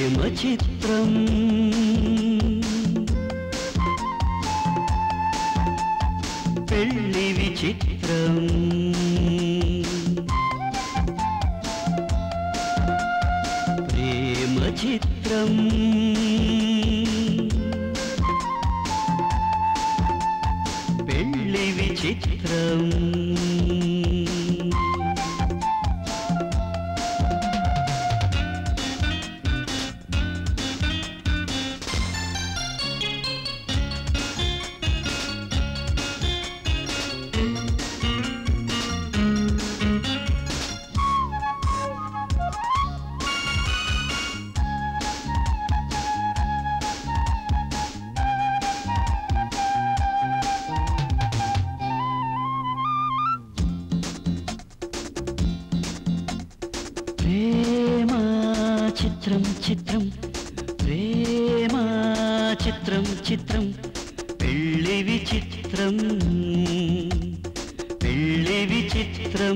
ప్రేమ చిత్రం పెళ్లి విచిత్రం ప్రేమ చిత్రం పెళ్లి విచిత్రం ప్రేమ చిత్రం చిత్రం ప్రేమ చిత్రం చిత్రం పెళ్లి విచిత్రం పెళ్లి విచిత్రం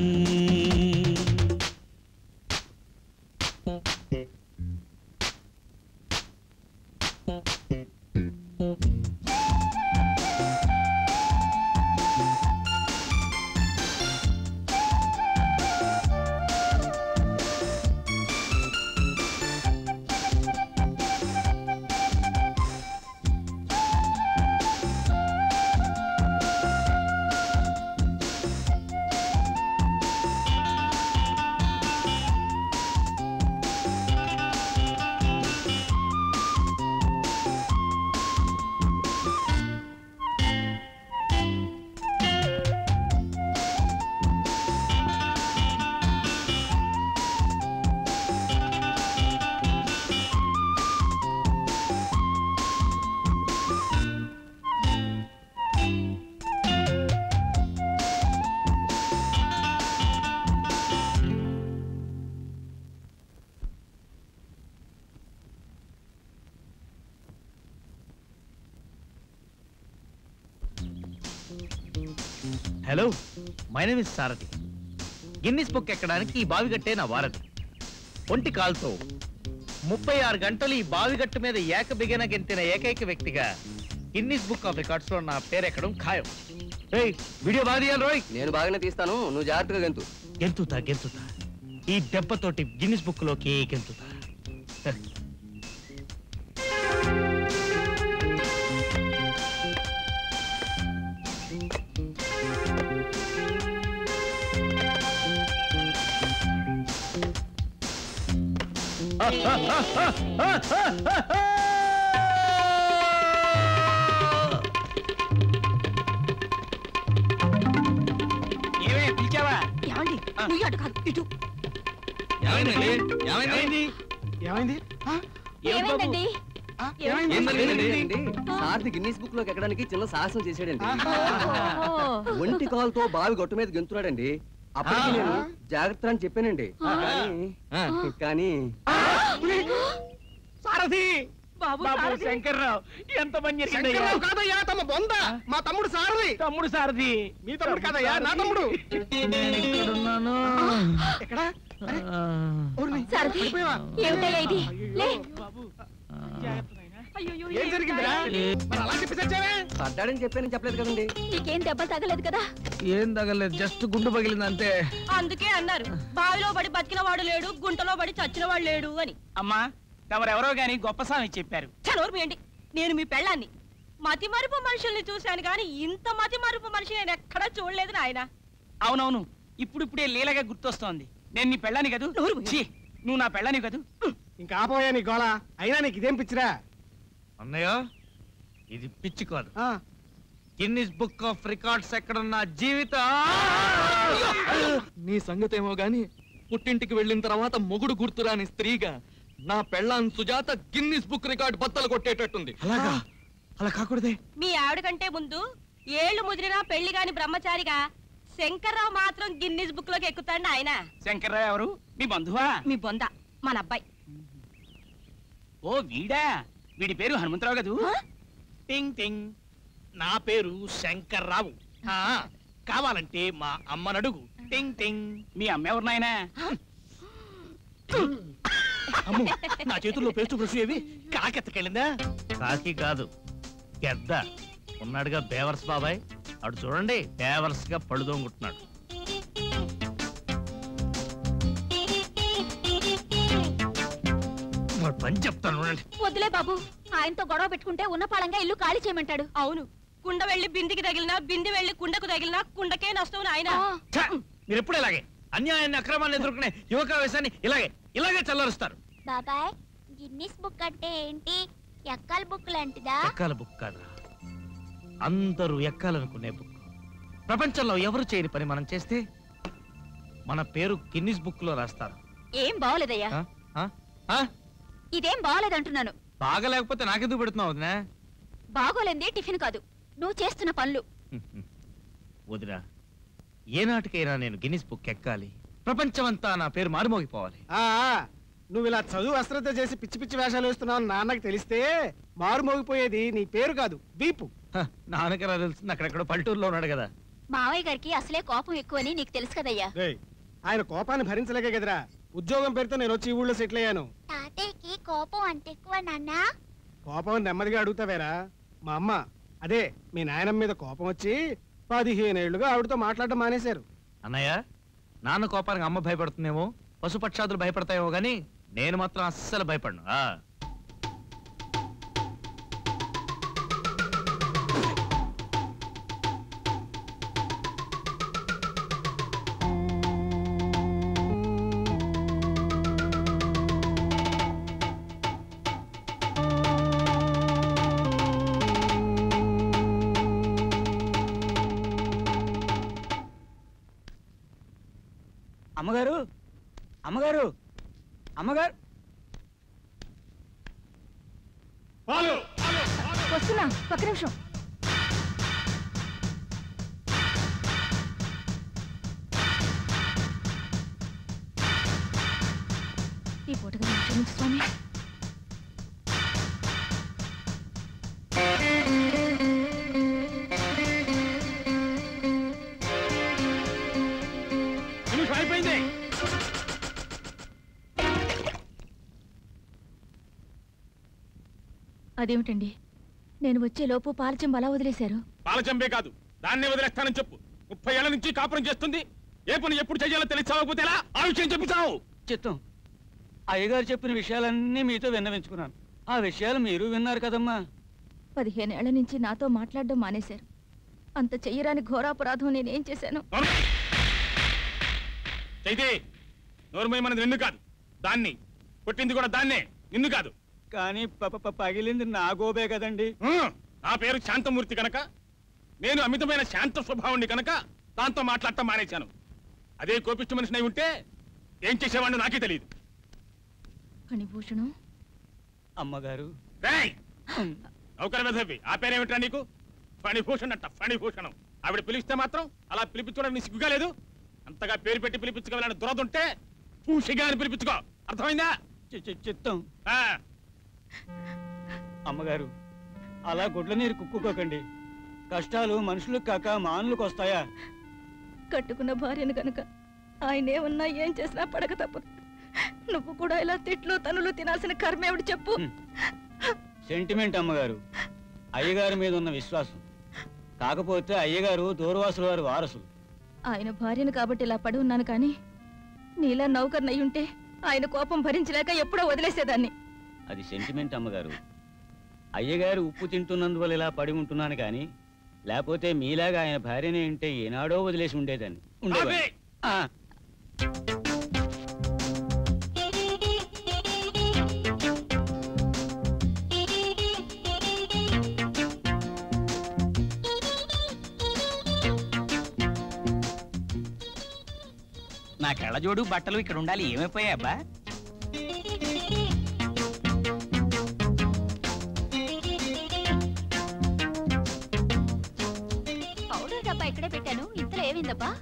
hello my name is Sarathi Guinness book ఎక్కడానికి ఈ బావిగట్టే నా వారధి ఒంటి కాల్తో ముప్పై ఆరు గంటలు ఈ బావిగట్టు మీద ఏక బిగన గెంతిన ఏకైక వ్యక్తిగా గిన్నిస్ బుక్ ఆఫ్ రికార్డ్స్ లో నా పేరు ఎక్కడం ఖాయం ఏయ్ వీడియో బాగా తీయాలి రోయ్ నేను బాగానే తీస్తాను నువ్వు జాగ్రత్తగా గెంతు గెంతుతా గెంతుతా ఈ దెబ్బతోటి గిన్నిస్ బుక్ లోకి గెంతుతా ఏమే పిలిచావా ఏమండి నువ్వు అటు కాదు ఇటు ఏమైంది ఏమైంది ఆ? ఏం బాబు? ఏమైందండి ఆ? ఏమైంది? ఏమైంది? ఏంటండి సారథి గిన్నీస్ బుక్ లోకి ఎక్కడానికి చిన్న సాహసం చేశాడండి ఓహో. ఒంటి కాలుతో బావి గట్టు మీద గెంతున్నాడండి అప్పటికి నేను జాగ్రత్త అని చెప్పానండి కానీ కానీ సారథి బాబు బాబు సారథి. శంకర్రావు ఎంత పని చేసిండయ్యా శంకర్రావు కాదయ్యా తమ బొంద మా తమ్ముడు సారది తమ్ముడు సారథి మీ తమ్ముడు కాదయ్యా నా తమ్ముడు నేను ఇక్కడున్నాను ఎక్కడ ఊరిని. సారథి పడిపోయావా? ఏమిటయ్యా ఇది లే బాబు అయ్యయ్యో, ఏం జరిగిందిరా మరి అలా చెప్పి చచ్చావే పడ్డాడని చెప్పానని చెప్పలేదు కదండి నీకేం దెబ్బ తగలేదు కదా ఏం తగలేదు జస్ట్ గుండు పగిలింది అంతే అందుకే అన్నారు బావిలో పడి బతికిన వాడు లేడు గుంటలో పడి చచ్చిన వాడు లేడు అని అమ్మా తమరెవరో గాని గొప్ప స్వామి చెప్పారు చనోరు మీయండి నేను మీ పెళ్ళాన్ని మతి మరుపు మనుషుల్ని చూశాను కానీ ఇంత మతి మరుపు మనిషి నేను ఎక్కడా చూడలేదు నాయన అవునవును ఇప్పుడు ఇప్పుడే లీలగా గుర్తొస్తోంది నేను నీ పెళ్ళాని కదూ నోరు మూయి. ఛీ, నువ్వు నా పెళ్ళాని కదూ ఇంకా ఆపోయా నీ గోళ అయినా నీకు ఇదేం పిచ్చిరా అన్నయ్య ఇది పిచ్చి కాదు ఆ, గిన్నిస్ బుక్ ఆఫ్ రికార్డ్స్ ఎక్కడున్న జీవిత నీ సంగతేమో గాని పుట్టింటికి వెళ్ళిన తర్వాత మొగుడు గుర్తురాని స్త్రీగా నా పెళ్ళాన్ సుజాత గిన్నిస్ బుక్ రికార్డ్ బద్దలు కొట్టేటట్టుంది అలాగా అలా కాకూడదే మీ ఆవిడ కంటే ముందు ఏళ్ళు ముదిరినా పెళ్లి కాని బ్రహ్మచారిగా శంకర్రావు మాత్రం గిన్నిస్ బుక్ లోకి ఎక్కుతాడు ఆయన శంకర్రావు ఎవరు మీ బంధువా మీ బొంద మన అబ్బాయి ఓ వీడా వీడి పేరు హనుమంతరావు కదూ ఆ? టింగ్ టింగ్ నా పేరు శంకర్రావు ఆ, కావాలంటే మా అమ్మనడుగు టింగ్ టింగ్ మీ అమ్మ ఎవరు నాయనా అమ్ము నా చేతుల్లో పేస్ట్ బ్రష్ ఏవి కాకెత్తకెళ్ళిందా కాకి కాదు గెద్ద ఉన్నాడుగా బేవర్స్ బాబాయ్ అటు చూడండి బేవర్స్ గా పళ్ళు దొంగుతున్నాడు వాడు పని చెప్తాను చూడండి వద్దులే బాబు ఆయనతో గొడవ పెట్టుకుంటే ఉన్న పాలంగా ఇల్లు ఖాళీ చేయమంటాడు అవును కుండ వెళ్ళి బిందికి తగిలినా బింది వెళ్ళి కుండకు తగిలినా కుండకే నష్టం ఆయన ఆ, ఛ! మీరు ఎప్పుడు ఇలాగే అన్యాయాన్ని అక్రమాన్ని ఎదుర్కొనే యువకావేశాన్ని ఇలాగే ఇలాగే చల్లరుస్తారు బాబాయ్ గిన్నిస్ బుక్ అంటే ఏంటి ఎక్కల బుక్ లాంటిదా ఎక్కాల బుక్ కాదురా అందరూ ఎక్కాలనుకునే బుక్ ప్రపంచంలో ఎవరు చేయని పని మనం చేస్తే మన పేరు గిన్నిస్ బుక్ లో రాస్తారు ఏం బాగోలేదయ్యా ఆ? ఆ? ఆ? ఇదేం బాగోలేదంటున్నాను బాగా లేకపోతే నాకెందుకు పెడుతున్నావు వదినా బాగోలేంది టిఫిన్ కాదు నువ్వు చేస్తున్న పనులు వదినా ఏనాటికైనా నేను గిన్నిస్ బుక్ ఎక్కాలి ప్రపంచమంతా నా పేరు మారుమోగిపోవాలి ఆ, ఆ, నువ్వు ఇలా చదువు అశ్రద్ధ చేసి పిచ్చి పిచ్చి వేషాలు వేస్తున్నావు నాన్నకి తెలిస్తే మారు మోగిపోయేది నీ పేరు కాదు వీపు హ, నాన్నకరా తెలుస్తుంది అక్కడెక్కడో పల్లెటూరులో ఉన్నాడు కదా మావయ్య గారికి అసలే కోపం ఎక్కువని నీకు తెలుసు కదయ్యా రేయ్, ఆయన కోపాన్ని భరించలేకే కదరా ఉద్యోగం పేరుతో నేను వచ్చి ఈ ఊళ్ళో సెటిల్ అయ్యాను తాతయ్యకి కోపం అంత ఎక్కువ నాన్న కోపం నెమ్మదిగా అడుగుతావేరా మా అమ్మ అదే మీ నాయనమ్మ మీద కోపం వచ్చి పదిహేను ఏళ్లుగా ఆవిడతో మాట్లాడడం మానేశారు అన్నయ్య నాన్న కోపానికి అమ్మ భయపడుతుందేమో పశుపక్షాదులు భయపడతాయేమో గాని నేను మాత్రం అస్సలు భయపడను ఆ అమ్మగారు అమ్మగారు అమ్మగారు వస్తున్నా ఒక్క నిమిషం ఈ పూటగా నన్ను క్షమించు స్వామి అయిపోయింది అదేమిటండి నేను వచ్చే లోపు పాలచెంబు అలా వదిలేశారు పాలచంబే కాదు దాన్నే వదిలేస్తానని చెప్పు ముప్పై ఏళ్ల నుంచి కాపురం చేస్తుంది ఏ పని ఎప్పుడు చేయాలో తెలిసావకపోతే ఎలా ఆ విషయం చెప్తావు చిత్తం అయ్యగారు చెప్పిన విషయాలన్నీ మీతో విన్నవించుకున్నాను ఆ విషయాలు మీరు విన్నారు కదమ్మా పదిహేనేళ్ల నుంచి నాతో మాట్లాడడం మానేశారు అంత చెయ్యరాని ఘోరాపరాధం నేనేం చేశాను చైతే నోరుమై మనది నిన్ను కాదు దాన్ని కొట్టింది కూడా దాన్నే నిన్ను కాదు కానీ ప- ప- పగిలింది నా గోబే కదండి ఆ, నా పేరు శాంతమూర్తి కనుక నేను అమితమైన శాంత స్వభావుని కనుక దాంతో మాట్లాడటం మానేశాను అదే కోపిష్ట మనిషినై ఉంటే ఏం చేసేవాడిని నాకే తెలియదు ఫణిభూషణం అమ్మగారు రేయ్ నౌకర వెధవి ఆ పేరేమిట్రా నీకు ఫణిభూషణ్ అంట ఫణిభూషణం ఆవిడ పిలిస్తే మాత్రం అలా పిలిపించుకోవడానికి నీ సిగ్గుగా లేదు అంతగా పేరు పెట్టి పిలిపించుకోవాలని దురద ఉంటే పూషిగా అని పిలిపించుకో అర్థమైందా చి- చి- చిత్తం ఆ, అమ్మగారు అలా గుడ్ల నీరు కుక్కుకోకండి కష్టాలు మనుషులకు కాక మానులకు వస్తాయా కట్టుకున్న భార్యను కనుక ఆయనే ఉన్నా ఏం చేసినా పడక తప్పదు నువ్వు కూడా ఇలా తిట్లు తనులు తినాల్సిన కర్మేవిడు చెప్పు హ్మ్. సెంటిమెంట్ అమ్మగారు అయ్యగారి మీద ఉన్న విశ్వాసం కాకపోతే అయ్యగారు దూర్వాసుల వారి వారసులు ఆయన భార్యను కాబట్టి ఇలా పడి ఉన్నాను కానీ నీలా నౌకర్నయ్యుంటే ఆయన కోపం భరించలేక ఎప్పుడో వదిలేసేదాన్ని అది సెంటిమెంట్ అమ్మగారు అయ్యగారు ఉప్పు తింటున్నందువల్ల ఇలా పడి ఉంటున్నాను కానీ లేకపోతే మీలాగా ఆయన భార్యనే ఉంటే ఏనాడో వదిలేసి ఉండేదాన్ని ఉండేవాడిని. ఆపే! ఆ, నా కళ్ళజోడు బట్టలు ఇక్కడ ఉండాలి ఏమైపోయాయి అబ్బా పౌడర్ డబ్బా ఇక్కడే పెట్టాను ఇంతలో ఏమైందబ్బా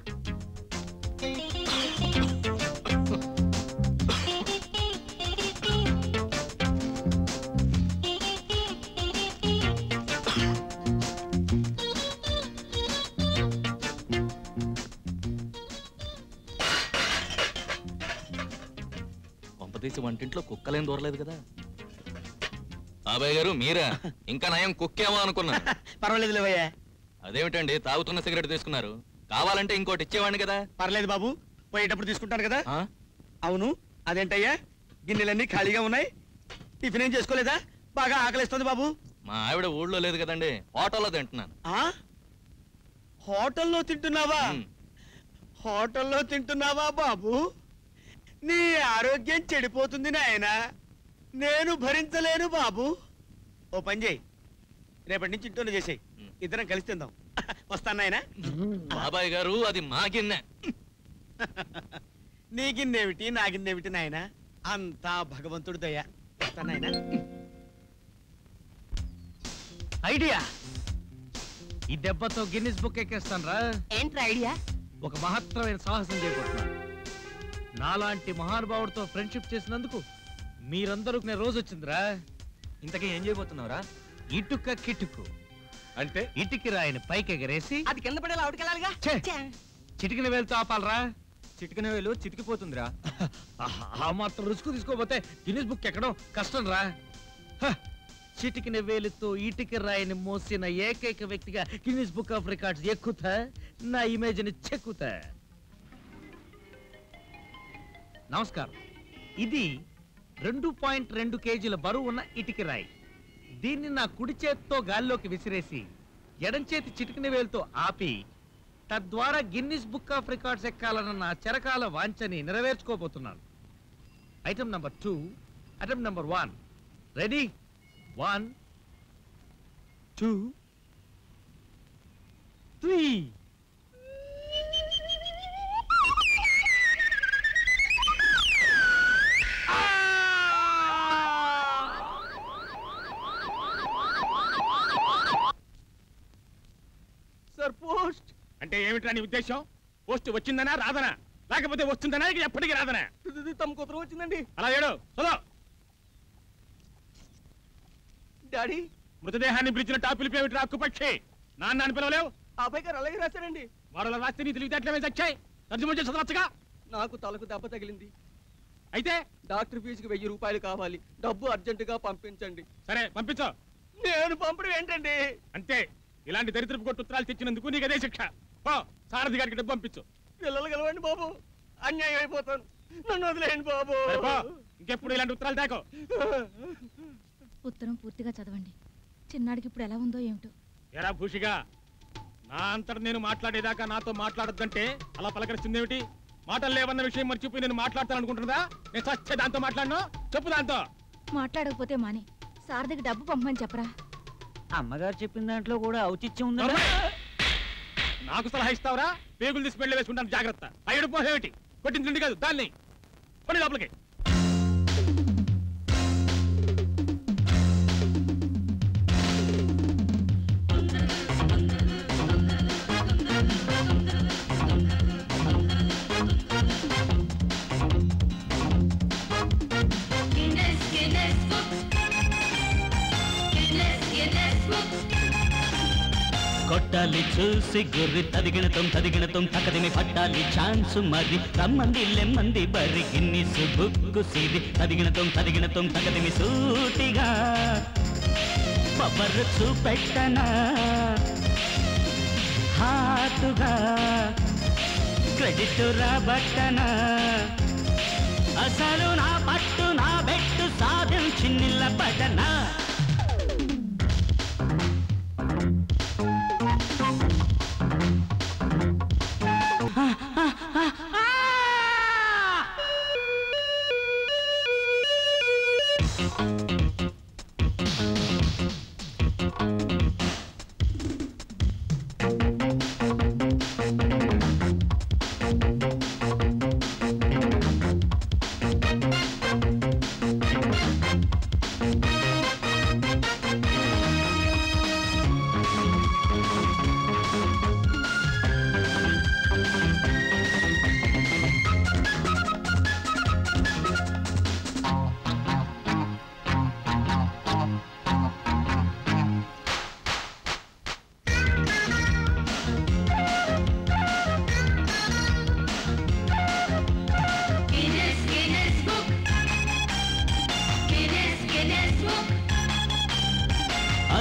ఆపేసి వంటింట్లో కుక్కలేం దూరలేదు కదా బాబాయ్ గారు మీరా ఇంకా నయం కుక్కేమో అనుకున్నాను పర్వాలేదు లేవయ్యా అదేమిటండి తాగుతున్న సిగరెట్ తీసుకున్నారు కావాలంటే ఇంకోటి ఇచ్చేవాడిని కదా పర్లేదు బాబు పోయేటప్పుడు తీసుకుంటాను కదా ఆ? అవును అదేంటయ్యా గిన్నెలన్నీ ఖాళీగా ఉన్నాయి టిఫిన్ ఏం చేసుకోలేదా బాగా ఆకలిస్తుంది బాబు మా ఆవిడ ఊళ్ళో లేదు కదండి హోటల్లో తింటున్నాను ఆ హోటల్లో తింటున్నావా ఉమ్. హోటల్లో తింటున్నావా బాబు నీ ఆరోగ్యం చెడిపోతుంది నాయనా నేను భరించలేను బాబు ఓ పని చేయి రేపటి నుంచి ఇంట్లోనే చేసేయి ఉమ్. ఇద్దరం కలిసి తిందాం వస్తాను నాయనా బాబాయ్ గారు అది మా గిన్నె నీ గిన్నెమిటి నా గిన్నెమిటి నాయనా అంతా భగవంతుడు దయ వస్తాను నాయనా ఐడియా ఈ దెబ్బతో గిన్నిస్ బుక్ ఎక్కేస్తాను రా ఏంట్రా ఐడియా ఒక మహత్తరమైన సాహసం చేయబోతున్నాను నాలాంటి మహానుభావుడితో ఫ్రెండ్షిప్ చేసినందుకు మీరందరూ నేను రోజు వచ్చిందిరా ఇంతకీ ఏం చేయబోతున్నావురా ఇటుక కిటుకు అంటే ఇటుకి రాయిని పైకి ఎగరేసి అది కింద పడేలా అవుటికెళ్ళాలిగా ఛే! చిటికిన వేలుతో ఆపాలరా చిటికిన వేలు చితికిపోతుందిరా ఆహా, ఆ మాత్రం రుసుకు తీసుకోపోతే గిన్నిస్ బుక్ ఎక్కడం కష్టం రా హ! చిటికిన వేలుతో ఇటుక రాయిని మోసిన ఏకైక వ్యక్తిగా గిన్నిస్ బుక్ ఆఫ్ రికార్డ్స్ ఎక్కుతా నా ఇమేజ్ ని చెక్కుతా నమస్కారం ఇది రెండు పాయింట్ రెండు కేజీల బరువు ఉన్న ఇటుక రాయి దీన్ని నా కుడి చేత్తో గాల్లోకి విసిరేసి ఎడం చేతి చిటికిన వేలుతో ఆపి తద్వారా గిన్నిస్ బుక్ ఆఫ్ రికార్డ్స్ ఎక్కాలన్న నా చెరకాల వాంఛని నెరవేర్చుకోబోతున్నాను item number two item number one ready one two three sir post అంటే ఏమిట్రా నీ ఉద్దేశం పోస్ట్ వచ్చిందనా రాదనా లేకపోతే వస్తుందనా ఇక ఎప్పటికీ రాదనా తమ కుదరం వచ్చిందండి అలా ఏడు చదో డాడీ మృతదేహాన్ని పిలిచిన టాప్ పిలిపేమిటి అక్కుపక్షి నాన్న అని పిలవలేవు అబ్బాయి గారు అలాగే రాశారండి వాడు అలా రాస్తే నీ తెలివితేటలమే చచ్చాయి తర్జుమా చేసి చదవచ్చుగా నాకు తలకు దెబ్బ తగిలింది అయితే డాక్టర్ ఫీజుకి వెయ్యి రూపాయలు కావాలి డబ్బు అర్జెంటుగా పంపించండి సరే పంపించు నేను పంపడం ఏంటండి అంతే ఇలాంటి దరిద్రపు కొట్టు ఉత్తరాలు తెచ్చినందుకు నీకు అదే శిక్ష పో సారథి గారికి డబ్బు పంపించు పిల్లలు కలవండి బాబు అన్యాయం అయిపోతాను నన్ను వదిలేయండి బాబు సరే పో ఇంకెప్పుడు ఇలాంటి ఉత్తరాలు దాకో ఉత్తరం పూర్తిగా చదవండి చిన్నాడికి ఇప్పుడు ఎలా ఉందో ఏమిటో ఎరా భూషిగా నా అంతట నేను మాట్లాడేదాకా నాతో మాట్లాడొద్దంటే అలా పలకరిస్తుందేమిటి మాటలు లేవన్న విషయం మర్చిపోయి నేను మాట్లాడతాను అనుకుంటున్నదా నేను చచ్చే దాంతో మాట్లాడను చెప్పు దాంతో మాట్లాడకపోతే మాని సారథికి డబ్బు పంపమని చెప్పరా అమ్మగారు చెప్పిన దాంట్లో కూడా ఔచిత్యం ఉందా నాకు సలహా ఇస్తావరా పేగులు తీసి పెళ్లి వేసుకుంటాను జాగ్రత్త అయ్యడు పోసేమిటి కొట్టిన తిండి కాదు దాన్ని పడి లోపలికి Guinness, Guinness Book. Guinness, Guinness Book. కొట్టాలి చూసి గుర్రి తదిగినతం తదిగినతం తకదిమి పట్టాలి ఛాన్స్ మరి రమ్మంది లెమ్మంది బరి గిన్నిసు బుక్కు సీది తదిగినతం తదిగినతం తకదిమి సూటిగా పవర్ చూపెట్టనా హాటుగా క్రెడిట్ రాబట్టనా అసలు నా పట్టు నా బెట్టు సాధించి నిలబడనా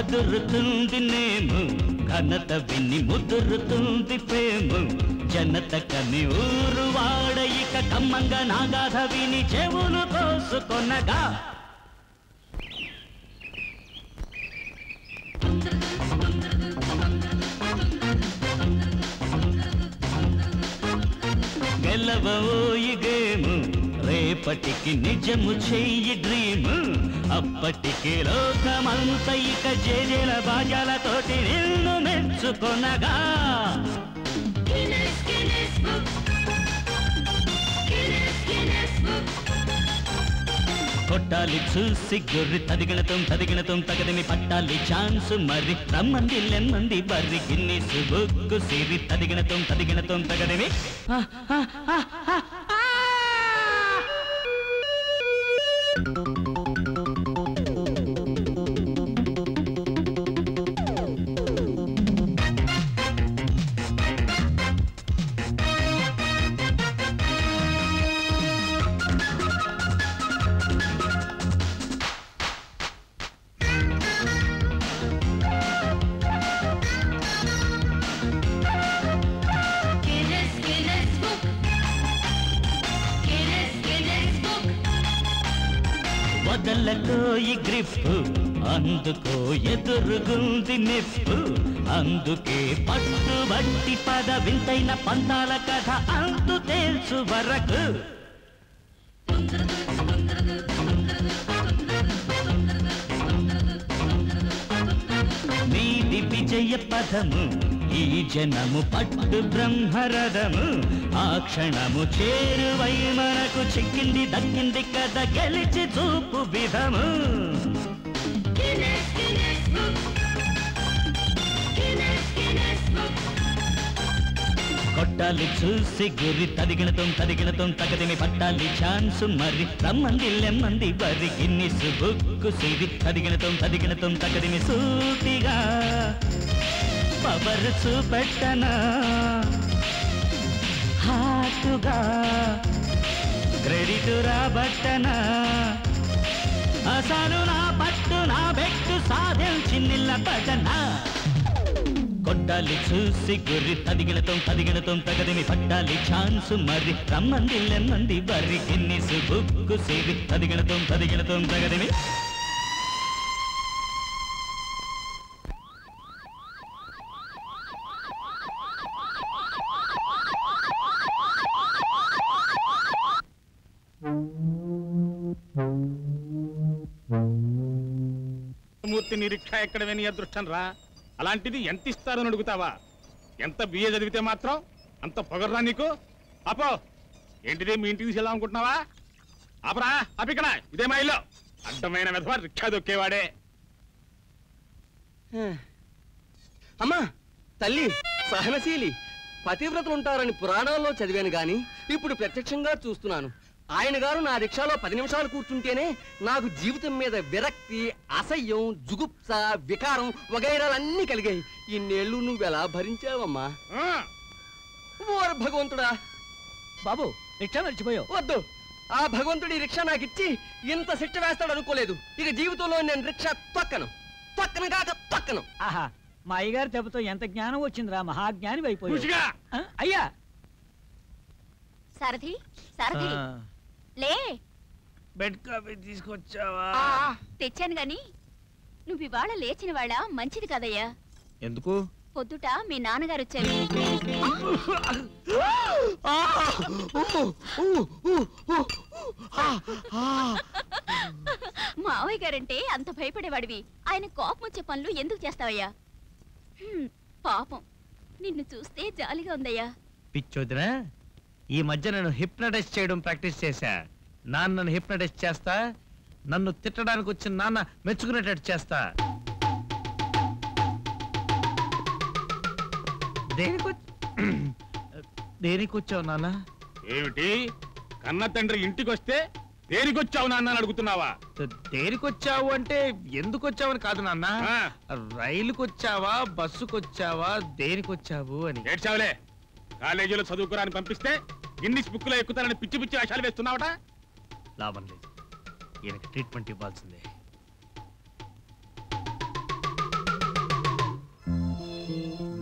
అదురుతుంది నేము ఘనత విని ముదురుతుంది ప్రేమ జనత కని ఊరు వాడ ఇక కమ్మంగా నాగాధ విని చెవులు కోసుకొనగా గెలవోయి గేము రేపటికి నిజము చెయ్యి డ్రీమ్ అప్పటికి లోకమంత ఇక జేజేల బాజాలతోటి నిన్ను మెచ్చుకొనగా Guinness, Guinness Book. Guinness, Guinness Book. కొట్టాలి చూసి గుర్రి తదిగినతం తదిగినతం తగదిమి పట్టాలి ఛాన్స్ మరి రమ్మంది లెమ్మంది బర్రి గిన్నీసు బుక్కు సిరి తదిగినతం తదిగినతం తగదిమి ఆ, ఆ, ఆ, ఆ, ఆ. Guinness, Guinness Book. Guinness, Guinness Book. వదలకో ఈ గ్రిప్ అందుకో ఎదురుగుంది నిప్పు అందుకే పట్టుబట్టి పద వింతైన పందాల కథ అంతు తెలుసు వరకు నీది విజయ పదము ఈ జనము పట్టు బ్రహ్మరథము ఆ క్షణము చేరువై మనకు చిక్కింది దక్కింది కథ గెలిచి చూపు విధము Guinness, Guinness Book. Guinness, Guinness Book. కొట్టాలి చూసి గురి తదిగినతం తదిగినతం తగదిమి పట్టాలి ఛాన్స్ మరి రమ్మంది లెమ్మంది బరి గిన్నిస్ బుక్కు సిది తదిగినతం తదిగినతం తగదిమి సూటిగా పవర్ చూపెట్టనా హాటుగా క్రెడిట్ రాబట్టనా అసలు నా పట్టు నా బెట్టు సాధించి నిల్లబడనా కొట్టాలి చూసి గురి తదిగినతం తదిగినతం తగదిమి పట్టాలి ఛాన్స్ మరి రమ్మంది లెమ్మంది బర్రి గిన్నిసు బుక్కు సిరి తదిగినతం తదిగినతం తగదిమి మూర్తి నిరీక్ష ఎక్కడ విని అదృష్టం రా అలాంటిది ఎంత ఇస్తారని అడుగుతావా ఎంత బిఏ చదివితే మాత్రం అంత పొగర్రా నీకు అపో ఏంటిది మీ ఇంటికి తీసుకెళ్దాం అనుకుంటున్నావా ఆపరా ఆపిక్కడ ఇదే మా ఇల్లు అడ్డమైన విధవా రిక్షా దొక్కేవాడే అమ్మా తల్లి సహనశీలి పతివ్రతలు ఉంటారని పురాణాల్లో చదివాను గాని ఇప్పుడు ప్రత్యక్షంగా చూస్తున్నాను ఆయన గారు నా రిక్షాలో పది నిమిషాలు కూర్చుంటేనే నాకు జీవితం మీద విరక్తి అసహ్యం జుగుప్స వికారం వగైరాలన్నీ కలిగాయి ఇన్నేళ్ళు నువ్వెలా భరించావమ్మా ఓర్ భగవంతుడా బాబు రిక్షా మర్చిపోయావు వద్దు ఆ భగవంతుడి రిక్షా నాకు ఇచ్చి ఇంత శిక్ష వేస్తాడు అనుకోలేదు ఇక జీవితంలో నేను రిక్షా తొక్కను తొక్కను కాక తొక్కను ఆహా మా అయ్యగారి దెబ్బతో ఎంత జ్ఞానం వచ్చిందిరా మహాజ్ఞాని అయిపోయి రుచిగా. అయ్యా సారథి సారథి లే బెడ్ కాఫీ తీసుకొచ్చావా తెచ్చాను గాని నువ్వు ఇవాళ లేచిన వాళ్ళ మంచిది కదయ్యా ఎందుకు పొద్దుట మీ నాన్నగారు వచ్చారు మావయ్య గారంటే అంత భయపడేవాడివి ఆయన కోపం వచ్చే పనులు ఎందుకు చేస్తావయ్యా హ్మ్, పాపం నిన్ను చూస్తే జాలిగా ఉందయ్యా పిచ్చోదినా ఈ మధ్య నేను హిప్నటైజ్ చేయడం ప్రాక్టీస్ చేశా నాన్నను హిప్నటైజ్ చేస్తా నన్ను తిట్టడానికి వచ్చిన నాన్న మెచ్చుకునేటట్టు చేస్తా దేనికొ- దేనికొచ్చావు నాన్న ఏమిటి కన్న తండ్రి ఇంటికి వస్తే దేనికొచ్చావు నాన్న అని అడుగుతున్నావా దేనికొచ్చావు అంటే ఎందుకు వచ్చావని కాదు నాన్న రైలుకొచ్చావా బస్సుకొచ్చావా దేనికొచ్చావు అని ఏడ్చావులే కాలేజీలో చదువుకురాని పంపిస్తే గిన్నిస్ బుక్ లో ఎక్కుతానని పిచ్చి పిచ్చి వేషాలు వేస్తున్నావట లాభం లేదు ఈయనకి ట్రీట్మెంట్ ఇవ్వాల్సిందే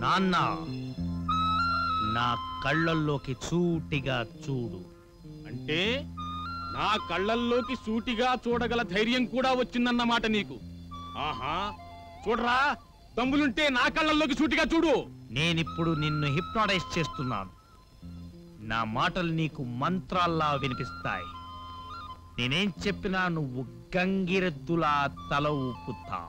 నాన్న నా కళ్ళల్లోకి చూటిగా చూడు అంటే నా కళ్ళల్లోకి సూటిగా చూడగల ధైర్యం కూడా వచ్చిందన్నమాట నీకు ఆహా చూడరా దమ్ములుంటే నా కళ్ళల్లోకి సూటిగా చూడు నేనిప్పుడు నిన్ను హిప్నాటైజ్ చేస్తున్నాను నా మాటలు నీకు మంత్రాల్లా వినిపిస్తాయి నేనేం చెప్పినా నువ్వు గంగిరెద్దులా తల ఊపుతావు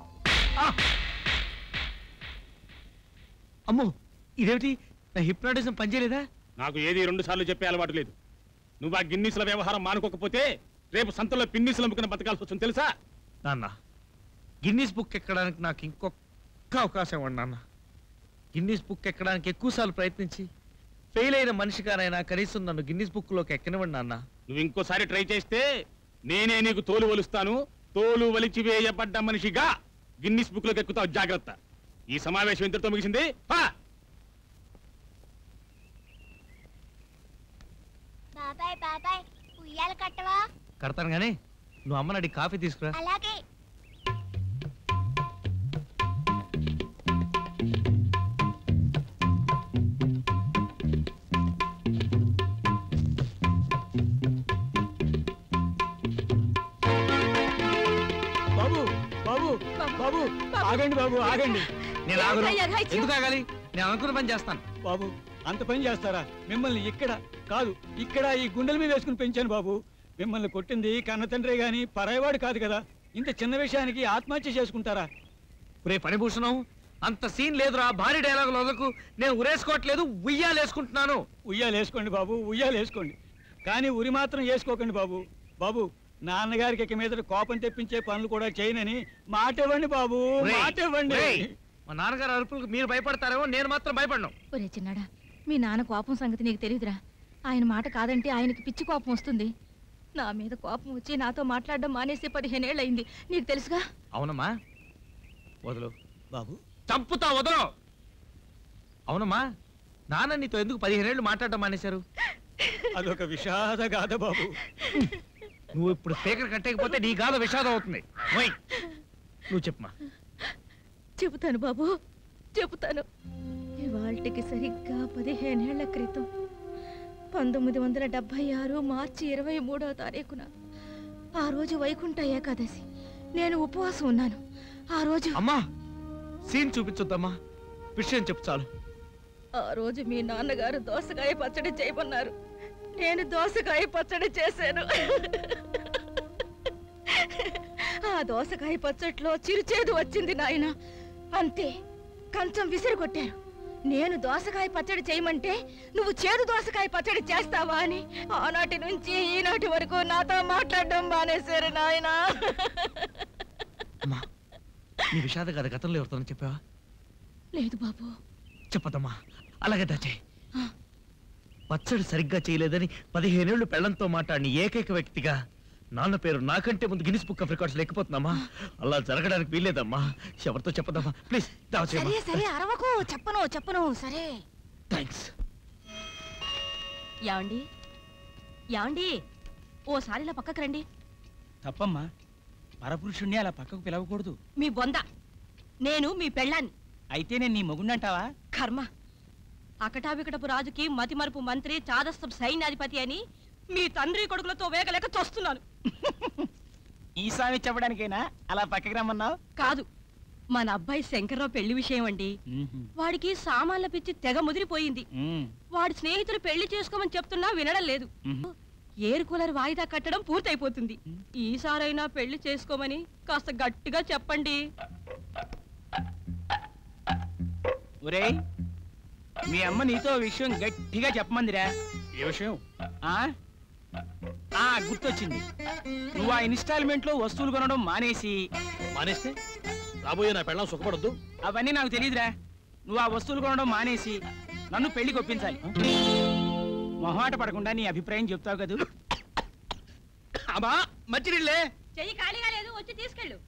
అమ్మో ఇదేమిటి నా హిప్నాటిజం పనిచేయలేదా నాకు ఏది రెండు సార్లు చెప్పే అలవాటు లేదు నువ్వు ఆ గిన్నీసుల వ్యవహారం మానుకోకపోతే రేపు సంతలో పిన్నీసులు అమ్ముకుని బతకాల్సి వస్తుంది తెలుసా నాన్న గిన్నీస్ బుక్ ఎక్కడానికి నాకు ఇంకొక అవకాశం ఇవ్వండి నాన్న గిన్నీస్ బుక్ ఎక్కడానికి ఎక్కువసార్లు ప్రయత్నించి ఫెయిల్ అయిన మనిషిగానైనా కనీసం నన్ను గిన్నీస్ బుక్లోకి ఎక్కనివ్వండి నాన్న నువ్వు ఇంకోసారి ట్రై చేస్తే నేనే నీకు తోలు వలుస్తాను తోలు వలిచి వేయబడ్డ మనిషిగా గిన్నిస్ బుక్ లోకి ఎక్కుతావు జాగ్రత్త ఈ సమావేశం ఇంతటితో ముగిసింది పా! బాబాయ్ బాబాయ్ ఉయ్యాల కట్టవా కడతాను కానీ నువ్వు అమ్మని అడిగి కాఫీ తీసుకురా అలాగే బాబు బాబు బాబు ఆగండి బాబు ఆగండి నేను ఆగను ఎందుకు ఆగాలి నేను అనుకున్న పని చేస్తాను బాబు అంత పని చేస్తారా మిమ్మల్ని ఇక్కడ కాదు ఇక్కడ ఈ గుండెల మీద వేసుకుని పెంచాను బాబు మిమ్మల్ని కొట్టింది కన్న తండ్రే గాని పరాయవాడు కాదు కదా ఇంత చిన్న విషయానికి ఆత్మహత్య చేసుకుంటారా రే పనిభూషణం అంత సీన్ లేదురా భారీ డైలాగ్ వదలకు నేను ఉరేసుకోవట్లేదు ఉయ్యాలేసుకుంటున్నాను ఉయ్యాలు వేసుకోండి బాబు ఉయ్యాలు వేసుకోండి కానీ ఉరి మాత్రం వేసుకోకండి బాబు బాబు నాన్నగారికి ఇక మీద కోపం తెప్పించే పనులు కూడా చేయనని మాట ఇవ్వండి బాబు రేయ్, మాట ఇవ్వండి రేయ్, మా నాన్నగారు అరుపులకు మీరు భయపడతారేమో నేను మాత్రం భయపడను ఒరే చిన్నాడా మీ నాన్న కోపం సంగతి నీకు తెలియదురా ఆయన మాట కాదంటే ఆయనకి పిచ్చి కోపం వస్తుంది నా మీద కోపం వచ్చి నాతో మాట్లాడడం మానేసి పదిహేనేళ్ళయింది నీకు తెలుసుగా అవునమ్మా వదలు బాబు చంపుతా వదలు అవునమ్మా నాన్న నీతో ఎందుకు పదిహేనేళ్ళు మాట్లాడడం మానేశారు అదొక విషాద గాథ బాబు నువ్వు ఇప్పుడు స్పీకర్ కట్టకపోతే నీ గాథ విషాదం అవుతుంది ఓయ్, నువ్వు చెప్పమా చెబుతాను బాబు చెబుతాను ఇవాళకి సరిగ్గా పదిహేనేళ్ల క్రితం పంతొమ్మిది వందల డెబ్బై ఆరు మార్చి ఇరవై మూడవ తారీఖున ఆ రోజు వైకుంఠ ఏకాదశి నేను ఉపవాసం ఉన్నాను ఆ రోజు అమ్మా సీన్ చూపించొద్దమ్మా విషయం చెప్పు చాలు ఆ రోజు మీ నాన్నగారు దోసకాయ పచ్చడి చేయమన్నారు నేను దోసకాయ పచ్చడి చేశాను ఆ దోసకాయ పచ్చట్లో చిరుచేదు వచ్చింది నాయన అంతే కంచం విసిరి కొట్టారు నేను దోసకాయ పచ్చడి చేయమంటే నువ్వు చేదు దోసకాయ పచ్చడి చేస్తావా అని ఆనాటి నుంచి ఈనాటి వరకు నాతో మాట్లాడడం మానేశారు నాయనా అమ్మా నీ విషాద గాథ గతంలో ఎవరితో చెప్పావా లేదు బాబు చెప్పదమ్మా అలాగే దాచే పచ్చడి సరిగ్గా చేయలేదని పదిహేనేళ్లు పెళ్లంతో మాట్లాడిన ఏకైక వ్యక్తిగా నాన్న పేరు నాకంటే ముందు గినిస్ బుక్ ఆఫ్ రికార్డ్స్ లేకపోతుందమ్మా అలా జరగడానికి వీల్లేదమ్మా ఎవరితో చెప్పదమ్మా ప్లీజ్ సరే సరే అరవకు చెప్పను చెప్పను సరే థ్యాంక్స్ యాండి యాండి ఓసారి ఇలా పక్కకు రండి తప్పమ్మా పరపురుషుణ్ణి అలా పక్కకు పిలవకూడదు మీ బొంద నేను మీ పెళ్ళాన్ని అయితే నేను నీ మొగుండంటావా కర్మ అకటావికటపు రాజుకి మతిమరుపు మంత్రి చాదస్తం సైన్యాధిపతి అని మీ తండ్రి కొడుకులతో వేగలేక చూస్తున్నాను ఈ స్వామి చెప్పడానికైనా అలా పక్కకి రమ్మన్నావు కాదు మన అబ్బాయి శంకర్రావు పెళ్లి విషయం అండి వాడికి సామాన్ల పిచ్చి తెగ ముదిరిపోయింది వాడి స్నేహితులు పెళ్లి చేసుకోమని చెప్తున్నా వినడం లేదు ఏరు కూలర్ వాయిదా కట్టడం పూర్తయిపోతుంది ఈసారైనా పెళ్లి చేసుకోమని కాస్త గట్టిగా చెప్పండి ఒరేయ్ మీ అమ్మ నీతో ఓ విషయం గట్టిగా చెప్పమందిరా ఏ విషయం ఆ ఆ గుర్తొచ్చింది నువ్వు ఆ ఇన్స్టాల్మెంట్ లో వస్తువులు కొనడం మానేసి మానేస్తే రాబోయే నా పెళ్ళం సుఖపడద్దు అవన్నీ నాకు తెలియదురా నువ్వు ఆ వస్తువులు కొనడం మానేసి నన్ను పెళ్లికి ఒప్పించాలి మొహమాట పడకుండా నీ అభిప్రాయం చెప్తావు కదూ అమ్మా మంచినీళ్ళే చెయ్యి ఖాళీగా లేదు వచ్చి తీసుకెళ్ళు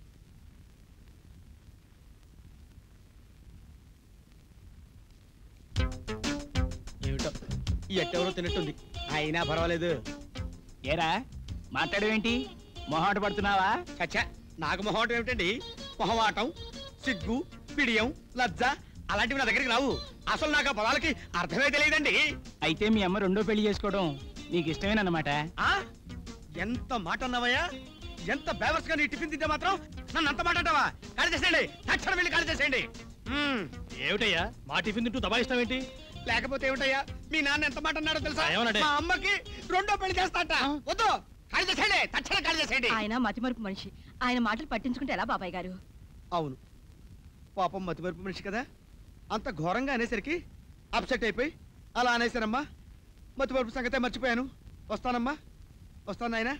ఏమిటో ఈ ఎట్టెవరో తినట్టుంది అయినా పర్వాలేదు ఏరా మాట్లాడవేంటి మొహమాట పడుతున్నావా చచ్చా నాకు మొహమాటం ఏమిటండి మొహమాటం సిగ్గు పిడియం లజ్జ అలాంటివి నా దగ్గరికి రావు అసలు నాకు ఆ పదాలకి అర్థమే తెలియదండి అయితే మీ అమ్మ రెండో పెళ్లి చేసుకోవడం నీకు ఇష్టమేనన్నమాట ఆ ఎంత మాట అన్నావయ్యా ఎంత బేవర్స్ గా నీ టిఫిన్ తింటే మాత్రం నన్ను అంత మాట అంటావా ఖాళీ చేసేయండి తక్షణం వెళ్ళి ఖాళీ చేసేయండి మ్మ్. ఏమిటయ్యా మా టిఫిన్ తింటూ దబాయిస్తావేంటి లేకపోతే ఏమిటయ్యా మీ నాన్న ఎంత మాట అన్నాడో తెలుసా ఏమన్నాడే? మా అమ్మకి రెండో పెళ్లి చేస్తాట వద్దు ఖాళీ చేసేయండి తక్షణం ఖాళీ చేసేయండి ఆయన మతిమరుపు మనిషి ఆయన మాటలు పట్టించుకుంటే ఎలా బాబాయ్ గారు అవును పాపం మతిమరుపు మనిషి కదా అంత ఘోరంగా అనేసరికి అప్సెట్ అయిపోయి అలా అనేసానమ్మా మతిమరుపు సంగతే మర్చిపోయాను వస్తానమ్మా వస్తాను నాయనా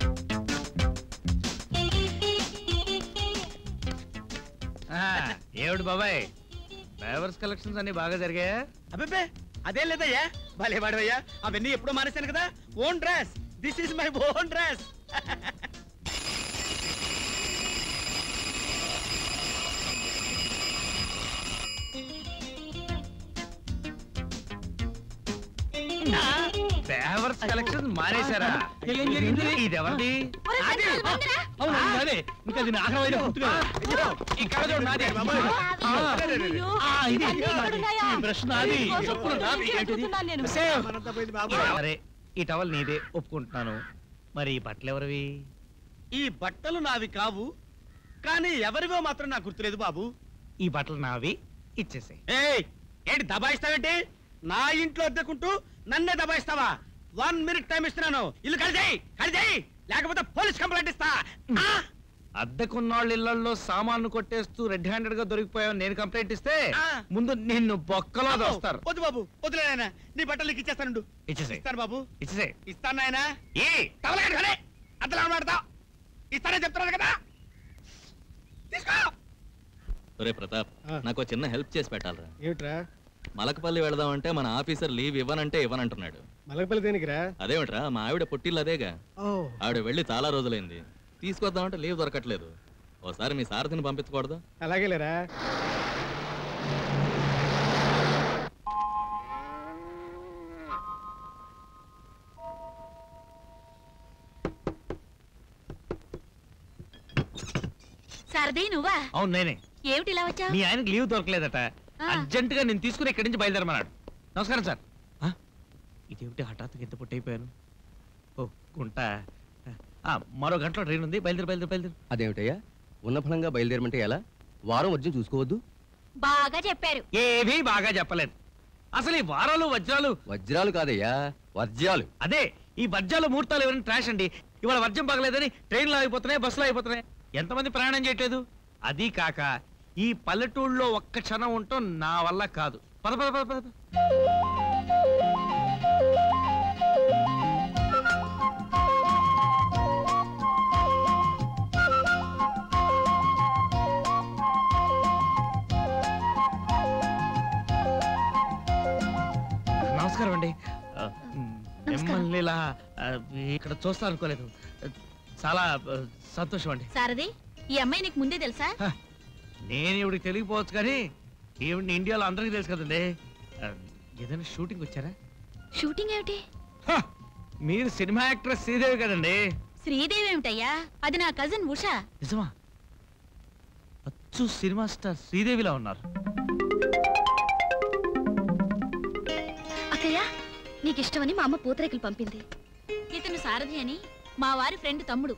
ఏమిటి బాబాయ్ ఫ్లేవర్స్ కలెక్షన్స్ అన్ని బాగా జరిగాయా అబ్బే అదేం లేదయ్యా భలే వాడవయ్యా అవన్నీ ఎప్పుడో మానేశాను కదా own dress this is my own dress flavours collections మానేశారా ఏం జరిగింది? ఇది ఎవరిది అది. అవును, అదే ఇంకా దీని ఆఖరి గుర్తుగా ఇక్కడ చూడు నాది ఆ, ఆ, ఇది ఈ బ్రష్ నాది ఈ చెప్పులు నావి. ఏంటిది? సేమ్. సరే ఈ టవల్ నీదే ఒప్పుకుంటున్నాను మరి ఈ బట్టలు ఎవరివి ఈ బట్టలు నావి కావు కానీ ఎవరివో మాత్రం నాకు గుర్తులేదు బాబు ఈ బట్టలు నావి ఇచ్చేసాయి ఏయ్ ఏంటి దబాయిస్తావేంటి నా ఇంట్లో అద్దెకుంటూ నన్నే దబాయిస్తావా వన్ మినిట్ టైం ఇస్తున్నాను ఇల్లు కలిసేయి కలిసేయి లేకపోతే పోలీస్ కంప్లైంట్ ఇస్తా ఆ! అద్దెకున్నోళ్ళ ఇళ్లలో సామాన్లు కొట్టేస్తూ రెడ్ హ్యాండెడ్ గా దొరికిపోయావు నేను కంప్లైంట్ ఇస్తే ముందు నిన్ను బొక్కలో దోస్తారు వద్దు బాబు వద్దులే నాయనా నీ బట్టలు నీకు ఇచ్చేస్తాను ఇచ్చేసాయి ఇస్తాను బాబు ఇచ్చేసాయి ఇస్తాను నాయనా ఏ తవలగడగలే అద్దలా మాడతావు ఇస్తానని చెప్తున్నాను కదా తీసుకో ఒరే ప్రతాప్ నాకు ఓ చిన్న హెల్ప్ చేసి పెట్టాలరా ఏమిట్రా మలకపల్లి వెళదామంటే మన ఆఫీసర్ లీవ్ ఇవ్వనంటే ఇవ్వనంటున్నాడు మలకపల్లి దేనికిరా అదేమిట్రా మా ఆవిడ పుట్టిల్లు అదేగా ఓ ఆవిడ వెళ్ళి చాలా రోజులైంది తీసుకొద్దామంటే లీవ్ దొరకట్లేదు ఓసారి మీ సారథిని పంపించకూడదు అలాగేలేరా సరది నువ్వా అవును నేనే ఏమిటి ఇలా వచ్చా మీ ఆయనకి లీవ్ దొరకలేదట ఆ. అర్జెంట్ గా నేను తీసుకుని ఇక్కడి నుంచి బయలుదేరమన్నాడు నమస్కారం సార్ ఆ, ఇదేమిటి హఠాత్తుగా ఇంత పుట్టయిపోయాను ఓ గుంట ఆ, మరో గంటలో ట్రైన్ ఉంది బయలుదేరి బయలుదేరి బయలుదేరి అదేమిటయ్యా ఉన్న ఫలంగా బయలుదేరమంటే ఎలా వారం వర్జం చూసుకోవద్దు బాగా చెప్పారు ఏవీ బాగా చెప్పలేదు అసలు ఈ వారాలు వజ్రాలు వజ్రాలు కాదయ్యా వర్జ్యాలు అదే ఈ వజ్రాలు ముహూర్తాలు ఎవరైనా ట్రాష్ అండి ఇవాళ వర్జం బాగలేదని ట్రైన్లో అయిపోతున్నాయి బస్సులో అయిపోతున్నాయి ఎంతమంది ప్రయాణం చేయట్లేదు అది కాక ఈ పల్లెటూళ్ళలో ఒక్క క్షణం ఉండటం నా వల్ల కాదు పద పద పద పద పద. నమస్కారం అండి ఆ, మిమ్మల్ని ఇలా ఆ, ఇక్కడ చూస్తా అనుకోలేదు చాలా ఆ, సంతోషం అండి సారది ఈ అమ్మాయి నీకు ముందే తెలుసా నేను ఇవిడికి తెలియకపోవచ్చు కానీ ఈవిడ్ని ఇండియాలో అందరికీ తెలుసు కదండి ఆ, ఏదైనా షూటింగ్ వచ్చారా షూటింగ్ ఏమిటి మీరు సినిమా యాక్ట్రెస్ శ్రీదేవి కదండి శ్రీదేవి ఏమిటయ్యా అది నా కజిన్ ఉషా నిజమా అచ్చు సినిమా స్టార్ శ్రీదేవిలా ఉన్నారు అక్కయ్య నీకు ఇష్టమని మా అమ్మ పూతరేకులు పంపింది ఇతను సారథి అని మా వారి ఫ్రెండ్ తమ్ముడు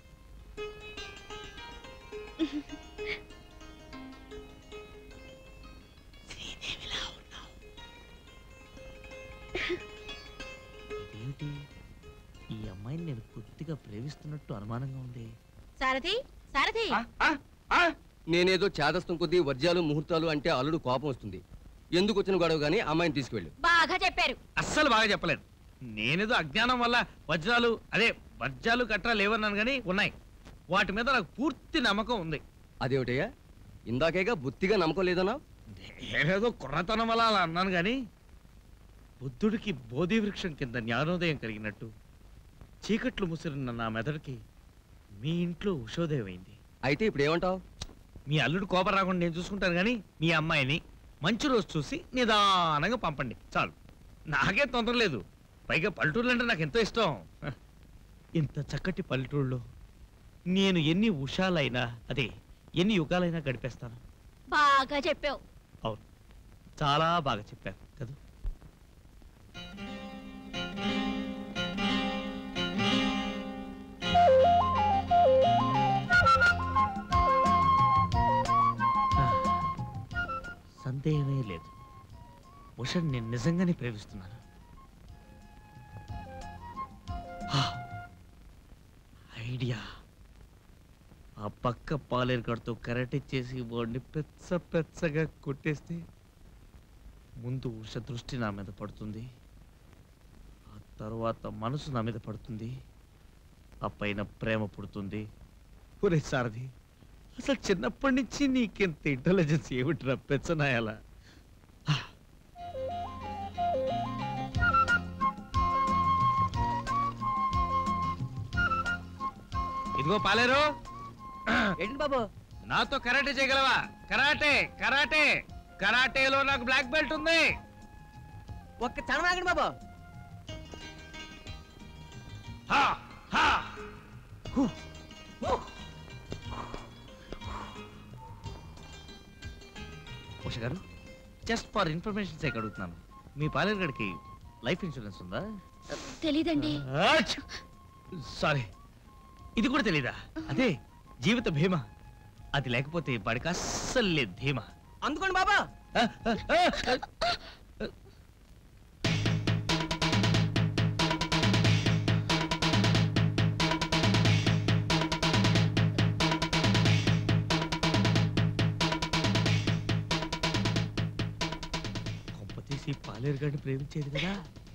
ఇదేంటి ఈ అమ్మాయిని నేను కొద్దిగా ప్రేమిస్తున్నట్టు అనుమానంగా ఉంది సారథి సారథి నేనేదో చేదస్తం కొద్దీ వర్జ్యాలు ముహూర్తాలు అంటే అల్లుడు కోపం వస్తుంది ఎందుకు వచ్చిన గొడవ గానీ అమ్మాయిని తీసుకువెళ్ళు బాగా చెప్పారు అస్సలు బాగా చెప్పలేదు నేనేదో అజ్ఞానం వల్ల వజ్రాలు అదే వజ్రాలు కట్రా లేవన్నాను కానీ ఉన్నాయి వాటి మీద నాకు పూర్తి నమ్మకం ఉంది అదేమిటయ్యా ఇందాకేగా బుద్ధిగా నమ్మకం లేదన్నావు నేనేదో కుర్రతనం వల్ల అలా అన్నాను కానీ బుద్ధుడికి బోధి వృక్షం కింద జ్ఞానోదయం కలిగినట్టు చీకట్లు ముసిరిన నా మెదడుకి మీ ఇంట్లో ఉషోదయం అయింది అయితే ఇప్పుడు ఏమంటావు మీ అల్లుడు కోపం రాకుండా నేను చూసుకుంటాను కానీ మీ అమ్మాయిని మంచి రోజు చూసి నిదానంగా పంపండి చాలు నాకే తొందర లేదు పైగా పల్లెటూర్లు అంటే నాకు ఎంతో ఇష్టం హ, ఇంత చక్కటి పల్లెటూరులో నేను ఎన్ని ఉషాలైనా అదే ఎన్ని యుగాలైనా గడిపేస్తాను బాగా చెప్పావు అవును చాలా బాగా చెప్పారు కదా సందేహమే లేదు ఉషని నేను నిజంగానే ప్రేమిస్తున్నాను హా, ఐడియా ఆ పక్క పాలేరుగాడితో కరాటే చేసి వాడిని పెచ్చ పెచ్చగా కొట్టేస్తే ముందు ఉష దృష్టి నా మీద పడుతుంది ఆ తర్వాత మనసు నా మీద పడుతుంది ఆ పైన ప్రేమ పుడుతుంది ఒరే సారథి అసలు చిన్నప్పటి నుంచి నీకెంత ఇంటెలిజెన్స్ ఏమిటిరా పెచ్చనాయాలా ఇదిగో పాలేరు ఏంటి బాబు నాతో కరాటే చేయగలవా కరాటే కరాటే కరాటేలో నాకు బ్లాక్ బెల్ట్ ఉంది ఒక్క క్షణం ఆగండి బాబు హా, హా. Who, who. ఉష గారు జస్ట్ ఫర్ ఇన్ఫర్మేషన్ సేక్ అడుగుతున్నాను మీ పాలేరు గడికి లైఫ్ ఇన్సూరెన్స్ ఉందా తెలీదండి సారీ ఇది కూడా తెలీదా అదే జీవిత భీమా అది లేకపోతే వాడికి అస్సలు లేదు ధీమా అందుకోండి బాబా కొంపతీసి పాలేరు గడిని ప్రేమించేది కదా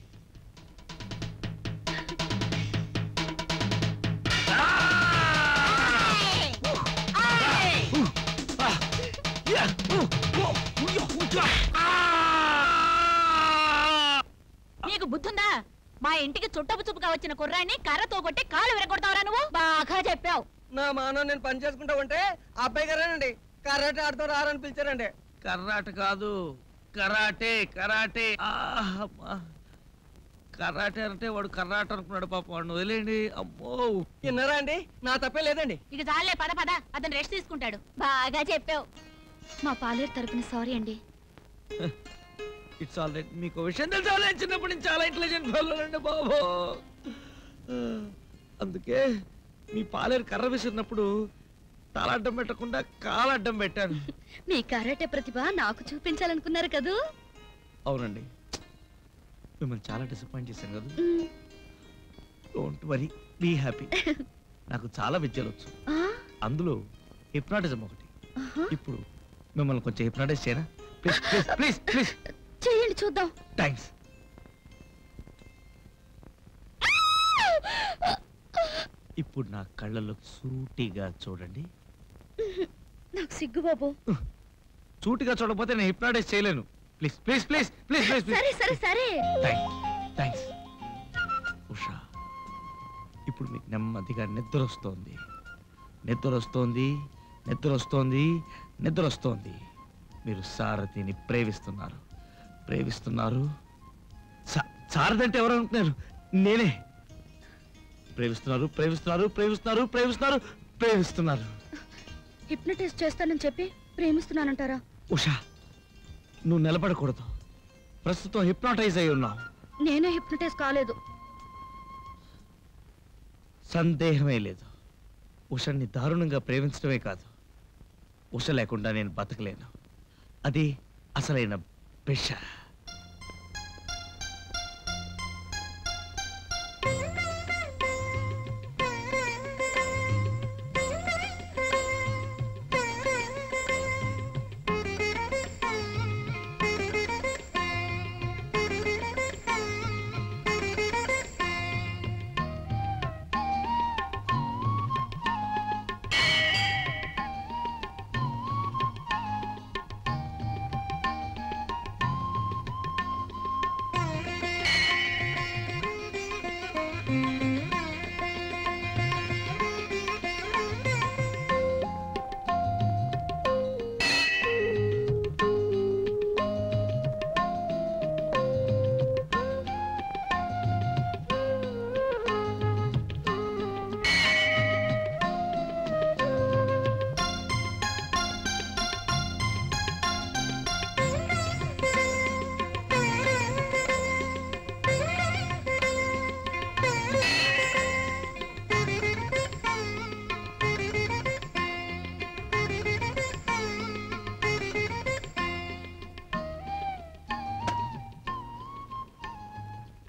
నీకు బుద్ధుందా మా ఇంటికి చుట్టపు చుప్పుగా వచ్చిన కుర్రాన్ని కర్రతో కొట్టి కాలు విరగొడతావరా నువ్వు బాగా చెప్పావు నా మానవ నేను పని చేసుకుంటా ఉంటే ఆ అబ్బాయి గారేనండి కరాటే ఆడుతూ రారని పిలిచారండి కర్రాట కాదు కరాటే కరాటే ఆహ్, అమ్మా. కరాటే అంటే వాడు కర్రాట అనుకున్నాడు పాప వాడిని వదిలేండి అమ్మో విన్నారా అండి నా తప్పే లేదండి ఇక చాలే పద పద అతను రెస్ట్ తీసుకుంటాడు బాగా చెప్పావు మా పాలేరు తరపున సారీ అండి ఇట్స్ ఆల్ రైట్ మీకు విషయం తెలుసా నేను చిన్నప్పటి నుంచి చాలా ఇంటెలిజెంట్ అండి బాబు అందుకే మీ పాలేరు కర్ర విసిరినప్పుడు తల అడ్డం పెట్టకుండా కాలు అడ్డం పెట్టాను మీ కరాటే ప్రతిభ నాకు చూపించాలనుకున్నారు కదూ అవునండి మిమ్మల్ని చాలా డిసప్పాయింట్ చేశాను కదా డోంట్ వరీ బీ హ్యాపీ నాకు చాలా విద్యలు వచ్చు అందులో హిప్నాటిజం ఒకటి ఇప్పుడు మిమ్మల్ని కొంచెం హిప్నాటైజ్ చేయనా ప్లీజ్ ప్లీజ్ ప్లీజ్ ప్లీజ్ చేయండి చూద్దాం థ్యాంక్స్ ఇప్పుడు నా కళ్ళలో సూటిగా చూడండి నాకు సిగ్గు బాబు సూటిగా చూడకపోతే నేను హిప్నాటైజ్ చేయలేను please please please please please సరే సరే సరే థ్యాంక్స్ ఉషా ఇప్పుడు మీకు నెమ్మదిగా నిద్ర వస్తోంది నిద్ర వస్తోంది నిద్ర వస్తోంది నిద్ర వస్తోంది మీరు సారథిని ప్రేమిస్తున్నారు ప్రేమిస్తున్నారు సా- సారథి అంటే ఎవరు అనుకుంటున్నారు నేనే ప్రేమిస్తున్నారు ప్రేమిస్తున్నారు ప్రేమిస్తున్నారు ప్రేమిస్తున్నారు ప్రేమిస్తున్నారు హిప్నటైజ్ చేస్తానని చెప్పి ప్రేమిస్తున్నానంటారా ఉషా నువ్వు నిలబడకూడదు ప్రస్తుతం హిప్నాటైజ్ అయి ఉన్నావు నేనే హిప్నటైజ్ కాలేదు సందేహమే లేదు ఉషని దారుణంగా ప్రేమించడమే కాదు ఉష లేకుండా నేను బతకలేను అది అసలైన పెష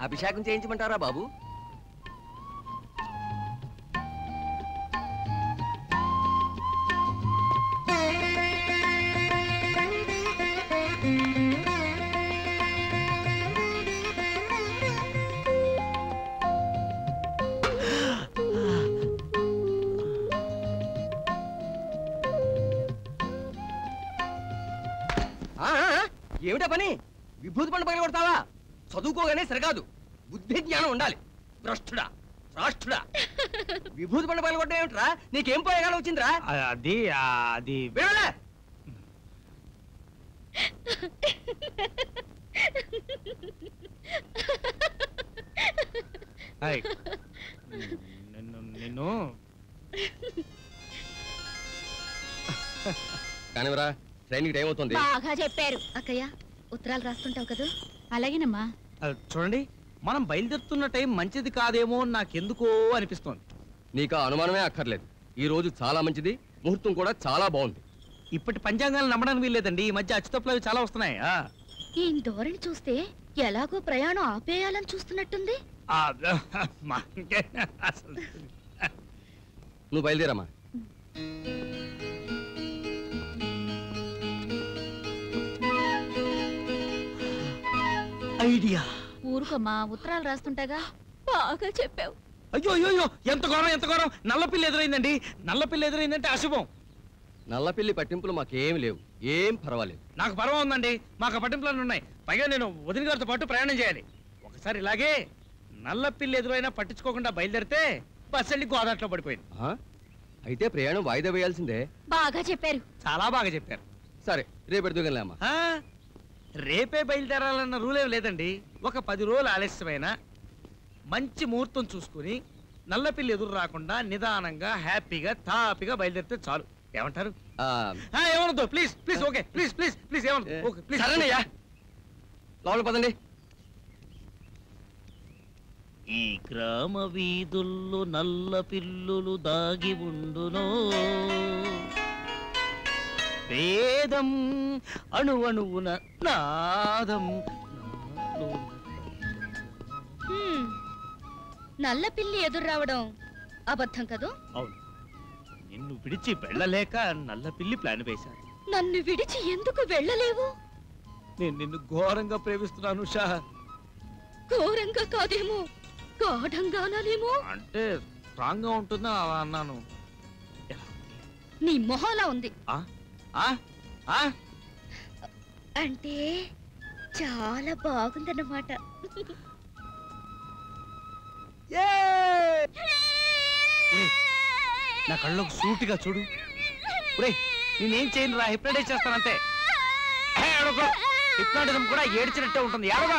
అభిషేకం చేయించమంటారా బాబు ఆ, ఆ, ఆ, ఏమిటా పని విభూతి పండు పగల కొడతావా చదువుకోగానే సరికాదు బుద్ధి జ్ఞానం ఉండాలి భ్రష్టుడా రాష్ట్రుడా విభూతి పండు పగల కొట్టడం ఏమిట్రా నీకేం పోయేగానే వచ్చిందిరా అది అది వినలే హాయ్. నిన్ను నిన్ను కానివరా ట్రైన్కి టైం అవుతుంది బాగా చెప్పారు అక్కయ్య ఉత్తరాలు రాస్తుంటావు కదా అలాగేనమ్మా ఆ, చూడండి మనం బయలుదేరుతున్న టైం మంచిది కాదేమో అని నాకెందుకో అనిపిస్తోంది నీకు ఆ అనుమానమే అక్కర్లేదు ఈ రోజు చాలా మంచిది ముహూర్తం కూడా చాలా బాగుంది ఇప్పటి పంచాంగాలు నమ్మడానికి వీల్లేదండి ఈ మధ్య అచ్చుతప్పులు అవి చాలా వస్తున్నాయి ఆ. ఈ ధోరణి చూస్తే ఎలాగో ప్రయాణం ఆపేయాలని చూస్తున్నట్టుంది ఆ, మనకే అసలు నువ్వు బయలుదేరమ్మా ఐడియా ఊరుకోమ్మా ఉత్తరాలు రాస్తుంటాగా బాగా చెప్పావు అయ్యో అయ్యో అయ్యో ఎంత ఘోరం ఎంత ఘోరం నల్లపిల్లి ఎదురైందండి నల్లపిల్లి ఎదురైందంటే అశుభం నల్లపిల్లి పట్టింపులు మాకేం లేవు ఏం పర్వాలేదు నాకు పర్వం ఉందండి మాకు ఆ పట్టింపులన్నీ ఉన్నాయి పైగా నేను వదిన గారితో పాటు ప్రయాణం చేయాలి ఒకసారి ఇలాగే నల్లపిల్లి ఎదురైనా పట్టించుకోకుండా బయలుదేరితే బస్ వెళ్ళి గోదాట్లో పడిపోయింది ఆ? అయితే ప్రయాణం వాయిదా వేయాల్సిందే బాగా చెప్పారు చాలా బాగా చెప్పారు సరే రేపు ఎడుతుగలేమ్మా ఆ, రేపే బయలుదేరాలన్న రూల్ ఏం లేదండి ఒక పది రోజులు ఆలస్యమైన మంచి ముహూర్తం చూసుకుని నల్లపిల్లి ఎదురు రాకుండా నిదానంగా హ్యాపీగా తాపిగా బయలుదేరితే చాలు ఏమంటారు ఆ, ఆ, ఏమనొద్దు please please okay please please please ఏమనొద్దు ఓకే ప్లీజ్ సరేనయ్యా లోపల పదండి ఈ గ్రామ వీధుల్లో నల్ల పిల్లులు దాగి ఉండునో వేదం అణువణువున నాదం నాలో హ్మ్. నల్ల పిల్లి ఎదురు రావడం అబద్ధం కదూ అవును నిన్ను విడిచి వెళ్ళలేక నల్ల పిల్లి ప్లాన్ వేశాను నన్ను విడిచి ఎందుకు వెళ్ళలేవు నేను నిన్ను ఘోరంగా ప్రేమిస్తున్నాను షా ఘోరంగా కాదేమో గాఢంగానేమో అంటే స్ట్రాంగ్ గా ఉంటుందా అలా అన్నాను నీ మొహంలా ఉంది ఆ? ఆ? ఆ? అంటే చాలా బాగుందన్నమాట ఒరేయ్, నా కళ్ళకు సూటిగా చూడు ఒరేయ్ నేనేం చేయను రా హిప్నటైజ్ చేస్తానంతే ఏ, ఏడవకు. హిప్నాటిజం కూడా ఏడ్చినట్టే ఉంటుంది ఏడవగా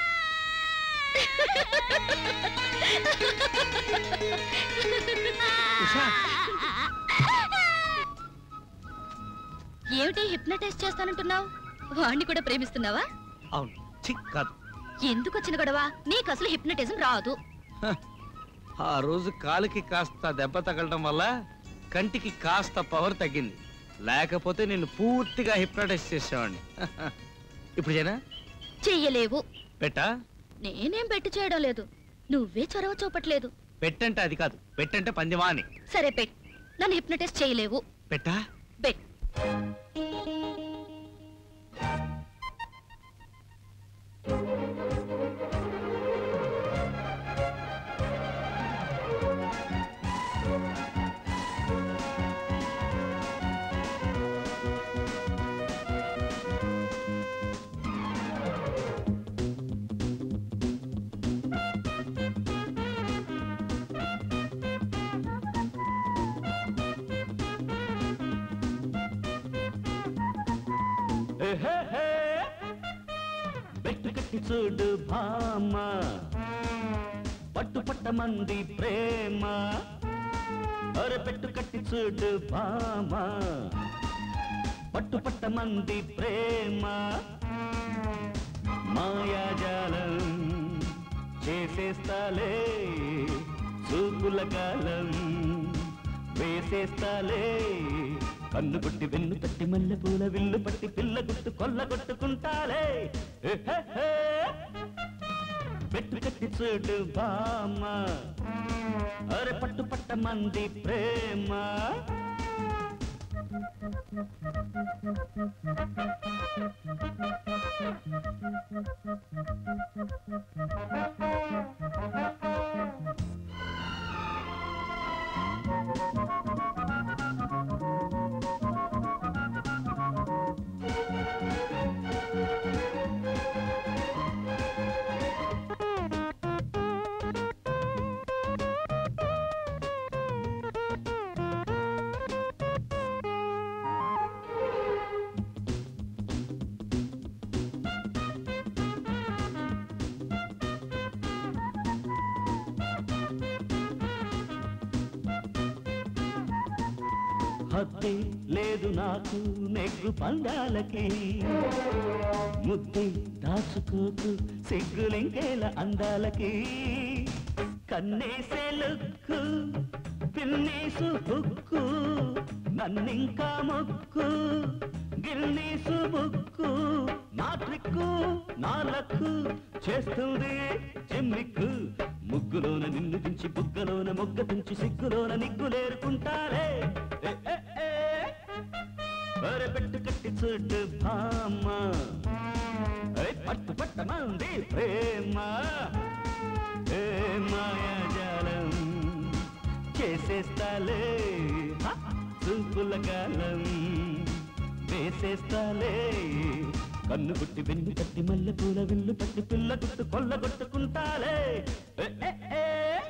ఉషా ఏమిటి హిప్నటైజ్ చేస్తానంటున్నావు వాణ్ణి కూడా ప్రేమిస్తున్నావా అవును చిక్ కాదు ఎందుకు వచ్చిన గొడవ నీకు అసలు హిప్నటిజం రాదు హ, ఆ రోజు కాలుకి కాస్త దెబ్బ తగలడం వల్ల కంటికి కాస్త పవర్ తగ్గింది లేకపోతే నేను పూర్తిగా హిప్నటైజ్ చేసేవాడిని ఇప్పుడు చేనా చెయ్యలేవు పెట్టా నేనేం పెట్టి చేయడం లేదు నువ్వే చొరవ చూపట్లేదు పెట్టంటే అది కాదు పెట్టంటే పందిమా అని సరే పెట్ నన్ను హిప్నటైజ్ చేయలేవు పెట్టా బెట్ బెట్టు కట్టి చూడు భామ పట్టు పట్ట మంది ప్రేమ అరే పెట్టు కట్టి చూడు భామ పట్టు పట్ట మంది ప్రేమ మాయాజాలం చేసేస్తాలే చూపుల కాలం వేసేస్తాలే కన్ను కొట్టి వెన్ను తట్టి మల్లె పూల విల్లు పట్టి పిల్ల గుట్టు కొల్ల కొట్టుకుంటాలే ఎహెహె. పెట్టు కట్టి చూడు బామ అరే పట్టు పట్ట మంది ప్రేమ హత్తి లేదు నాకు నెగ్గు పందాలకి ముద్ది దాచుకోకు సిగ్గులింకేల అందాలకి కన్నేసే లుక్కు పిన్నేసు బుక్కు నన్నింకా మొక్కు గిల్లీసు బుక్కు నా ట్రిక్కు నా లక్కు చేస్తుంది చెమ్మిక్కు ముగ్గులోన నిన్ను దించి బుగ్గలోన మొగ్గ తుంచి సిగ్గులోన నిగ్గులేరుకుంటారే ఏ, ఏ, ఏ. ఒరే పెట్టు కట్టి చూడు భామ ఏయ్, పట్టు పట్ట మంది ప్రేమ ఏ మాయాజాలం చేసేస్తాలే హ, చూపుల కాలం వేసేస్తాలే కన్ను గుట్టి వెన్ను కట్టి మల్లె పూల విల్లు పట్టి పిల్ల గుట్టు కొల్ల కొట్టుకుంటాలే ఏ, ఏ, ఏ.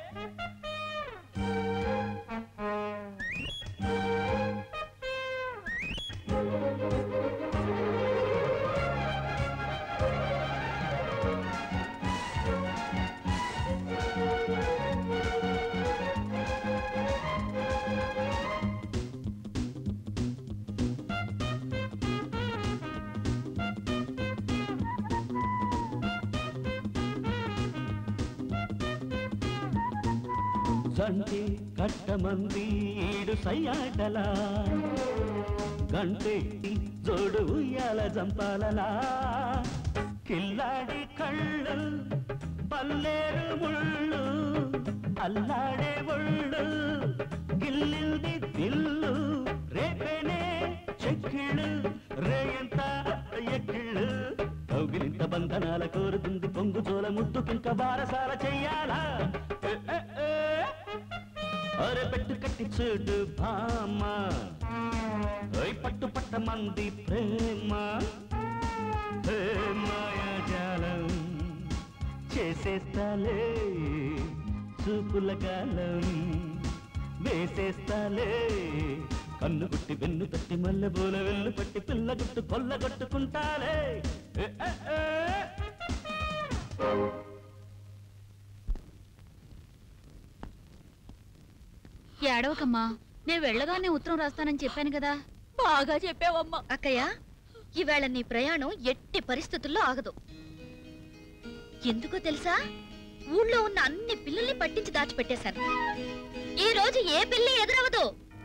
జంటి కట్టమంది ఈడు సయ్యాటలా గంటే జోడు ఉయ్యాల జంపాలలా కిల్లాడి కళ్ళు పల్లేరు ముళ్ళు అల్లాడే ఒళ్ళు గిల్లింది దిల్లు రేపేనే చెక్కిళ్ళు రేయంత ఎక్కిళ్ళు కౌగిలింత బంధనాల కోరుతుంది పొంగు చోల ముద్దుకింక బారసాల చెయ్యాలా ఏ, ఏ, ఏ. అరే పెట్టు కట్టి చూడు భామ ఓయ్ పట్టు పట్ట మంది ప్రేమ హే మాయాజాలం చేసేస్తాలే చూపుల గాలం వేసేస్తాలే కన్ను గుట్టి వెన్ను తట్టి మల్లె పూల వెన్ను పట్టి పిల్ల గుట్టు కొల్ల కొట్టుకుంటాలే ఏ, ఏ, ఏ. ఏడవకమ్మా నేను వెళ్ళగానే ఉత్తరం రాస్తానని చెప్పాను కదా బాగా చెప్పావమ్మా అక్కయ్య ఈవేళ నీ ప్రయాణం ఎట్టి పరిస్థితుల్లో ఆగదు ఎందుకో తెలుసా ఊళ్ళో ఉన్న అన్ని పిల్లల్ని పట్టించి దాచిపెట్టేశాను ఈ రోజు ఏ పిల్లి ఎదురవదు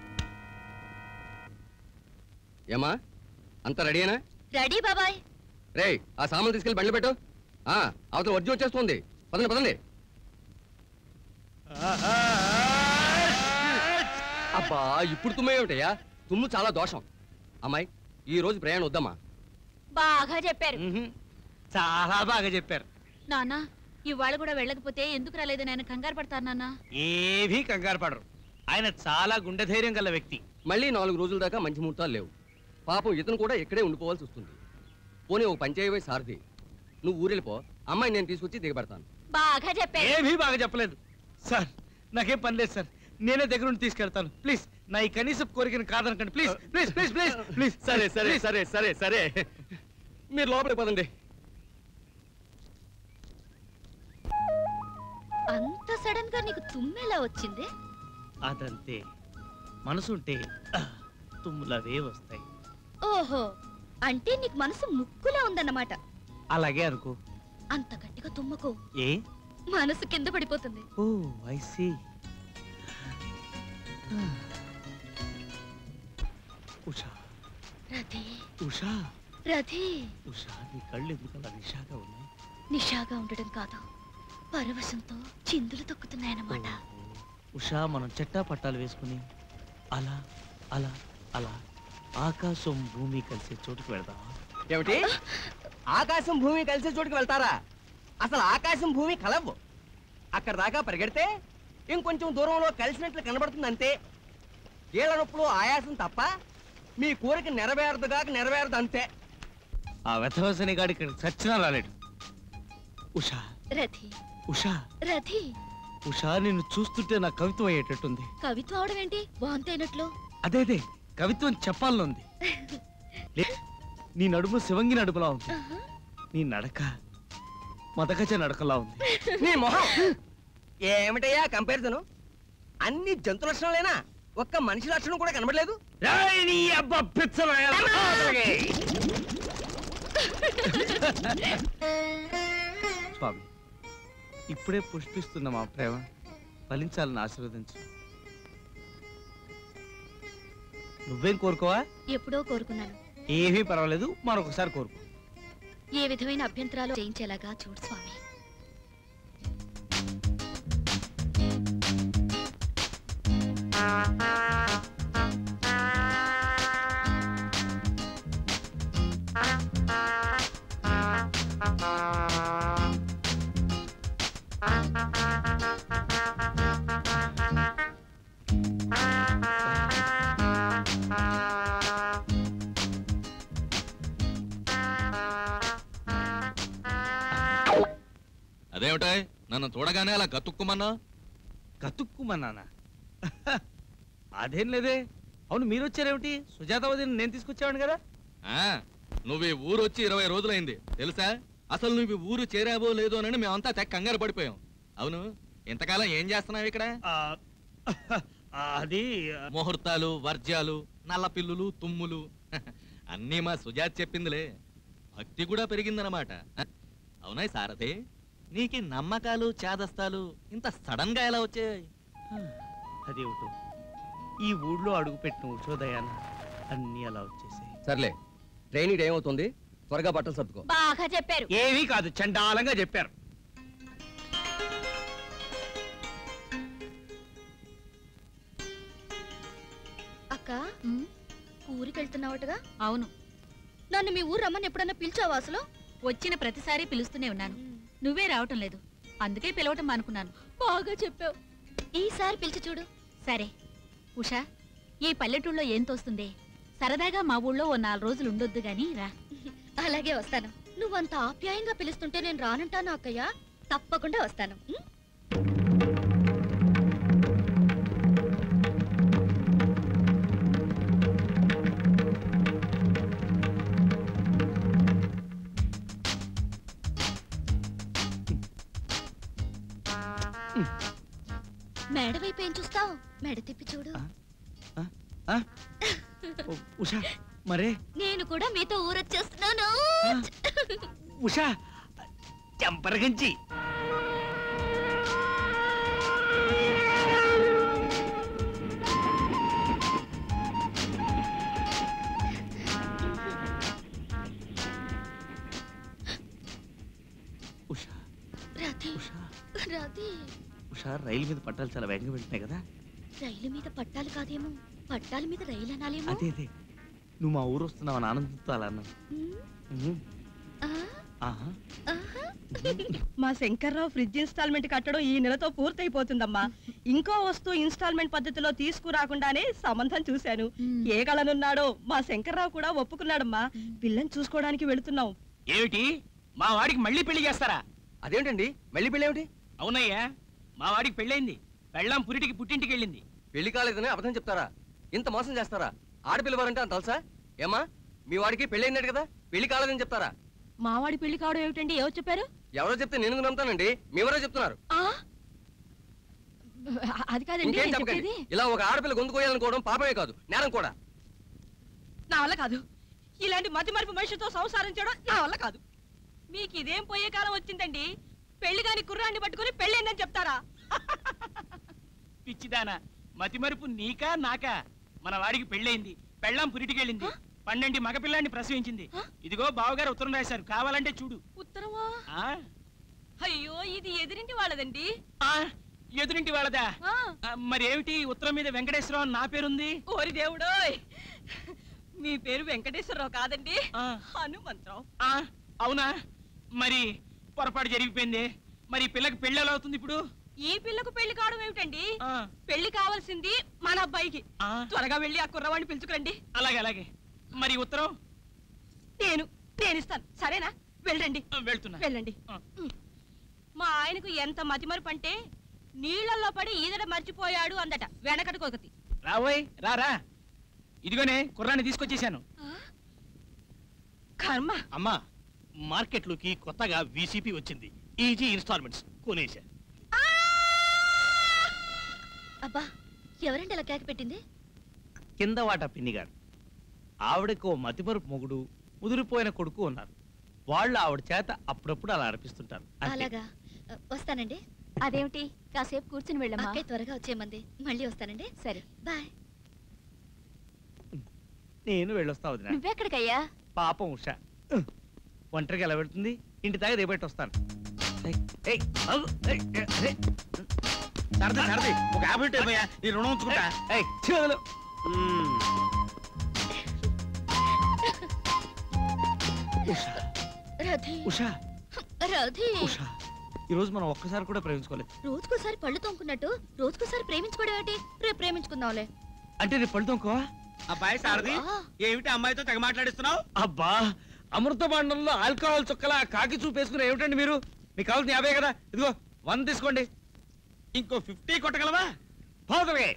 ఏమా అంత రెడీనా రెడీ బాబాయ్ రే ఆ సామాన్లు తీసుకెళ్ళి బండ్లు పెట్టు ఆ అవతల వడ్జీ వచ్చేస్తుంది పదండి పదండి అబ్బా ఇప్పుడు తుమ్మేమిటయ్యా తుమ్ము చాలా దోషం అమ్మాయి ఈ రోజు ప్రయాణం వద్దమ్మా బాగా చెప్పారు చాలా బాగా చెప్పారు నాన్న ఇవాళ కూడా వెళ్ళకపోతే ఎందుకు రాలేదని ఆయన కంగారు పడతారు నాన్న ఏవీ కంగారు పడరు ఆయన చాలా గుండె ధైర్యం గల వ్యక్తి మళ్ళీ నాలుగు రోజుల దాకా మంచి ముహూర్తాలు లేవు పాపం ఇతను కూడా ఇక్కడే ఉండిపోవాల్సి వస్తుంది పోనీ ఒక పంచాయవై సారథి నువ్వు ఊరెళ్ళిపో అమ్మాయి నేను తీసుకొచ్చి దిగబెడతాను బాగా చెప్పారు ఏమీ బాగా చెప్పలేదు సార్ నాకేం పని లేదు సార్ నేనే దగ్గర నుండి తీసుకెళ్తాను ప్లీజ్ నా ఈ కనీసపు కోరికను కాదనకండి please please please please please సరే సరే సరే సరే సరే మీరు లోపలికి పదండి అంత సడన్ గా నీకు తుమ్మెలా వచ్చింది అదంతే మనసుంటే ఆ, తుమ్ములవే వస్తాయి ఓహో అంటే నీకు మనసు ముక్కులా ఉందన్నమాట అలాగే అనుకో అంత గట్టిగా తుమ్మకు ఏ మనసు కింద పడిపోతుంది oh I see Usha Rathi Usha Rathi Usha నీ కళ్ళు ఎందుకు అలా నిషాగా ఉన్నాయి నిషాగా ఉండడం కాదు పరవశంతో చిందులు తొక్కుతున్నాయన్నమాట ఉషా మనం చెట్టా పట్టాలు వేసుకుని అలా అలా అలా ఆకాశం భూమి కలిసే చోటుకు వెళదాం ఏమిటి ఆకాశం భూమి కలిసే చోటుకి వెళ్తారా అసలు ఆకాశం భూమి కలవు అక్కడ దాకా పరిగెడితే ఇంకొంచెం దూరంలో కలిసినట్లు కనబడుతుంది అంతే కీళ్ళ నొప్పులు ఆయాసం తప్ప మీ కోరిక నెరవేరదుగాక నెరవేరదు అంతే ఆ వెధవసని గాడి ఇక్కడ చచ్చినా రాలేడు ఉషా రథి ఉషా రథి ఉషా నిన్ను చూస్తుంటే నా కవిత్వం అయ్యేటట్టుంది కవిత్వం అవడం ఏంటి వాంతి అయినట్లు అదే అదే కవిత్వం చెప్పాలనుంది లే, నీ నడుము శివంగి నడుములా ఉంది నీ నడక మదగజ నడకలా ఉంది నీ మొహం ఏమిటయ్యా కంపారిజను అన్ని జంతు లక్షణాలేనా ఒక్క మనిషి లక్షణం కూడా కనబడలేదు స్వామి ఇప్పుడే పుష్పిస్తున్న మా ప్రేమ ఫలించాలని ఆశీర్వదించు నువ్వేం కోరుకోవా ఎప్పుడో కోరుకున్నాను ఏమీ పర్వాలేదు మరొకసారి కోరుకో ఏ విధమైన అభ్యంతరాలు జయించేలాగా చూడు స్వామి అదేమిటాయ్ నన్ను చూడగానే అలా గతుక్కుమన్నా గతుక్కుమన్నానా అదేం లేదే అవును మీరు వచ్చారేమిటి సుజాత వదిన నేను తీసుకొచ్చావాను కదా ఆ, నువ్వు ఈ ఊరు వచ్చి ఇరవై రోజులైంది తెలుసా అసలు నువ్వు ఈ ఊరు చేరావో లేదో అని మేమంతా తెగ కంగారు పడిపోయాం అవును ఇంతకాలం ఏం చేస్తున్నావు ఇక్కడ అది ముహూర్తాలు వర్జ్యాలు నల్ల పిల్లులు తుమ్ములు అన్నీ మా సుజాత్ చెప్పిందిలే భక్తి కూడా పెరిగిందనమాట అవునా సారథి నీకు ఈ నమ్మకాలు చేదస్తాలు ఇంత సడన్ గా ఎలా వచ్చాయి అదేమిటో ఈ ఊళ్ళో అడుగుపెట్టిన ఉషోదయాన అన్నీ అలా వచ్చేసాయి సర్లే ట్రైనింగ్ ఏమవుతుంది త్వరగా బట్టలు సర్దుకో బాగా చెప్పారు ఏమీ కాదు చండాలంగా చెప్పారు అక్క ఊరికి వెళ్తున్నావటగా అవును నన్ను మీ ఊరు రమ్మని ఎప్పుడన్నా పిలిచావా అసలు వచ్చిన ప్రతిసారి పిలుస్తూనే ఉన్నాను నువ్వే రావటం లేదు అందుకే పిలవటం అనుకున్నాను బాగా చెప్పావు ఈసారి పిలిచి చూడు సరే ఉషా ఈ పల్లెటూళ్ళలో ఏం తోస్తుంది సరదాగా మా ఊళ్ళో ఓ నాలుగు రోజులు ఉండొద్దు గాని రా అలాగే వస్తాను నువ్వంత ఆప్యాయంగా పిలుస్తుంటే నేను రానంటాను అక్కయ్య తప్పకుండా వస్తాను ఉం? మేడ వైపు ఏం చూస్తావు మెడ తిప్పి చూడు ఉ- ఉషా మరే నేను కూడా మీతో ఊరొచ్చేస్తున్నాను ఉషా చెంపరగంచి ఉషా రాధి ఉషా రాధి ఉషా రైలు మీద పట్టాలు చాలా వేగంగా వెళ్తున్నాయి కదా రైలు మీద పట్టాలు కాదేమో పట్టాల మీద రైలు అనాలేమో అదే అదే నువ్వు మా ఊరు వస్తున్నావు అని ఆనందంతో అలా అన్నాను ఉమ్. ఆహా మా శంకర్రావు ఫ్రిడ్జ్ ఇన్స్టాల్మెంట్ కట్టడం ఈ నెలతో పూర్తయిపోతుందమ్మా ఇంకో వస్తువు ఇన్స్టాల్మెంట్ పద్ధతిలో తీసుకురాకుండానే సంబంధం చూశాను ఏ కళనున్నాడో మా శంకర్రావు కూడా ఒప్పుకున్నాడమ్మా పిల్లని చూసుకోవడానికి వెళుతున్నాం ఏమిటి మా వాడికి మళ్ళీ పెళ్లి చేస్తారా అదేంటండి మళ్ళీ పెళ్ళి ఏమిటి అవునయ్యా మా వాడికి పెళ్ళైంది పెళ్ళాం పురిటికి పుట్టింటికి వెళ్ళింది పెళ్లి కాలేదని అబద్ధం చెప్తారా ఇంత మోసం చేస్తారా ఆడపిల్లవారంటే అంత తెలుసా ఏమా మీ వాడికి పెళ్లి అయిందట కదా పెళ్లి కాలేదని చెప్తారా మావాడి పెళ్లి కావడం ఏమిటండి ఎవరు చెప్పారు ఎవరో చెప్తే నేను ఎందుకు నమ్ముతానండి మీవరో చెప్తున్నారు ఆ? అది కాదండి ఇంకేం నేను చెప్పకండి చెప్పేది ఇలా ఒక ఆడపిల్ల గొంతుకోయాలనుకోవడం పాపమే కాదు నేరం కూడా నా వల్ల కాదు ఇలాంటి మతి మరుపు మనిషితో సంసారం చేయడం నా వల్ల కాదు మీకు ఇదేం పోయే కాలం వచ్చిందండి పెళ్లి కాని కుర్రాన్ని పట్టుకుని పెళ్ళైందని చెప్తారా పిచ్చిదానా మతిమరుపు నీకా నాకా మన వాడికి పెళ్ళైంది పెళ్ళాం పురిటికి వెళ్ళింది పన్నెండు మగపిల్లాన్ని ప్రసవించింది ఇదిగో బావగారు ఉత్తరం రాశారు కావాలంటే చూడు ఉత్తరమా ఆ అయ్యో ఇది ఎదిరింటి వాళ్ళదండి ఆ, ఎదురింటి వాళ్ళదా ఆ. ఆ, మరి ఏమిటి ఉత్తరం మీద వెంకటేశ్వరరావు అని నా పేరుంది ఓరి దేవుడోయ్ మీ పేరు వెంకటేశ్వరరావు కాదండి ఆ. హనుమంతరావు ఆ, అవునా మరి పొరపాటు జరిగిపోయింది మరి ఈ పిల్లకి పెళ్ళి ఎలా అవుతుంది ఇప్పుడు ఈ పిల్లకు పెళ్లి కావడం ఏమిటండి ఆ, పెళ్లి కావాల్సింది మన అబ్బాయికి ఆ, త్వరగా వెళ్ళి ఆ కుర్రవాడిని పిలుచుకురండి అలాగే అలాగే మరి ఈ ఉత్తరం నేను నేను ఇస్తాను సరేనా వెళ్ళండి ఆ, వెళ్తున్నా వెళ్ళండి ఆ. ఉమ్. మా ఆయనకు ఎంత మతిమరుపు అంటే నీళ్ళల్లో పడి ఈదడ మర్చిపోయాడు అందట వెనకటికి ఒకటి రావోయ్ రారా ఇదిగోనే కుర్రాన్ని తీసుకొచ్చేసాను కర్మ అమ్మా మార్కెట్లోకి కొత్తగా విసిపి వచ్చింది ఈజీ ఇన్స్టాల్మెంట్స్ కొనేసా అబ్బా ఎవరండి అలా కేక పెట్టింది కింద వాట పిన్నిగాడు ఆవిడకు ఓ మతిమరుపు మొగుడు ముదిరిపోయిన కొడుకు ఉన్నారు వాళ్ళు ఆవిడ చేత అప్పుడప్పుడు అలా అనిపిస్తుంటారు అంతే. అలాగా అ, వస్తానండి అదేమిటి కాసేపు కూర్చుని వెళ్ళమ్మా అక్కయ్య త్వరగా వచ్చేయమంది మళ్ళీ వస్తానండి సరే బాయ్ నేను వెళ్ళొస్తా వదిన నువ్వెక్కడికయ్యా పాపం ఉష ఒంటరికి ఎలా వెళ్తుంది ఇంటి దాకా రేపటి వస్తాను ఏయ్, ఏయ్, ఆగు, ఏయ్, ఏయ్, అరే. సరదా సరది ఒక యాభై అయిపోయా నీ రుణం ఉంచుకుంటా ఏయ్, ఛీ, వదిలు. మ్మ్. ఉష రథి ఉష రథి ఉష ఈరోజు మనం ఒక్కసారి కూడా ప్రేమించుకోలేదు రోజుకోసారి పళ్ళు తోముకున్నట్టు రోజుకోసారి ప్రేమించుకోవడం ఏంటి రేపు ప్రేమించుకుందాంలే అంటే నీ పళ్ళు తోముకోవా అబ్బాయి సారది అబ్బా. ఏమిటి అమ్మాయితో తెగ మాట్లాడిస్తున్నావు అబ్బా అమృత భాండంలో ఆల్కహాల్ చుక్కల కాకి చూపేసుకుని ఏమిటండి మీరు మీకు కావాల్సిన యాభై కదా ఇదిగో వంద తీసుకోండి ఇంకో ఫిఫ్టీ కొట్టగలవా పోతవే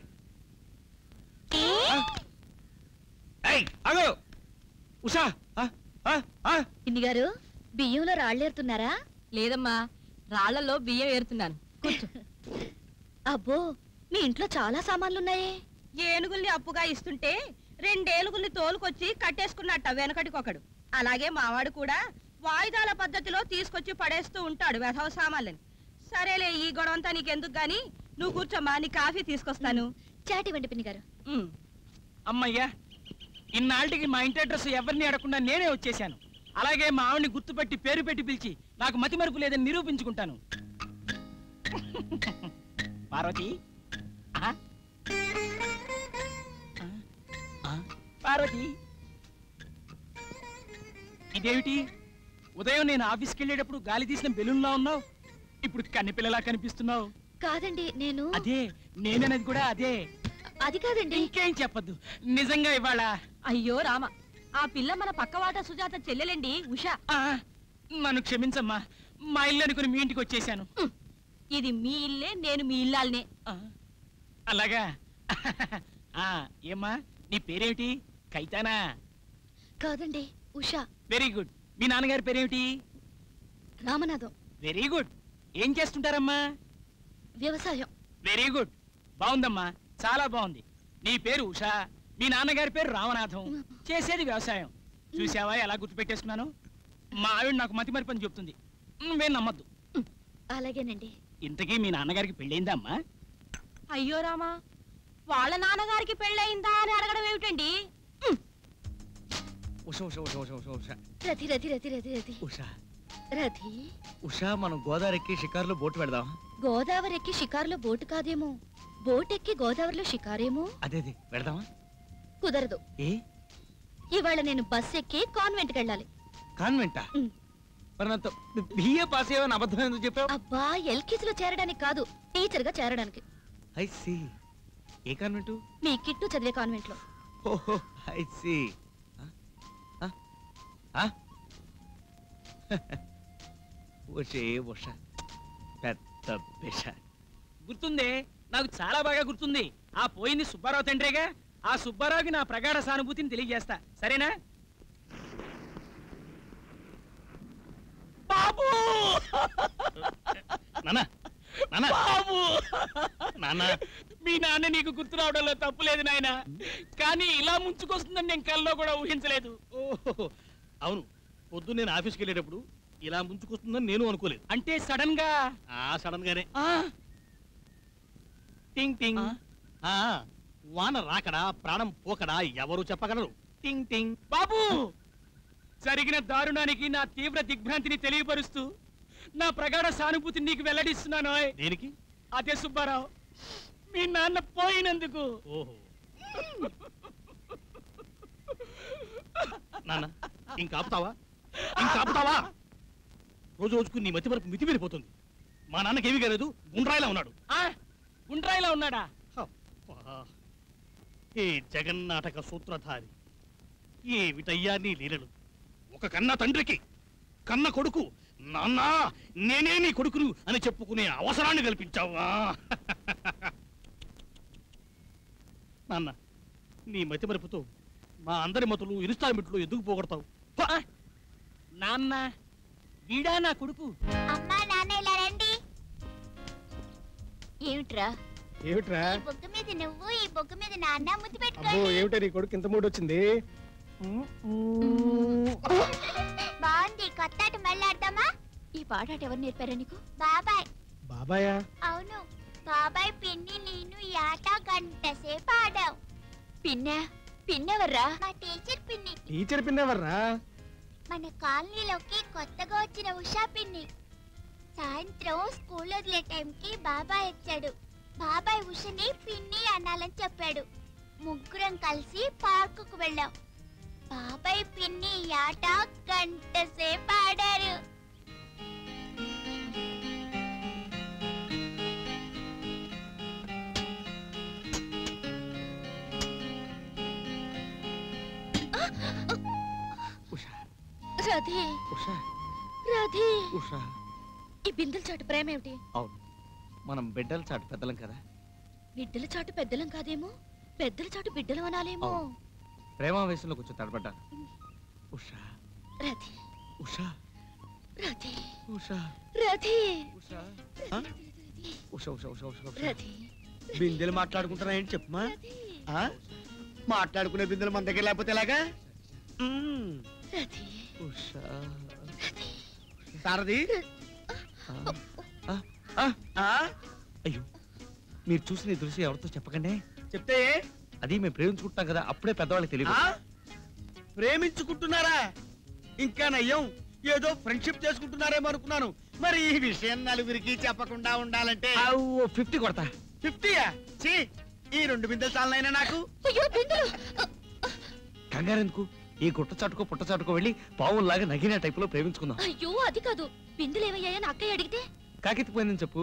ఏయ్ అగో ఉషా ఆ, ఆ, ఆ. ఇన్ని గారు బియ్యంలో రాళ్ళేరుతున్నారా లేదమ్మా రాళ్లలో బియ్యం ఏరుతున్నాను అబ్బో మీ ఇంట్లో చాలా సామాన్లున్నాయే ఏనుగుల్ని అప్పుగా ఇస్తుంటే రెండేనుగుల్ని తోలుకొచ్చి కట్టేసుకున్నట్ట వెనకటికొకడు అలాగే మావాడు కూడా వాయిదాల పద్ధతిలో తీసుకొచ్చి పడేస్తూ ఉంటాడు వెధవ సామాన్లని సరేలే ఈ గొడవంతా నీకెందుకు గాని నువ్వు కూర్చోమ్మా నీ కాఫీ తీసుకొస్తాను చాటి వండి పిన్ని గారు ఉమ్. అమ్మయ్యా ఇన్నాళ్ళకి మా ఇంటి అడ్రస్ ఎవరిని అడగకుండా నేనే వచ్చేసాను అలాగే మా ఆవిడ్ని గుర్తుపట్టి పేరు పెట్టి పిలిచి నాకు మతి మరుపు లేదని నిరూపించుకుంటాను పార్వతి ఆ? ఆ? ఆ? పార్వతి ఇదేమిటి ఉదయం నేను ఆఫీస్కి వెళ్ళేటప్పుడు గాలి తీసిన బెలూన్లా ఉన్నావు ఇప్పుడు కన్ని పిల్లలా కనిపిస్తున్నావు కాదండి నేను అదే నేననేది కూడా అదే అది కాదండి ఇంకేం చెప్పద్దు నిజంగా ఇవాళ అయ్యో రామ ఆ పిల్ల మన పక్కవాట సుజాత చెల్లెలండి ఉషా ఆ, నన్ను క్షమించమ్మా మా ఇల్లు అనుకుని మీ ఇంటికి వచ్చేసాను ఇది మీ ఇల్లే నేను మీ ఇల్లాలనే ఆ, అలాగా ఆ, ఏమ్మా నీ పేరేమిటి కైతానా కాదండి ఉషా వెరీ గుడ్ మీ నాన్నగారి పేరేమిటి రామనాథం వెరీ గుడ్ ఏం చేస్తుంటారమ్మా వ్యవసాయం వెరీ గుడ్ బాగుందమ్మా చాలా బాగుంది నీ పేరు ఉషా మీ నాన్నగారి పేరు రామనాథం చేసేది వ్యవసాయం చూసావా ఎలా గుర్తుపెట్టేసుకున్నాను మా ఆవిడ నాకు మతి మరి పని చెప్తుంది నువ్వేం నమ్మద్దు అలాగేనండి ఇంతకీ మీ నాన్నగారికి పెళ్ళైందా అమ్మా అయ్యో రామా వాళ్ళ నాన్నగారికి పెళ్ళయిందా అని అడగడం ఏమిటండి ఉష ఉష ఉష ఉష ఉష ఉష రథి రథి రథి రథి రథి ఉష రథి ఉష మనం గోదావరికి షికారులో బోటు పెడదాం గోదావరి ఎక్కి షికారులో బోటు కాదేమో బోట్ ఎక్కి గోదావరిలో షికారేమో అదే అదే పెడదామా కుదరదు ఏ ఇవాళ నేను బస్ ఎక్కి కాన్వెంట్కి వెళ్ళాలి కాన్వెంటా ఉమ్. మరి నాతో బిఏ పాస్ అయ్యావని అబద్ధం ఎందుకు చెప్పావు అబ్బా ఎల్కేజీలో చేరడానికి కాదు టీచర్ గా చేరడానికి ఐ సి ఏ కాన్వెంటు మీ కిట్టు చదివే కాన్వెంట్ లో ఓహో ఐ సి ఉషే ఉష పెద్ద బిష గుర్తుందే నాకు చాలా బాగా గుర్తుంది ఆ పోయింది సుబ్బారావు తండ్రేగా ఆ సుబ్బారావుకి నా ప్రగాఢ సానుభూతిని తెలియజేస్తా సరేనా బాబు నాన్న నాన్న బాబు నాన్న మీ నాన్న నీకు గుర్తు రావడంలో తప్పులేదు నాయన కానీ ఇలా ముంచుకొస్తుందని నేను కల్లో కూడా ఊహించలేదు ఓహో అవును పొద్దు నేను ఆఫీస్కి వెళ్ళేటప్పుడు ఇలా ముంచుకొస్తుందని నేను అనుకోలేదు అంటే సడన్ గా ఆ సడన్ గానే ఆ, టింగ్ టింగ్ ఆ? ఆ, వాన రాకడా ప్రాణం పోకడా ఎవరు చెప్పగలరు టింగ్ టింగ్ బాబు జరిగిన దారుణానికి నా తీవ్ర దిగ్భ్రాంతిని తెలియపరుస్తూ నా ప్రగాఢ సానుభూతిని నీకు వెల్లడిస్తున్నాను దేనికి అదే సుబ్బారావు మీ నాన్న పోయినందుకు ఓహో నాన్న ఇంకా ఆపుతావా ఇంకా ఆపుతావా రోజు రోజుకు నీ మతి వరకు మితి వెళ్ళిపోతుంది మా నాన్నకి ఏమీ కాలేదు గుండ్రాయిలా ఉన్నాడు ఆ, గుండ్రాయిలా ఉన్నాడా అబ్బా. ఏ జగన్నాటక సూత్రధారి ఏ విటయ్యా నీ లీలలు ఒక కన్న తండ్రికి కన్న కొడుకు నాన్న నేనే నీ కొడుకును అని చెప్పుకునే అవసరాన్ని కల్పించావా నాన్న నీ మతి మరుపుతో మా అందరి మతులు ఇన్స్టాల్మెంట్లు ఎందుకు పోగొడతావు నాన్న వీడా నా కొడుకు అమ్మా నాన్న ఇలా రండి ఏమిట్రా ఏమిట్రా ఈ బొగ్గ మీద నువ్వు ఈ బొగ్గ మీద నాన్న ముద్దు అబ్బో పెట్టుకోండి ఏమిటా నీ కొడుకు ఇంత మూడు వచ్చింది బాగుంది కొత్త ఆట మళ్ళీ ఆడదామా ఈ పాడాట ఎవరు నేర్పారా నీకు బాబాయ్ బాబాయా అవును బాబాయ్ పిన్ని నేను ఈ ఆట గంట సేపు ఆడాం పిన్న పిన్నెవర్రా మా టీచర్ పిన్ని టీచర్ పిన్నెవర్రా మన కాలనీలోకి కొత్తగా వచ్చిన ఉషా పిన్ని సాయంత్రం స్కూల్ వదిలే టైంకి బాబాయ్ వచ్చాడు బాబాయ్ ఉషని పిన్ని అనాలని చెప్పాడు ముగ్గురం కలిసి పార్కుకు వెళ్ళాం బాబాయ్ పిన్ని ఈ ఆట గంట సేపు ఆడారు రథి ఉషా రథి ఉషా ఈ బిందెల చాటు ప్రేమ ఏమిటి అవును మనం బిడ్డల చాటు పెద్దలం కదా బిడ్డల చాటు పెద్దలం కాదేమో పెద్దల చాటు బిడ్డలం అనాలేమో అవును. ప్రేమావేశంలో కొంచెం తడబడ్డాను ఉషా రథి ఉషా రథి ఉషా రథి ఉషా ఆ? ఉషా ఉషా ఉషా ఉషా ఉషా రథి బిందెలు మాట్లాడుకుంటున్నా ఏంటి చెప్పమా ఆ? మాట్లాడుకునే బిందెలు మన దగ్గర లేకపోతే ఎలాగా మ్మ్. రథి ఉషా సారది ఆ, ఆ, ఆ, ఆ. అయ్యో మీరు చూసిన ఈ దృశ్యం ఎవరితో చెప్పకండి చెప్తే అది మేము ప్రేమించుకుంటాం కదా అప్పుడే పెద్దవాళ్ళకి తెలియదు ప్రేమించుకుంటున్నారా ఇంకా నయ్యం ఏదో ఫ్రెండ్షిప్ చేసుకుంటున్నారేమో అనుకున్నాను మరి ఈ విషయం నలుగురికి చెప్పకుండా ఉండాలంటే ఫిఫ్టీ కొడతా ఫిఫ్టీయా ఛీ ఈ రెండు బిందెలు చాలనైనా నాకు కంగారెందుకు ఈ గుట్ట చాటుకో పుట్ట చాటుకో వెళ్ళి పావుల్లాగా నగిన టైపులో ప్రేమించుకుందాం అయ్యో అది కాదు బిందులు ఏమయ్యాయని అక్కయ్య అడిగితే కాకెత్తిపోయిందని చెప్పు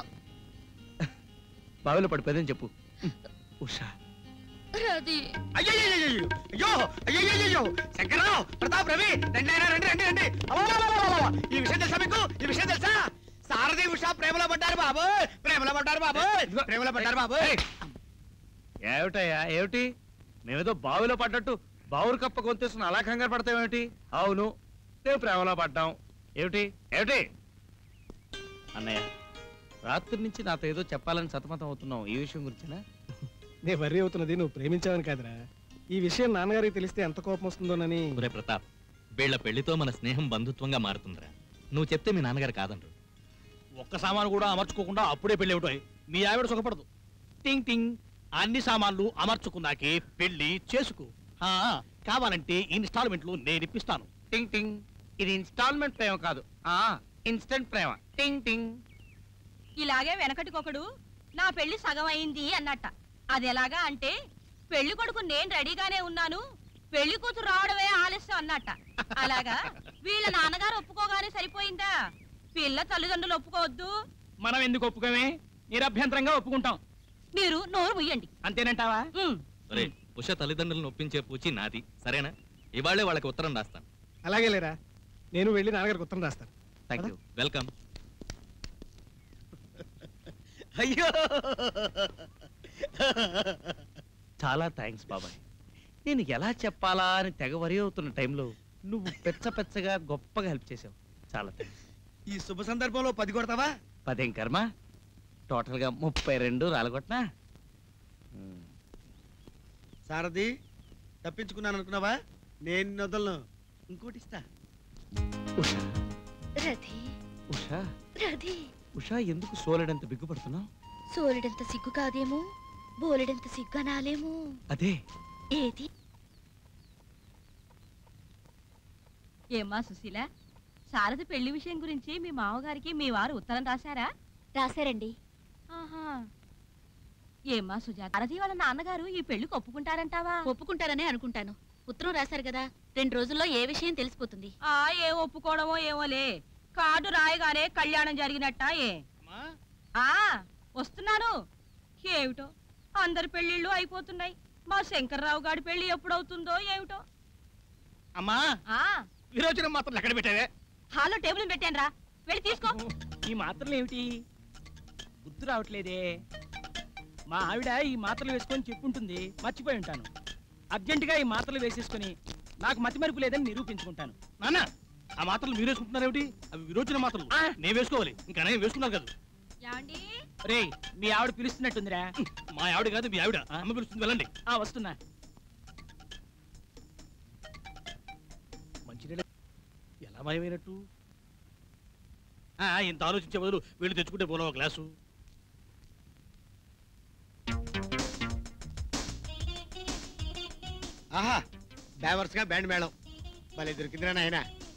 బావిలో పడిపోయిందని చెప్పు ఉషా రథి అయ్యయ్యయ్యయ్యో! అయ్యో అయ్యయ్యయ్యో! శంకర్రావు ప్రతాప్ రవి రండి ఆయన, రండి రండి రండి అవ్వవ్వవ్వవ్వవ్వ! ఈ విషయం తెలుసా మీకు ఈ విషయం తెలుసా సారథి ఉషా ప్రేమలో పడ్డారు బాబు ప్రేమలో పడ్డారు బాబు ప్రేమలో పడ్డారు బాబు ఏమిటయ్యా ఏమిటి మేమేదో బావిలో పడ్డట్టు బావురు కప్ప గొంతేసుకుని అలా కంగారు పడతావేమిటి అవును మేము ప్రేమలో పడ్డాం ఏమిటి ఏమిటి అన్నయ్య రాత్రి నుంచి నాతో ఏదో చెప్పాలని సతమతం అవుతున్నావు ఈ విషయం గురించేనా నేను వర్రీ అవుతున్నది నువ్వు ప్రేమించావని కాదురా ఈ విషయం నాన్నగారికి తెలిస్తే ఎంత కోపం వస్తుందోనని ఒరే ప్రతాప్ వీళ్ళ పెళ్లితో మన స్నేహం బంధుత్వంగా మారుతుందిరా నువ్వు చెప్తే మీ నాన్నగారు కాదండ్రు ఒక్క సామాను కూడా అమర్చుకోకుండా అప్పుడే పెళ్లి అవుతాయి మీ ఆవిడ సుఖపడదు టింగ్ టింగ్ అన్ని సామాన్లు అమర్చుకున్నాకే పెళ్లి చేసుకో ఆ, కావాలంటే ఇన్స్టాల్మెంట్లు నేను ఇప్పిస్తాను టింగ్ టింగ్ ఇది ఇన్స్టాల్మెంట్ ప్రేమ కాదు ఆ ఇన్స్టెంట్ ప్రేమ టింగ్ టింగ్ ఇలాగే వెనకటికొకడు నా పెళ్లి సగం అయింది అన్నట్ట అది ఎలాగా అంటే పెళ్లి కొడుకు నేను రెడీగానే ఉన్నాను పెళ్లి కూతురు రావడమే ఆలస్యం అన్నట్ట అలాగా వీళ్ళ నాన్నగారు ఒప్పుకోగానే సరిపోయిందా పిల్ల తల్లిదండ్రులు ఒప్పుకోవద్దు మనం ఎందుకు ఒప్పుకోమే నిరభ్యంతరంగా ఒప్పుకుంటాం మీరు నోరు ముయ్యండి అంతేనంటావా ఒరే ఉష తల్లిదండ్రులను ఒప్పించే పూచి నాది సరేనా ఇవాళే వాళ్ళకి ఉత్తరం రాస్తాను అలాగే లేరా నేను వెళ్ళి నాన్నగారికి ఉత్తరం రాస్తాను థ్యాంక్ యూ వెల్కమ్ అయ్యో చాలా థ్యాంక్స్ బాబాయ్ నేను ఎలా చెప్పాలా అని తెగ వరి అవుతున్న టైంలో నువ్వు పెచ్చ పెచ్చగా గొప్పగా హెల్ప్ చేసావు చాలా థ్యాంక్స్ ఈ శుభ సందర్భంలో పది కొడతావా పదేం కర్మ టోటల్గా ముప్పై రెండు రాలగొట్టినా సారథి తప్పించుకున్నాను అనుకున్నావా నేను నిన్ను వదలను ఇంకోటి ఇస్తా ఉషా రథి ఉషా రథి ఉషా ఎందుకు సోలెడంత బిగ్గుపడుతున్నావు సోలెడంత సిగ్గు కాదేమో బోలెడంత సిగ్గు అనాలేమో అదే ఏది ఏమ్మా సుశీల శారద పెళ్లి విషయం గురించి మీ మామగారికి మీ వారు ఉత్తరం రాశారా రాశారండి ఆహా ఏమ్మా సుజాత శారది వాళ్ళ నాన్నగారు ఈ పెళ్లికి ఒప్పుకుంటారంటావా ఒప్పుకుంటారనే అనుకుంటాను ఉత్తరం రాశారు కదా రెండు రోజుల్లో ఏ విషయం తెలిసిపోతుంది ఆ ఏ ఒప్పుకోవడమో ఏమోలే కార్డు రాయగానే కళ్యాణం జరిగినట్టా ఏ ఆ వస్తున్నాను ఏమిటో అందరి పెళ్లిళ్ళు అయిపోతున్నాయి మా శంకర్రావు గారి పెళ్లి ఎప్పుడవుతుందో ఏమిటో అమ్మా ఆ విరోచనం మాత్రం ఎక్కడ పెట్టావే హాల్లో టేబుల్ పెట్టాను రా వెళ్ళి తీసుకో ఈ మాత్రలు ఏమిటి గుర్తు రావట్లేదే మా ఆవిడ ఈ మాత్రలు వేసుకొని చెప్పుంటుంది మర్చిపోయి ఉంటాను అర్జెంటుగా ఈ మాత్రలు వేసేసుకొని నాకు మతిమరుపు లేదని నిరూపించుకుంటాను నాన్న ఆ మాత్రలు మీరు వేసుకుంటున్నారేమిటి అవి విరోచన మాత్రలు నేను వేసుకోవాలి ఇంకా నేను వేసుకున్నారు కదా రే మీ ఆవిడ పిలుస్తున్నట్టుందిరా మా ఆవిడ కాదు మీ ఆవిడ అమ్మ పిలుస్తుంది వెళ్ళండి ఆ వస్తున్నా మంచినీళ్ళ ఎలా మాయమైనట్టు ఆ, ఇంత ఆలోచించే బదులు వీళ్ళు తెచ్చుకుంటే పోలో ఒక గ్లాసు ఆహా డైవర్స్ గా బ్యాండ్ మేళం భలే దొరికిందిరా నాయన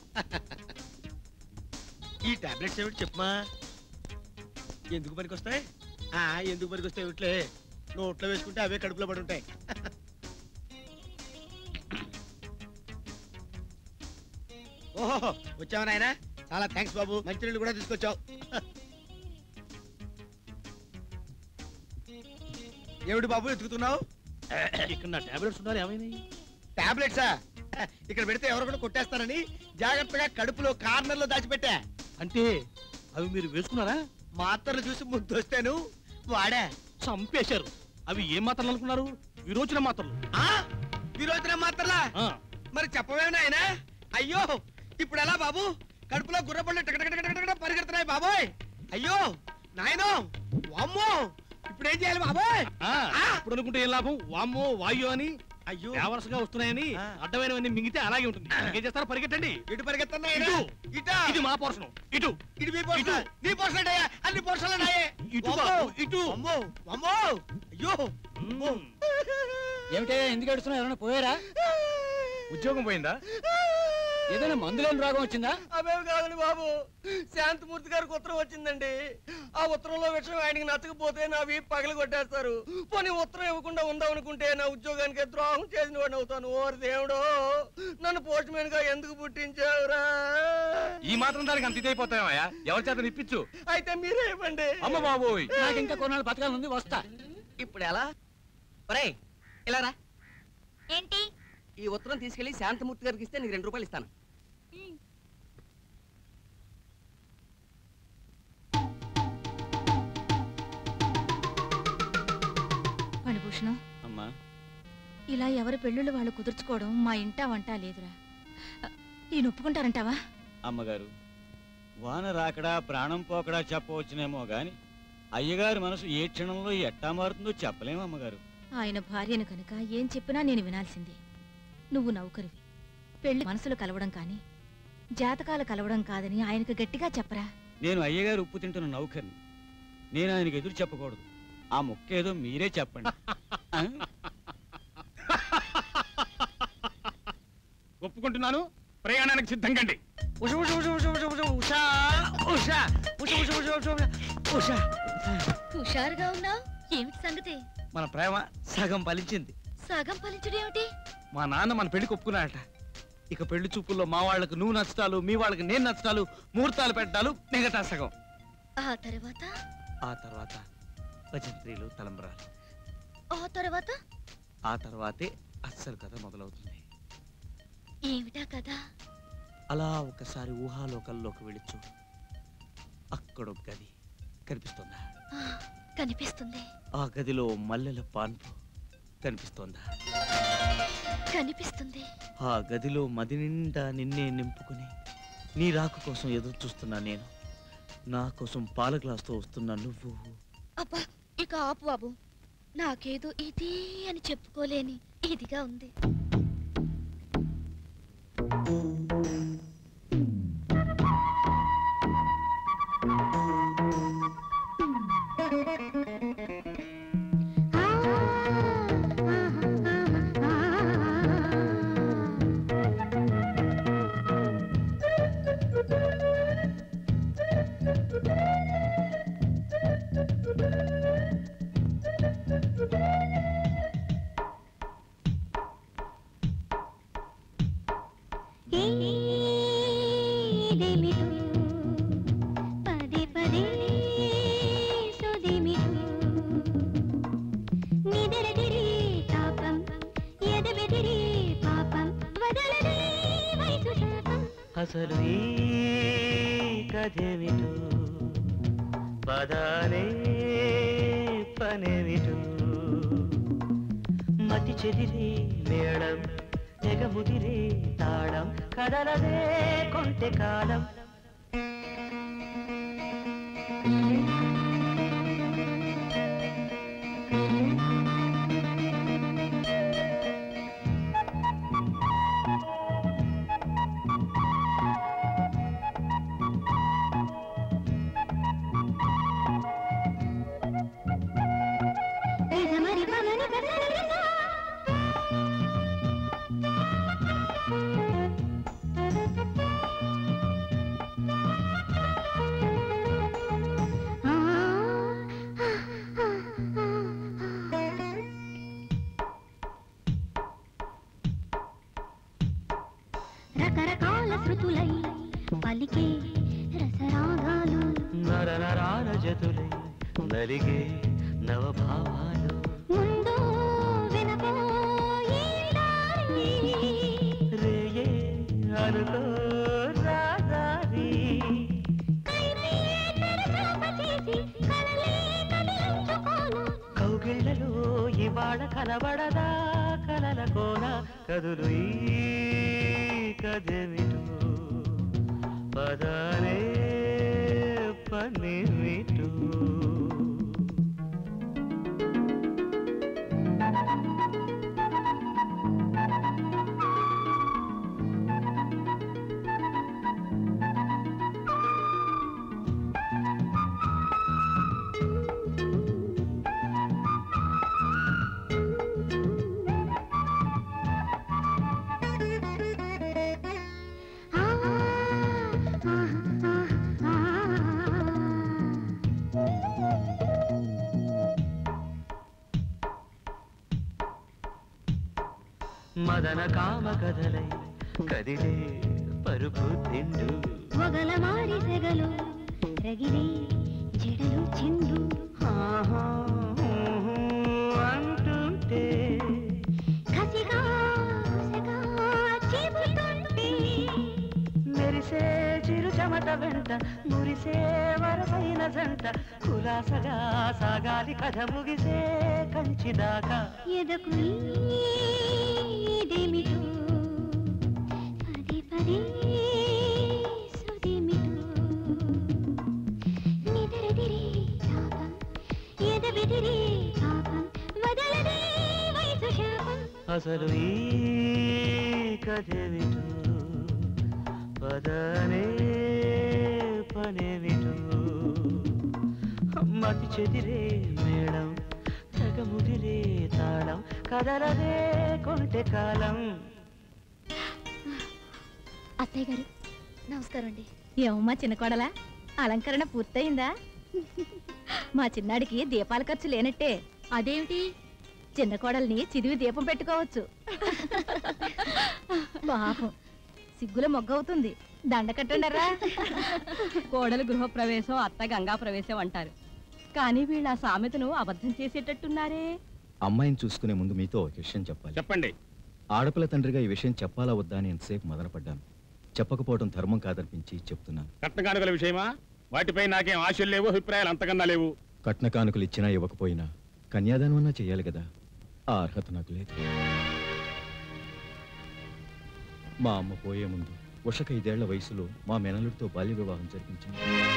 ఈ టాబ్లెట్స్ ఏమిటి చెప్పమా ఎందుకు పనికొస్తాయి ఆ, ఎందుకు పనికొస్తాయి ఇట్లే నోట్లో వేసుకుంటే అవే కడుపులో పడి ఉంటాయి ఓహో వచ్చావా నాయన చాలా థ్యాంక్స్ బాబు మంచినీళ్ళు కూడా తీసుకొచ్చావు ఏమిటి బాబు ఎత్తుకుతున్నావు ఇక్కడ నా టాబ్లెట్స్ ఉన్నారు ఏమైనాయి టాబ్లెట్సా ఇక్కడ పెడితే ఎవరు కూడా కొట్టేస్తారని జాగ్రత్తగా కడుపులో కార్నర్ లో దాచిపెట్టా అంటే అవి మీరు వేసుకున్నారా మాత్రలు చూసి ముద్దొస్తాను వాడా చంపేశారు అవి ఏం మాత్రలు అనుకున్నారు విరోచన మాత్రలు ఆ విరోచన మాత్రలా ఆ, మరి చెప్పవే నాయన అయ్యో ఇప్పుడు ఎలా బాబు కడుపులో గుర్రపళ్ళు టకటకటకటకట పరిగెడుతున్నాయి బాబోయ్ అయ్యో నాయనో అమ్మో ఇప్పుడు ఏం చేయాలి బాబోయ్ ఆ, ఇప్పుడు అనుకుంటే ఏం లాభం వామ్మో వాయు అని అయ్యో వరుసగా వస్తున్నాయని అడ్డమైనవన్నీ మింగితే అలాగే ఉంటుంది ఏం చేస్తారో పరిగెట్టండి ఇటు పరిగెత్తన్నా ఇటు. ఇటా ఇది మా పోర్షణం ఇటు ఇటు మీ పోర్షన్ నీ పోర్షన్ అయ్యా అన్ని పోర్షన్లు నాయే ఇటు అమ్మో, బాబు, ఇటు. అమ్మో అమ్మో అయ్యో అమ్మో. ఏమిటయ్యా ఎందుకు ఏడుస్తున్నావు ఎవరైనా పోయారా ఉద్యోగం పోయిందా ఏదైనా మందులేని రోగం వచ్చిందా అవేవి కాదండి బాబు శాంతిమూర్తి గారికి ఉత్తరం వచ్చిందండి ఆ ఉత్తరంలో విషయం ఆయనకి నచ్చకపోతే నా వీపు పగలు కొట్టేస్తారు పోనీ ఉత్తరం ఇవ్వకుండా ఉందామనుకుంటే నా ఉద్యోగానికి ద్రోహం చేసిన వాడిని అవుతాను ఓరి దేవుడు నన్ను పోస్ట్ మ్యాన్ గా ఎందుకు పుట్టించావురా ఈ మాత్రం దానికి అంత ఇదైపోతాయా ఎవరి చేత ఇప్పించు అయితే మీరే ఇవ్వండి అమ్మ బాబోయ్ నాకు ఇంకా కొన్నాళ్ళు బతకాలనుంది వస్తా ఇప్పుడు ఎలా ఒరే ఇలా రా ఏంటి ఈ ఉత్తరం తీసుకెళ్లి శాంతమూర్తి గారికి ఇస్తే నీకు రెండు రూపాయలు ఇస్తాను పణిభూషణం అమ్మా ఇలా ఎవరి పెళ్ళిళ్ళు వాళ్ళు కుదుర్చుకోవడం మా ఇంటా వంట లేదురా ఈయన ఒప్పుకుంటారంటావా అమ్మగారు వాన రాకడా ప్రాణం పోకడా చెప్పవచ్చునేమో గాని అయ్యగారి మనసు ఏ క్షణంలో ఎట్టా మారుతుందో చెప్పలేము అమ్మగారు ఆయన భార్యను కనుక ఏం చెప్పినా నేను వినాల్సిందే నువ్వు నౌకరివి పెళ్లి మనసులు కలవడం కానీ జాతకాలు కలవడం కాదని ఆయనకు గట్టిగా చెప్పరా నేను అయ్యగారు ఉప్పు తింటున్న నౌకర్ని నేను ఆయనకి ఎదురు చెప్పకూడదు ఆ ముక్క ఏదో మీరే చెప్పండి ఆ? ఒప్పుకుంటున్నాను ప్రయాణానికి సిద్ధంగండి ఉష ఉష ఉష ఉష ఉష ఉష ఉష ఉష ఉష ఉష ఉష ఉష ఉష ఉష హుషారుగా ఉన్నావు ఏమిటి సంగతి మన ప్రేమ సగం ఫలించింది సగం ఫలించడం ఏమిటి మా నాన్న మన పెళ్లికి ఒప్పుకున్నాడట ఇక పెళ్లి చూపుల్లో మా వాళ్ళకు నువ్వు నచ్చటాలు మీ వాళ్ళకి నేను నచ్చటాలు ముహూర్తాలు పెట్టాలు మిగతా సగం ఆ తర్వాత ఆ తర్వాత భజంత్రీలు తలంబరాలు ఆ తర్వాత ఆ తర్వాతే అస్సలు కథ మొదలవుతుంది ఏమిటా కదా అలా ఒకసారి ఊహాలోకంలోకి వెళ్ళి చూడు అక్కడొక గది కనిపిస్తుందా కనిపిస్తుంది ఆ గదిలో మల్లెల పాన్పు కనిపిస్తోందా కనిపిస్తుంది ఆ గదిలో మది నిండా నిన్నే నింపుకుని నీ రాక కోసం ఎదురు చూస్తున్నా నేను నా కోసం పాల గ్లాస్తో వస్తున్నా నువ్వు అబ్బా ఇక ఆపు బాబు నాకేదో ఇది అని చెప్పుకోలేని ఇదిగా ఉంది ఆ ఏదేమిటో పదే పదే సుదిమిటో నిదరదిరే తాపం ఎదబెదిరే పాపం వదలదే వయసు శాపం అసలు ఈ కథేమిటు పదాలే పనేమిటు మతి చెదిరే మేళం తెగ ముదిరే తాళం కదలదే కొంటె కాలం మరి పమని పదనరసా రకరకాల శృతులై పలికే రసరాగాలు నర నరాల జతులై నలిగే నవభావాలు ముందు వినపో ఈ దారి. రేయే అనుకో రాదారి కైనే తెరచాప చేసి కలలే కదిలించుకోను. కౌగిళ్ళలో ఇవాళ కనబడదా కలల కోన కదులు ఈ కదమిటు పదాలే పనిమిటు మదన కామ కథలై కదిలే పరుపు తిండు మొగల మారి సెగలు రగిలే జడలు చిందు అంటుంటే కసిగా ఉసగా చెబుతుంటే మెరిసే చిరు చెమట వెంట మురిసే వరసైన జంట కులాసగా సాగాలి కథ ముగిసే కంచిదాకా ఎదకు ఇదేమిటో పదే పదే సుదిమిటో నిదరదిరే తాపం ఎదబెదిరే పాపం వదలదే వయసు శాపం అసలు ఈ కథేమిటు పదనే పనేమిటు మతి చెదిరే మేళం తెగ ముదిరే తాళం కదలదే కొంటె కాలం అత్తయ్య గారు నమస్కారం అండి ఏమమ్మా చిన్న కోడలా అలంకరణ పూర్తయిందా మా చిన్నాడికి దీపాల ఖర్చు లేనట్టే అదేమిటి చిన్న కోడల్ని చిదివి దీపం పెట్టుకోవచ్చు పాపం సిగ్గుల మొగ్గవుతుంది దండ కట్టండరా కోడలు గృహప్రవేశం అత్త గంగా ప్రవేశం అంటారు కానీ వీళ్ళ ఆ సామెతను అబద్ధం చేసేటట్టున్నారే అమ్మాయిని చూసుకునే ముందు మీతో ఒక విషయం చెప్పాలి చెప్పండి ఆడపిల్ల తండ్రిగా ఈ విషయం చెప్పాలా వద్దా అని ఎంతసేపు మదనపడ్డాను చెప్పకపోవడం ధర్మం కాదనిపించి చెప్తున్నాను కట్నకానుకల విషయమా వాటిపై నాకేం ఆశలు లేవు అభిప్రాయాలు అంతకన్నా లేవు కట్న కానుకలు ఇచ్చినా ఇవ్వకపోయినా కన్యాదానం అన్నా చెయ్యాలి కదా ఆ అర్హత నాకు లేదు మా అమ్మ పోయే ముందు ఉషక ఐదేళ్ల వయసులో మా మెనలుడితో బాల్య వివాహం జరిపించింది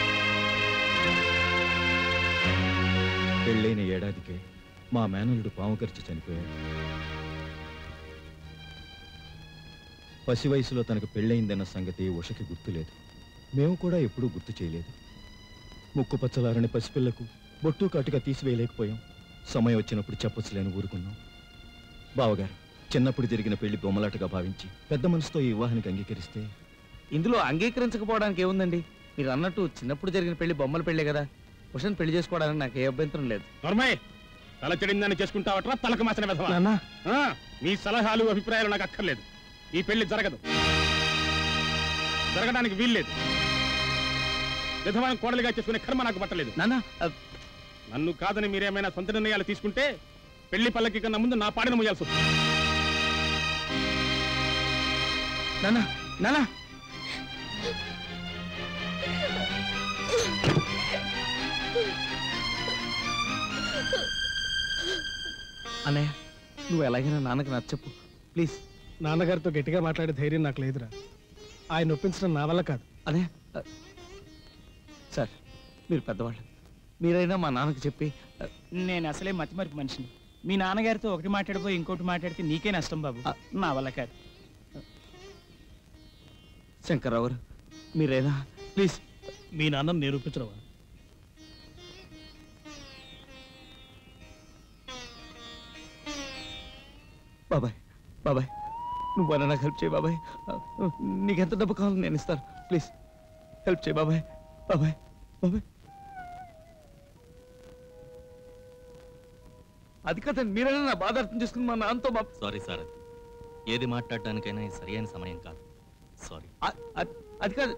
పెళ్ళైన ఏడాదికే మా మేనల్లుడు పాము ఖర్చు చనిపోయాడు పసి వయసులో తనకు పెళ్ళయిందన్న సంగతి ఉషకి గుర్తులేదు మేము కూడా ఎప్పుడూ గుర్తు చేయలేదు ముక్కు పచ్చలారని పసిపిల్లకు బొట్టు కాటుగా తీసివేయలేకపోయాం సమయం వచ్చినప్పుడు చెప్పొచ్చులేని ఊరుకున్నాం బావగారు చిన్నప్పుడు జరిగిన పెళ్లి బొమ్మలాటగా భావించి పెద్ద మనసుతో ఈ వివాహానికి అంగీకరిస్తే ఇందులో అంగీకరించకపోవడానికి ఏముందండి మీరు అన్నట్టు చిన్నప్పుడు జరిగిన పెళ్లి బొమ్మల పెళ్ళే కదా ఉషన్ పెళ్లి చేసుకోవడానికి నాకు ఏ అభ్యంతరం లేదు నర్మయ్ తల చెడిందని చేసుకుంటావట్రా తలకు మాసిన విధవా నాన్న. ఆ, మీ సలహాలు అభిప్రాయాలు నాకు అక్కర్లేదు ఈ పెళ్లి జరగదు జరగడానికి వీల్లేదు విధవాన్ని కోడలిగా చేసుకునే కర్మ నాకు పట్టలేదు నన్ను కాదని మీరేమైనా సొంత నిర్ణయాలు తీసుకుంటే పెళ్లి పల్లకి కన్నా ముందు నా పాడిన ముయ్యాల్సి వస్తుంది నానా నానా అన్నయ్య నువ్వు ఎలాగైనా నాన్నకి నచ్చప్పు ప్లీజ్ నాన్నగారితో గట్టిగా మాట్లాడే ధైర్యం నాకు లేదురా ఆయన ఒప్పించడం నా వల్ల కాదు అదే సార్ మీరు పెద్దవాళ్ళు మీరైనా మా నాన్నకి చెప్పి నేను అసలే మతిమరుపు మనిషిని మీ నాన్నగారితో ఒకటి మాట్లాడిపోయి ఇంకోటి మాట్లాడితే నీకే నష్టం బాబు నా వల్ల కాదు శంకర్రావు గారు మీరైనా ప్లీజ్ మీ నాన్న నిరూపించడవా బాబాయ్ బాబాయ్ నువ్వు అన్న నాకు హెల్ప్ చేయి బాబాయ్ నీకు ఎంత డబ్బు కావాలో నేను ఇస్తాను ప్లీజ్ హెల్ప్ చేయి బాబాయ్ బాబాయ్ బాబాయ్ అది కదండి మీరైనా నా బాధ అర్థం చేసుకుని మా నాన్నతో మా సారీ సార్ ఏది మాట్లాడటానికైనా ఇది సరైన సమయం కాదు సారీ అ- అ- అది కాదు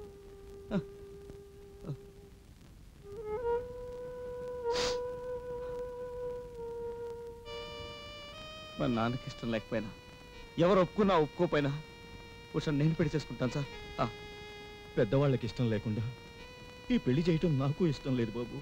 మా నాన్నకి ఇష్టం లేకపోయినా ఎవరు ఒప్పుకున్నా ఒప్పుకోపోయినా ఉషా నేను పెళ్లి చేసుకుంటాను సార్ ఆ, పెద్దవాళ్ళకి ఇష్టం లేకుండా ఈ పెళ్లి చేయటం నాకు ఇష్టం లేదు బాబు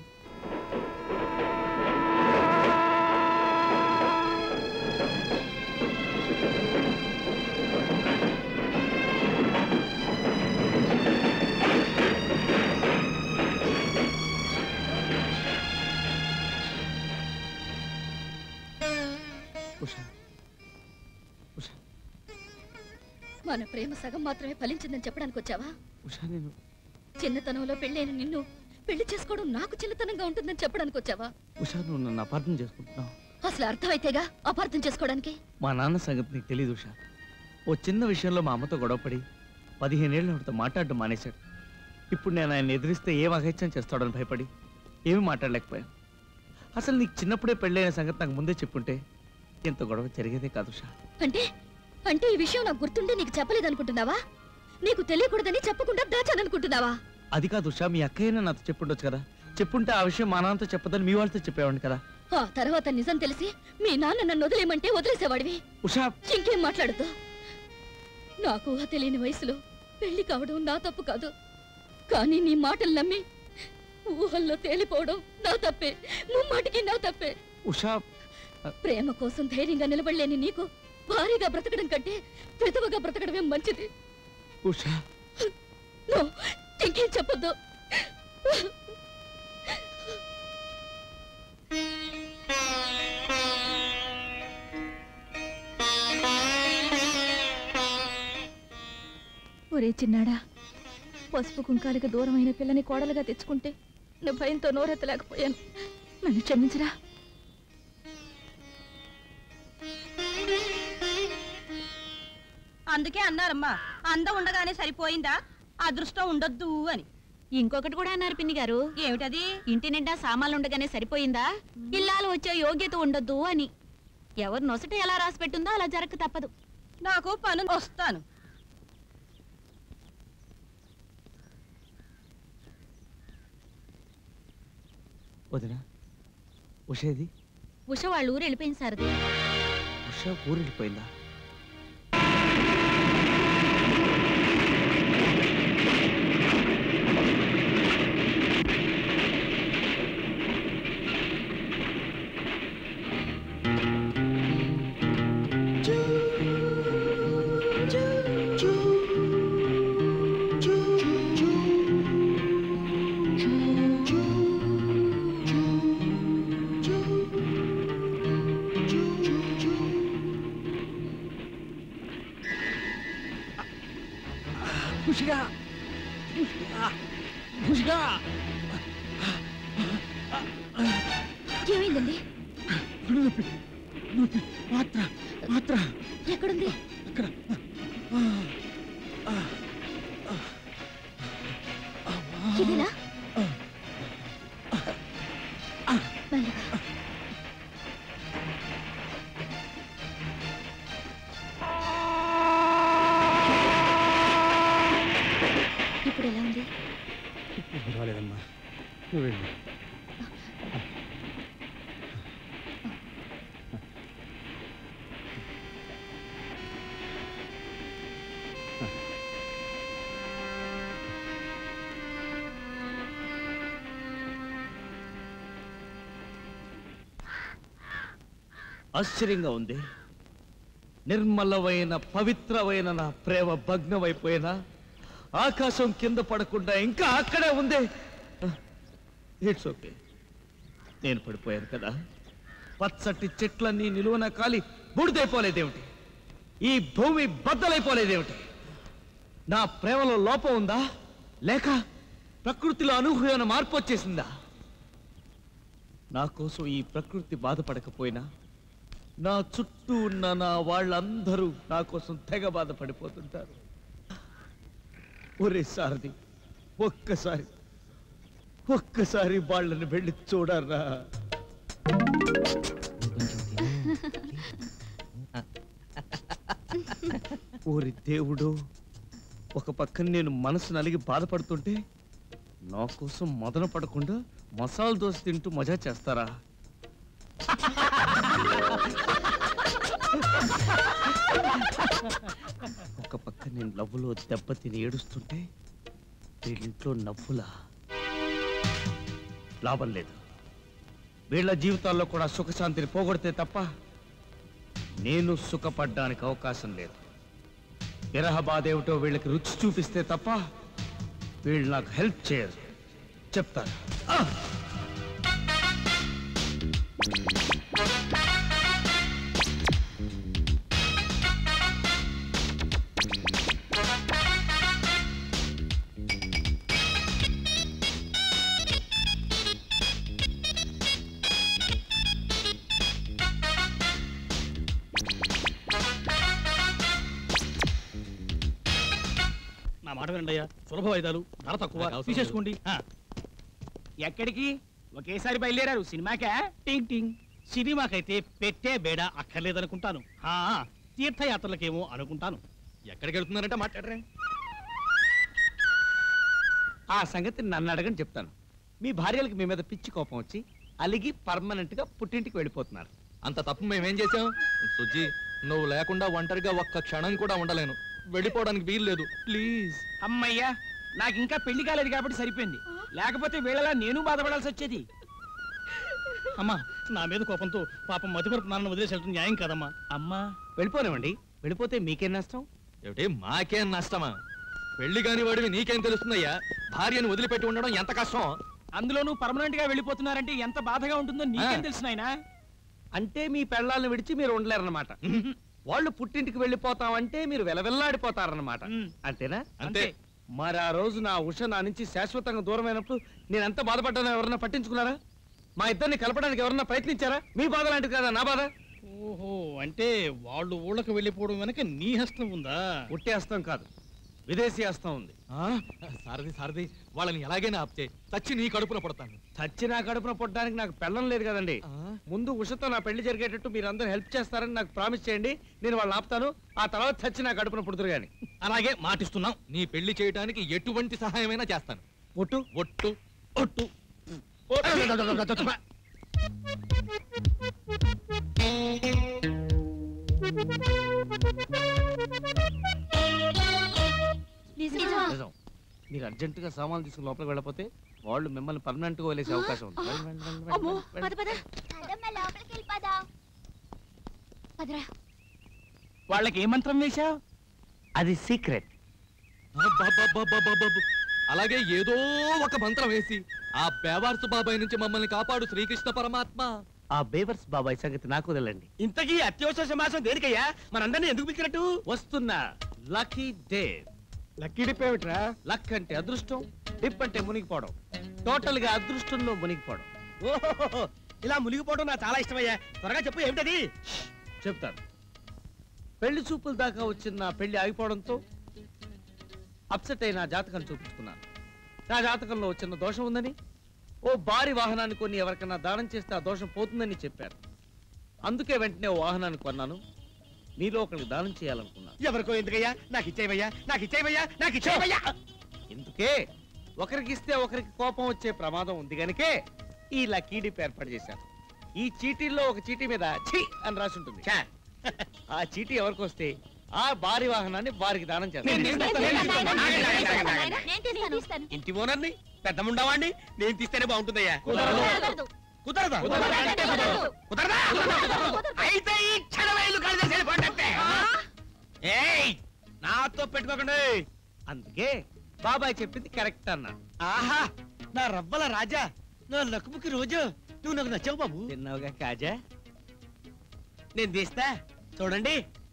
ఉషా ఉషా మన ప్రేమ సగం మాత్రమే ఫలించిందని చెప్పడానికి వచ్చావా ఉషా నేను చిన్నతనంలో పెళ్ళైన నిన్ను పెళ్లి చేసుకోవడం నాకు చిన్నతనంగా ఉంటుందని చెప్పడానికి వచ్చావా ఉషా నువ్వు నన్ను అపార్థం చేసుకుంటున్నావు అసలు అర్థమైతేగా అపార్థం చేసుకోవడానికి మా నాన్న సంగతి నీకు తెలియదు ఉషా ఓ చిన్న విషయంలో మా అమ్మతో గొడవపడి పదిహేనేళ్ళు ఆవిడతో మాట్లాడడం మానేశాడు ఇప్పుడు నేను ఆయన ఎదిరిస్తే ఏం అఘైత్యం చేస్తాడని భయపడి ఏమీ మాట్లాడలేకపోయాను అసలు నీకు చిన్నప్పుడే పెళ్ళైన సంగతి నాకు ముందే చెప్పుంటే ఇంత గొడవ జరిగేదే కాదు ఉషా అంటే అంటే ఈ విషయం నాకు గుర్తుండి నీకు చెప్పలేదనుకుంటున్నావా నీకు తెలియకూడదని చెప్పకుండా దాచాననుకుంటున్నావా అది కాదు ఉషా మీ అక్కయ్యనే నాతో చెప్పుండొచ్చు కదా చెప్పుంటే ఆ విషయం మా నాన్నతో చెప్పదని మీ వాళ్ళతో చెప్పేవాడిని కదా ఆ తర్వాత నిజం తెలిసి మీ నాన్న నన్ను వదిలేయమంటే వదిలేసేవాడివి ఉషా ఇంకేం మాట్లాడద్దు నాకు ఊహ తెలియని వయసులో పెళ్లి కావడం నా తప్పు కాదు కానీ నీ మాటలు నమ్మి ఊహల్లో తేలిపోవడం నా తప్పే ముమ్మాటికి నా తప్పే ఉషా ప్రేమ కోసం ధైర్యంగా నిలబడలేని నీకు భారీగా బ్రతకడం కంటే విధవగా బ్రతకడమే మంచిది ఉషా నో, ఇంకేం చెప్పొద్దు ఒరే చిన్నాడా పసుపు కుంకాలకు దూరమైన పిల్లని కోడలుగా తెచ్చుకుంటే నువ్వు భయంతో నోరెత్తలేకపోయాను నన్ను క్షమించరా అందుకే అన్నారమ్మా అందం ఉండగానే సరిపోయిందా అదృష్టం ఉండొద్దు అని ఇంకొకటి కూడా అన్నారు పిన్ని గారు ఏమిటది ఇంటి నిండా సామాన్లు ఉండగానే సరిపోయిందా ఇల్లాలు వచ్చే యోగ్యత ఉండొద్దు అని ఎవరు నొసట ఎలా రాసి పెట్టుందో అలా జరగక తప్పదు నాకు పను వస్తాను వదినా ఉషేది ఉష వాళ్ళ ఊరు వెళ్ళిపోయింది సారది ఉష ఊరు వెళ్ళిపోయిందా ఖుషిగా ఖుషిగా ఏమైందండి నొప్పి నొప్పి మాత్ర మాత్ర ఎక్కడుంది అక్కడ ఆ, ఆ, ఆ. అమ్మా. ఆశ్చర్యంగా ఉంది నిర్మలమైన పవిత్రమైన నా ప్రేమ భగ్నమైపోయినా ఆకాశం కింద పడకుండా ఇంకా అక్కడే ఉంది ఇట్స్ ఓకే నేను పడిపోయాను కదా పచ్చటి చెట్లన్నీ నిలువన కాలి బూడిదైపోలేదేమిటి ఈ భూమి బద్దలైపోలేదేమిటి నా ప్రేమలో లోపం ఉందా లేక ప్రకృతిలో అనూహ్యమైన మార్పు వచ్చేసిందా నా కోసం ఈ ప్రకృతి బాధపడకపోయినా నా చుట్టూ ఉన్న నా వాళ్ళందరూ నా కోసం తెగ బాధపడిపోతుంటారు ఒరే సారథి ఒక్కసారి ఒక్కసారి వాళ్ళని వెళ్ళి చూడరా ఓరి దేవుడు ఒక పక్కన నేను మనసు నలిగి బాధపడుతుంటే నా కోసం మదన పడకుండా మసాలా దోశ తింటూ మజా చేస్తారా ఒక పక్క నేను లవ్వులో దెబ్బతిని ఏడుస్తుంటే వీళ్ళింట్లో నవ్వులా లాభం లేదు వీళ్ళ జీవితాల్లో కూడా సుఖశాంతిని పోగొడితే తప్ప నేను సుఖపడ్డానికి అవకాశం లేదు విరహ బాధ ఏమిటో వీళ్ళకి రుచి చూపిస్తే తప్ప వీళ్ళు నాకు హెల్ప్ చేయరు చెప్తాను ఆ! నా మాట వినండి అయ్యా సులభ వాయిదాలు ధర తక్కువ నాకు అవసరం తీసేసుకోండి ఆ. ఎక్కడికి ఒకేసారి బయలుదేరారు సినిమాకా టింగ్ టింగ్ సినిమాకైతే పెట్టే బేడ అక్కర్లేదనుకుంటాను ఆ, తీర్థయాత్రలకేమో అనుకుంటాను ఎక్కడికి వెళ్తున్నారంటే మాట్లాడరే ఆ సంగతి నన్ను అడగని చెప్తాను మీ భార్యలకు మీ మీద పిచ్చి కోపం వచ్చి అలిగి పర్మనెంట్ గా పుట్టింటికి వెళ్ళిపోతున్నారు అంత తప్పు మేమేం చేసాం సుజ్జి నువ్వు లేకుండా ఒంటరిగా ఒక్క క్షణం కూడా ఉండలేను వెళ్ళిపోవడానికి వీలు లేదు ప్లీజ్ అమ్మయ్యా నాకు ఇంకా పెళ్లి కాలేదు కాబట్టి సరిపోయింది లేకపోతే వీళ్ళలా నేను బాధపడాల్సి వచ్చేది అమ్మా నా మీద కోపంతో పాపం మతిమరుపు నాన్న వదిలేసి వెళ్ళడం న్యాయం కాదమ్మా అమ్మా వెళ్ళిపోనివ్వండి వెళ్ళిపోతే మీకేం నష్టం ఏమిటి మాకేం నష్టమా పెళ్లి కాని వాడివి నీకేం తెలుస్తుందయ్యా భార్యను వదిలిపెట్టి ఉండడం ఎంత కష్టం అందులోనూ పర్మనెంట్ గా వెళ్ళిపోతున్నారంటే ఎంత బాధగా ఉంటుందో నీకేం ఆ. తెలుసు నాయనా అంటే మీ పెళ్ళాలను విడిచి మీరు ఉండలేరన్నమాట వాళ్ళు పుట్టింటికి వెళ్ళిపోతామంటే మీరు వెలవెల్లాడిపోతారన్నమాట అంతేనా అంతే. మరి ఆ రోజు నా ఉష నా నుంచి శాశ్వతంగా దూరమైనప్పుడు నేను ఎంత బాధపడ్డానో ఎవరన్నా పట్టించుకున్నారా మా ఇద్దరిని కలపడానికి ఎవరన్నా ప్రయత్నించారా మీ బాధ లాంటిది కదా నా బాధ ఓహో అంటే వాళ్ళు ఊళ్ళకి వెళ్ళిపోవడం వెనక నీ హస్తం ఉందా ఉట్టి హస్తం కాదు విదేశీ హస్తం ఉంది సారథి సారథి వాళ్ళని ఎలాగైనా ఆప్తే చచ్చి నీ కడుపున పడతాను చచ్చి నా కడుపున పుట్టడానికి నాకు పెళ్ళం లేదు కదండి ముందు ఉషతో నా పెళ్లి జరిగేటట్టు మీరు అందరూ హెల్ప్ చేస్తారని నాకు ప్రామిస్ చేయండి నేను వాళ్ళని ఆపుతాను ఆ తర్వాత చచ్చి నా కడుపున పుడుతురు గాని అలాగే మాటిస్తున్నాం నీ పెళ్లి చేయడానికి ఎటువంటి సహాయమైనా చేస్తాను ఒట్టు ఒట్టు ఒట్టు నిజమా నిజం మీరు అర్జెంట్ గా సామాన్లు తీసుకుని లోపలికి వెళ్ళకపోతే వాళ్ళు మిమ్మల్ని పర్మనెంట్ గా వదిలేసే అవకాశం ఉంది వెళ్ళండి, వెళ్ళండి, వెళ్ళండి, అమ్మో వెళ్ళండి, పద పద పదమ్మ లోపలికి వెళ్ళిపోదాం పదరా వాళ్ళకి ఏ మంత్రం వేశావు అది సీక్రెట్ అబ్బబ్బబ్బబ్బబ్బబ్బ. అలాగే ఏదో ఒక మంత్రం వేసి ఆ బేవార్సు బాబాయ్ నుంచి మమ్మల్ని కాపాడు శ్రీకృష్ణ పరమాత్మ ఆ బేవర్స్ బాబాయ్ సంగతి నాకు వదలండి ఇంతకీ అత్యవసర సమాసం దేనికయ్యా మనందరినీ ఎందుకు పిలిచినట్టు వస్తున్నా లక్కీ డే లక్కీ డిప్ ఏమిట్రా లక్ అంటే అదృష్టం డిప్ అంటే మునిగిపోవడం టోటల్ గా అదృష్టంలో మునిగిపోవడం ఓహో ఇలా మునిగిపోవడం నాకు చాలా ఇష్టమయ్యా త్వరగా చెప్పు ఏమిటది చెప్తాను పెళ్లి చూపుల దాకా వచ్చిన నా పెళ్లి ఆగిపోవడంతో అప్సెట్ అయిన జాతకం చూపించుకున్నాను నా జాతకంలో చిన్న దోషం ఉందని ఓ భారీ వాహనాన్ని కొని ఎవరికైనా దానం చేస్తే ఆ దోషం పోతుందని చెప్పారు అందుకే వెంటనే ఓ వాహనాన్ని కొన్నాను మీలో ఒకరికి దానం చేయాలనుకున్నాను ఎవరికో ఎందుకయ్యా నాకు ఇచ్చేవయ్యా నాకు ఇచ్చేవయ్యా నాకు ఇచ్చేవయ్యా ఎందుకే ఒకరికి ఇస్తే ఒకరికి కోపం వచ్చే ప్రమాదం ఉంది గనుకే ఈ లక్కీ డిప్ ఏర్పాటు చేశాను ఈ చీటీల్లో ఒక చీటీ మీద ఛీ అని రాసి ఉంటుంది ఆ చీటీ ఎవరికి వస్తే ఆ భారీ వాహనాన్ని వారికి దానం చేస్తాను నేను తీస్తాను ఇంటి ఓనర్ని పెద్ద ఉండవాడిని నేను తీస్తేనే బాగుంటుందయ్యా కుదరదు. కుదరదా కుదరదా అయితే ఈ క్షణమే ఇల్లు ఖాళీ చేసి వెళ్ళిపోండి ఏయ్ నాతో పెట్టుకోకండి అందుకే బాబాయ్ చెప్పింది కరెక్ట్ అన్నా ఆహా నా రవ్వల రాజా నా లక్కుముకి రోజు నువ్వు నాకు నచ్చావు బాబు తిన్నావుగా కాజా నేను తీస్తా చూడండి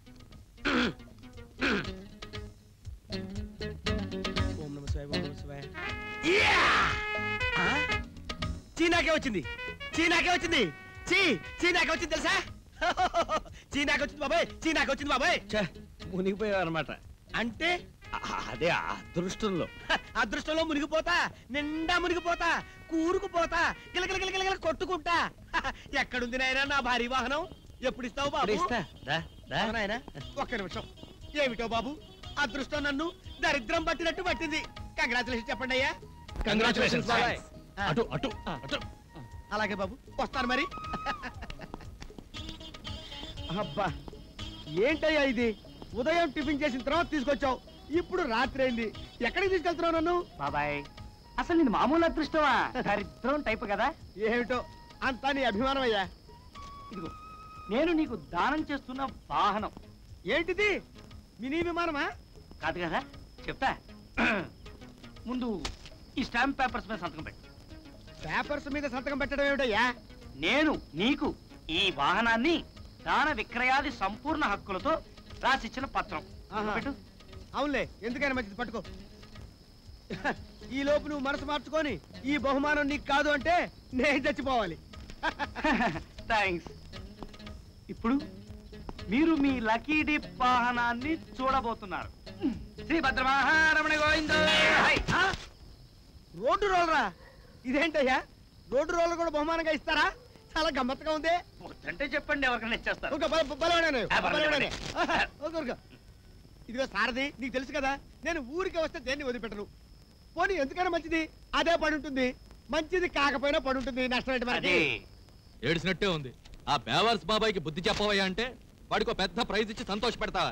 ఓం నమ శివాయ ఓం నమ శివాయ యా! ఆ? చీనాకే వచ్చింది చీనాకే వచ్చింది చీ చీనాకే వచ్చింది తెలుసా చీనాకే వచ్చింది బాబాయ్ చీనాకే వచ్చింది బాబాయ్ మునిగిపోయావు అనమాట అంటే అదే అదృష్టంలో అదృష్టంలో మునిగిపోతా నిండా మునిగిపోతా కూరుకుపోతా గిలగిల గిలగిల గిలగిల కొట్టుకుంటా ఎక్కడుంది నాయనా నా భారీ వాహనం ఎప్పుడు ఇస్తావు బాబు ఇప్పుడు ఇస్తా. రా, రా. అవునా నాయనా? ఒక్క నిమిషం ఏమిటో బాబు అదృష్టం నన్ను దరిద్రం పట్టినట్టు పట్టింది కంగ్రాచులేషన్ చెప్పండి అయ్యా Congratulations, బాబాయ్. thanks. ఆ. అటు అటు అటు అలాగే బాబు వస్తాను మరి అబ్బా ఏంటయ్యా ఇది ఉదయం టిఫిన్ చేసిన తర్వాత తీసుకొచ్చావు ఇప్పుడు రాత్రి అయింది ఎక్కడికి తీసుకెళ్తున్నావు నన్ను బాబాయ్ అసలు నేను మామూలు అదృష్టమా దరిద్రం టైప్ కదా ఏమిటో అంతా నీ అభిమానం అయ్యా ఇదిగో నేను నీకు దానం చేస్తున్న వాహనం ఏంటిది మినీ విమానమా కాదు కదా చెప్తా ముందు ఈ స్టాంప్ పేపర్స్ మీద సంతకం పెట్టు పేపర్స్ మీద సంతకం పెట్టడం ఏమిటయ్యా నేను నీకు ఈ వాహనాన్ని దాన విక్రయాది సంపూర్ణ హక్కులతో రాసిచ్చిన పత్రం ఆహా. పెట్టు అవునులే ఎందుకైనా మంచిది పట్టుకో ఈ లోపు నువ్వు మనసు మార్చుకొని ఈ బహుమానం నీకు కాదు అంటే నేను చచ్చిపోవాలి థ్యాంక్స్ ఇప్పుడు మీరు మీ లక్కీ డిప్ వాహనాన్ని చూడబోతున్నారు శ్రీ భద్రమహారమణ గోవింద రోడ్డు రోలరా ఇదేంటయ్యా రోడ్డు రోలర్ కూడా బహుమానంగా ఇస్తారా చాలా గమ్మత్తుగా ఉంది అంటే చెప్పండి ఎవరికైనా ఇచ్చేస్తారు ఒక బల- బలవాడాను, ఆ, బలవాడే. బలవాడాను. ఆహా, ఒక ఊరుకో. ఇదిగో సారథి నీకు తెలుసు కదా నేను ఊరికి వస్తే దేన్ని వదిలిపెట్టను పోనీ ఎందుకైనా మంచిది అదే పడి ఉంటుంది మంచిది కాకపోయినా పడి ఉంటుంది నష్టం ఏంటి మనకి ఏడిసినట్టే ఉంది ఆ బేవర్స్ బాబాయ్కి బుద్ధి చెప్పవయ్యా అంటే వాడికి ఒక పెద్ద ప్రైజ్ ఇచ్చి సంతోష పెడతావా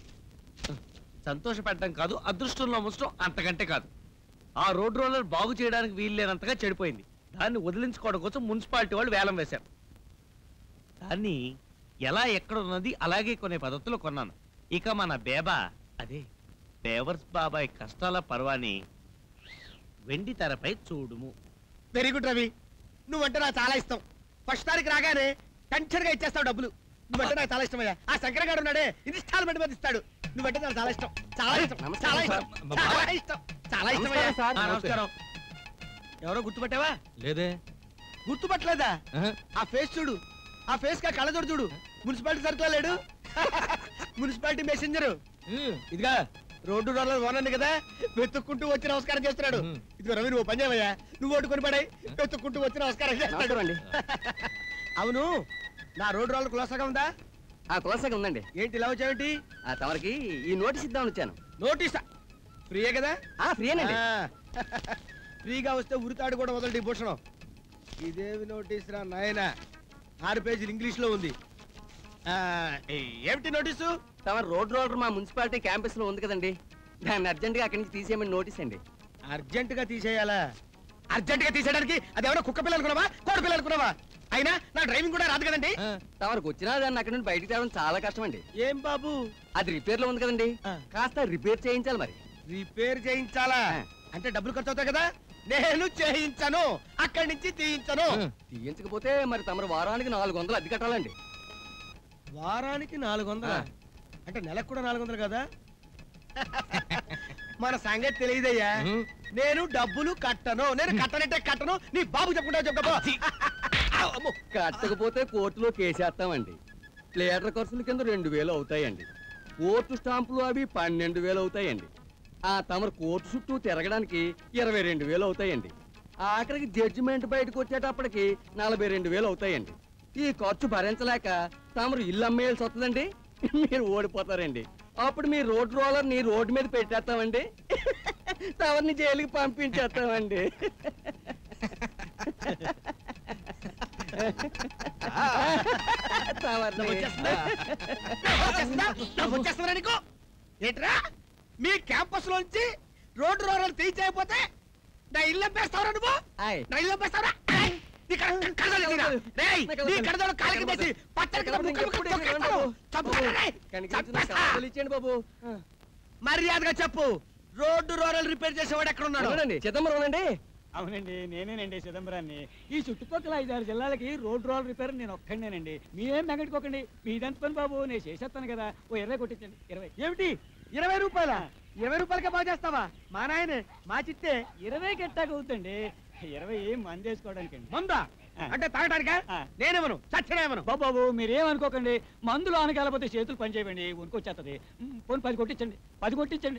సంతోష పెట్టడం కాదు అదృష్టంలో ముంచడం అంతకంటే కాదు ఆ రోడ్ రోలర్ బాగు చేయడానికి వీల్లేనంతగా చెడిపోయింది దాన్ని వదిలించుకోవడం కోసం మున్సిపాలిటీ వాళ్ళు వేలం వేశారు దాన్ని ఎలా ఎక్కడ ఉన్నది అలాగే కొనే పద్ధతిలో కొన్నాను ఇక మన బేబా అదే బేవర్స్ బాబాయ్ కష్టాల పర్వాని వెండి తెరపై చూడుము వెరీ గుడ్ రవి నువ్వంటే నాకు చాలా ఇష్టం ఫస్ట్ తారీఖు రాగానే టెన్షన్ గా ఇచ్చేస్తావు డబ్బులు నువ్వంటే నాకు చాలా ఇష్టమయ్యా ఆ శంకర్ గారు ఉన్నాడే ఇన్స్టాల్మెంట్ మీద ఇస్తాడు నువ్వంటే నాకు చాలా ఇష్టం చాలా ఇష్టం చాలా ఇష్టం చాలా ఇష్టం చాలా ఇష్టమయ్యా నమస్కారం సార్. ఆ, నమస్కారం ఎవరో గుర్తుపట్టావా లేదే గుర్తుపట్టలేదా ఆహా. ఆ ఫేస్ చూడు ఆ ఫేస్ కా కళ్ళజోడు చూడు మున్సిపాలిటీ సర్కిల్ లేడు మున్సిపాలిటీ మెసెంజర్ ఇదిగా రోడ్డు రోలర్ ఓనర్ కదా వెతుక్కుంటూ వచ్చి నమస్కారం చేస్తున్నాడు ఇదిగో రవి నువ్వు పని చేయవయ్యా నువ్వు ఓటు కొని పడాయి వెతుక్కుంటూ వచ్చి నమస్కారం చేస్తాడు అవును నా రోడ్డు రోలర్ కులాసాగా ఉందా ఆ కులాసాగా ఉందండి ఏంటి ఇలా వచ్చావేంటి ఆ తమరికి ఈ నోటీస్ ఇద్దామని వచ్చాను నోటీసా ఫ్రీయే కదా ఆ ఫ్రీయేనండి ఆ, ఫ్రీగా వస్తే ఉరితాడు కూడా వదలటి భూషణం ఇదేవి నోటీస్ రా నాయన ఆరు పేజీలు ఇంగ్లీష్ లో ఉంది ఆ, ఏ- ఏమిటి నోటీసు తమ రోడ్ రోలర్ మా మున్సిపాలిటీ క్యాంపస్ లో ఉంది కదండి దాన్ని అర్జెంట్ గా అక్కడి నుంచి తీసేయమని నోటీస్ అండి అర్జెంట్ గా తీసేయాలా అర్జెంట్ గా తీసేయడానికి అది ఎవరో కుక్క పిల్లలు అనుకున్నావా కోడి పిల్లలు అనుకున్నావా అయినా నా డ్రైవింగ్ కూడా రాదు కదండి తమరికి వచ్చినా దాన్ని అక్కడి నుండి బయటికి తేవడం చాలా కష్టం అండి ఏం బాబు అది రిపేర్ లో ఉంది కదండి కాస్త రిపేర్ చేయించాలి మరి రిపేర్ చేయించాలా అంటే డబ్బులు ఖర్చు అవుతాయి కదా నేను చేయించను అక్కడి నుంచి తీయించను తీయించకపోతే మరి తమరు వారానికి నాలుగు వందలు అద్దె కట్టాలండి వారానికి నాలుగు వందల అంటే నెలకు కూడా నాలుగు వందలు కదా మన సంగతి తెలియదయ్యా నేను డబ్బులు కట్టను నేను కట్టనంటే కట్టను నీ బాబు చెప్పుకుంటా చెప్పకపో కట్టకపోతే కోర్టులో కేసేస్తామండి ప్లేటర్ ఖర్చుల కింద రెండు వేలు అవుతాయండి కోర్టు స్టాంపులు అవి పన్నెండు వేలు అవుతాయండి ఆ తమరు కోర్టు చుట్టూ తిరగడానికి ఇరవై రెండు వేలు అవుతాయండి ఆఖరికి జడ్జిమెంట్ బయటకు వచ్చేటప్పటికి నలభై రెండు వేలు అవుతాయండి ఈ ఖర్చు భరించలేక తమరు ఇల్లు అమ్మేయాల్సి వస్తుందండి మీరు ఓడిపోతారండి అప్పుడు మీ రోడ్ రోలర్ నీ రోడ్డు మీద పెట్టేస్తామండి తమరిని జైలుకి పంపించేస్తామండి తమరిని. వచ్చేస్తున్నా నీకు ఏంట్రా మీ క్యాంపస్ లోంచి రోడ్డు రోడ్లు తీసేయకపోతే నా ఇల్లు అమ్మేస్తావురా నువ్వు నా ఇల్లు అమ్మేస్తావురా నీ కళ్ళ- కళ్ళజోడు తీరా. రేయ్, నీ కళ్ళజోడు కాలికి వేసి పచ్చడి కింద ముక్క ముక్క తొక్కేస్తాను. చంపుతాను, రేయ్. కనికరించిన ఇచ్చేయండి బాబు మర్యాదగా చెప్పు రోడ్డు రోరల్ రిపేర్ చేసేవాడు ఎక్కడ ఉన్నాడు అవునండి చిదంబరం అండి అవునండి నేనేనండి చిదంబరాన్ని ఈ చుట్టుపక్కల ఐదారు జిల్లాలకి రోడ్ రోల్ రిపేర్ నేను ఒక్కడినేనండి మీరేం మెగట్టుకోకండి మీదంత పని బాబు నేను చేసేస్తాను కదా ఓ ఇరవై కొట్టించండి ఇరవై ఏమిటి ఇరవై రూపాయల ఇరవై రూపాయలకే బాగా చేస్తావా మా నాయనే మా చిత్తే ఇరవై గట్టాక అవుతుందండి ఇరవై మంది వేసుకోవడానికి మందా అంటే తాగడానికా నేనేమను చచ్చినేమను బాబు మీరేమనుకోకండి మందులు ఆనకాలపోతే చేతులు పని చేయకండి ఉనుకొచ్చేస్తుంది పోనీ పది కొట్టించండి పది కొట్టించండి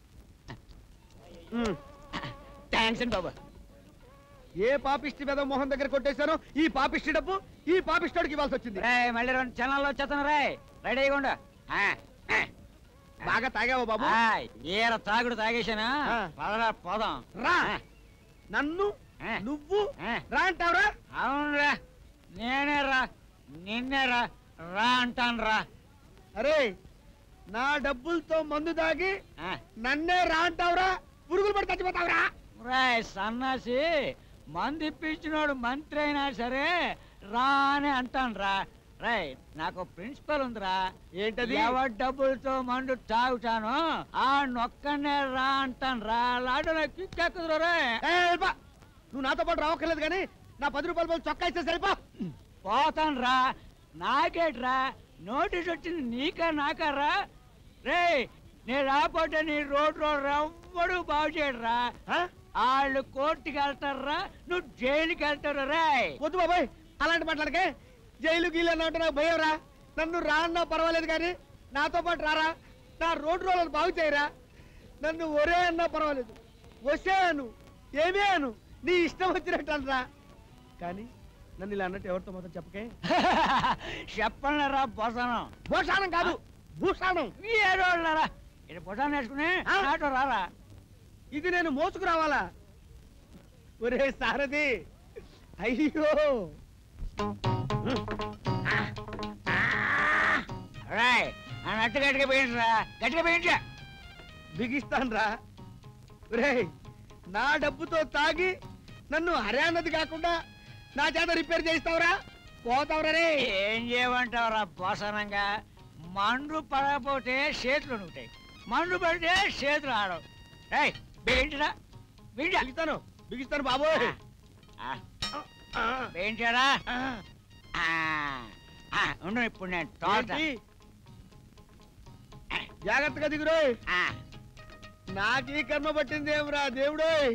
థ్యాంక్స్ అండి బాబా ఏ పాపిష్టి మీద మోహన్ దగ్గర కొట్టేశానో ఈ పాపిష్టి డబ్బు ఈ పాపిష్టోడికి ఇవ్వాల్సి వచ్చింది మళ్ళీ రెండు ఛానల్లో వచ్చేస్తాను రాయ్ రెడీ అయ్యకుండా బాగా తాగావా బాబు ఏర తాగుడు తాగేశానా పదరా పోదాం రా నన్ను నువ్వు రా అంటావురా అవునరా నేనే రా నిన్నే రా రా అంటాను రా అరే నా డబ్బులతో మందు తాగి నన్నే రా అంటావురా పురుగులు పడి చచ్చిపోతావురా రాయ్ సన్నాసి మంది ఇప్పించినోడు మంత్రి అయినా సరే రా అని అంటాను రా రాయ్ నాకు ప్రిన్సిపల్ ఉందిరా ఏంటది? ఎవరి డబ్బులతో మందు తాగుతాను ఆ నొక్కనే రా అంటాను రా లాడు నాకు కిక్కెక్కుదురా రే ఏ, వెళ్ళిపో. నువ్వు నాతో పాటు రావక్కర్లేదు కానీ నా పది రూపాయల బదులు చొక్కా ఇస్తే సరిపో పోతాను రా నాకేట్రా నోటీస్ వచ్చింది నీకా నాకా రా రే నేను రాకపోతే నీ రోడ్ రోడ్ ఎవ్వడు బాగు చేయడరా వాళ్ళు కోర్టుకి వెళ్తారా నువ్వు జైలుకి వెళ్తారు రే వద్దు బాబాయ్ అలాంటి మాట్లాడకే జైలు గీలు అన్నా నాకు భయం రా నన్ను రా అన్నా పర్వాలేదు కానీ నాతో పాటు రారా నా రోడ్డు రోడ్లను బాగు చేయరా నన్ను ఒరే అన్నా పర్వాలేదు వసే అను ఏమే అను నీ ఇష్టం వచ్చినట్టు అనరా కానీ నన్ను ఇలా అన్నట్టు ఎవరితో మాత్రం చెప్పకే చెప్పండి రా బొసనం భూషాణం కాదు భూషాణం ఏడోళ్ళరా ఇది బొసానం వేసుకుని నాతో రారా ఇది నేను మోసుకు రావాలా ఒరే సారథి అయ్యో రాయ్ అన్నట్టు గట్టిగా పోయించరా గట్టిగా పోయించా బిగిస్తాను రా ఒరేయ్ నా డబ్బుతో తాగి నన్ను హర్యానది కాకుండా నా చేత రిపేర్ చేయిస్తావురా పోతావురా రే ఏం చేయమంటావురా బోసనంగా మండు పడకపోతే చేతులు ఉంటాయి మండు పడితే చేతులు ఆడవు రేయ్ బిగించరా బిగిస్తాను బిగిస్తాను బాబోయ్ బిగించారా ఉండు ఇప్పుడు నేను తోట ఏంటి? జాగ్రత్తగా దిగురోయ్ నాకీ కర్మ పట్టింది ఏమరా దేవుడోయ్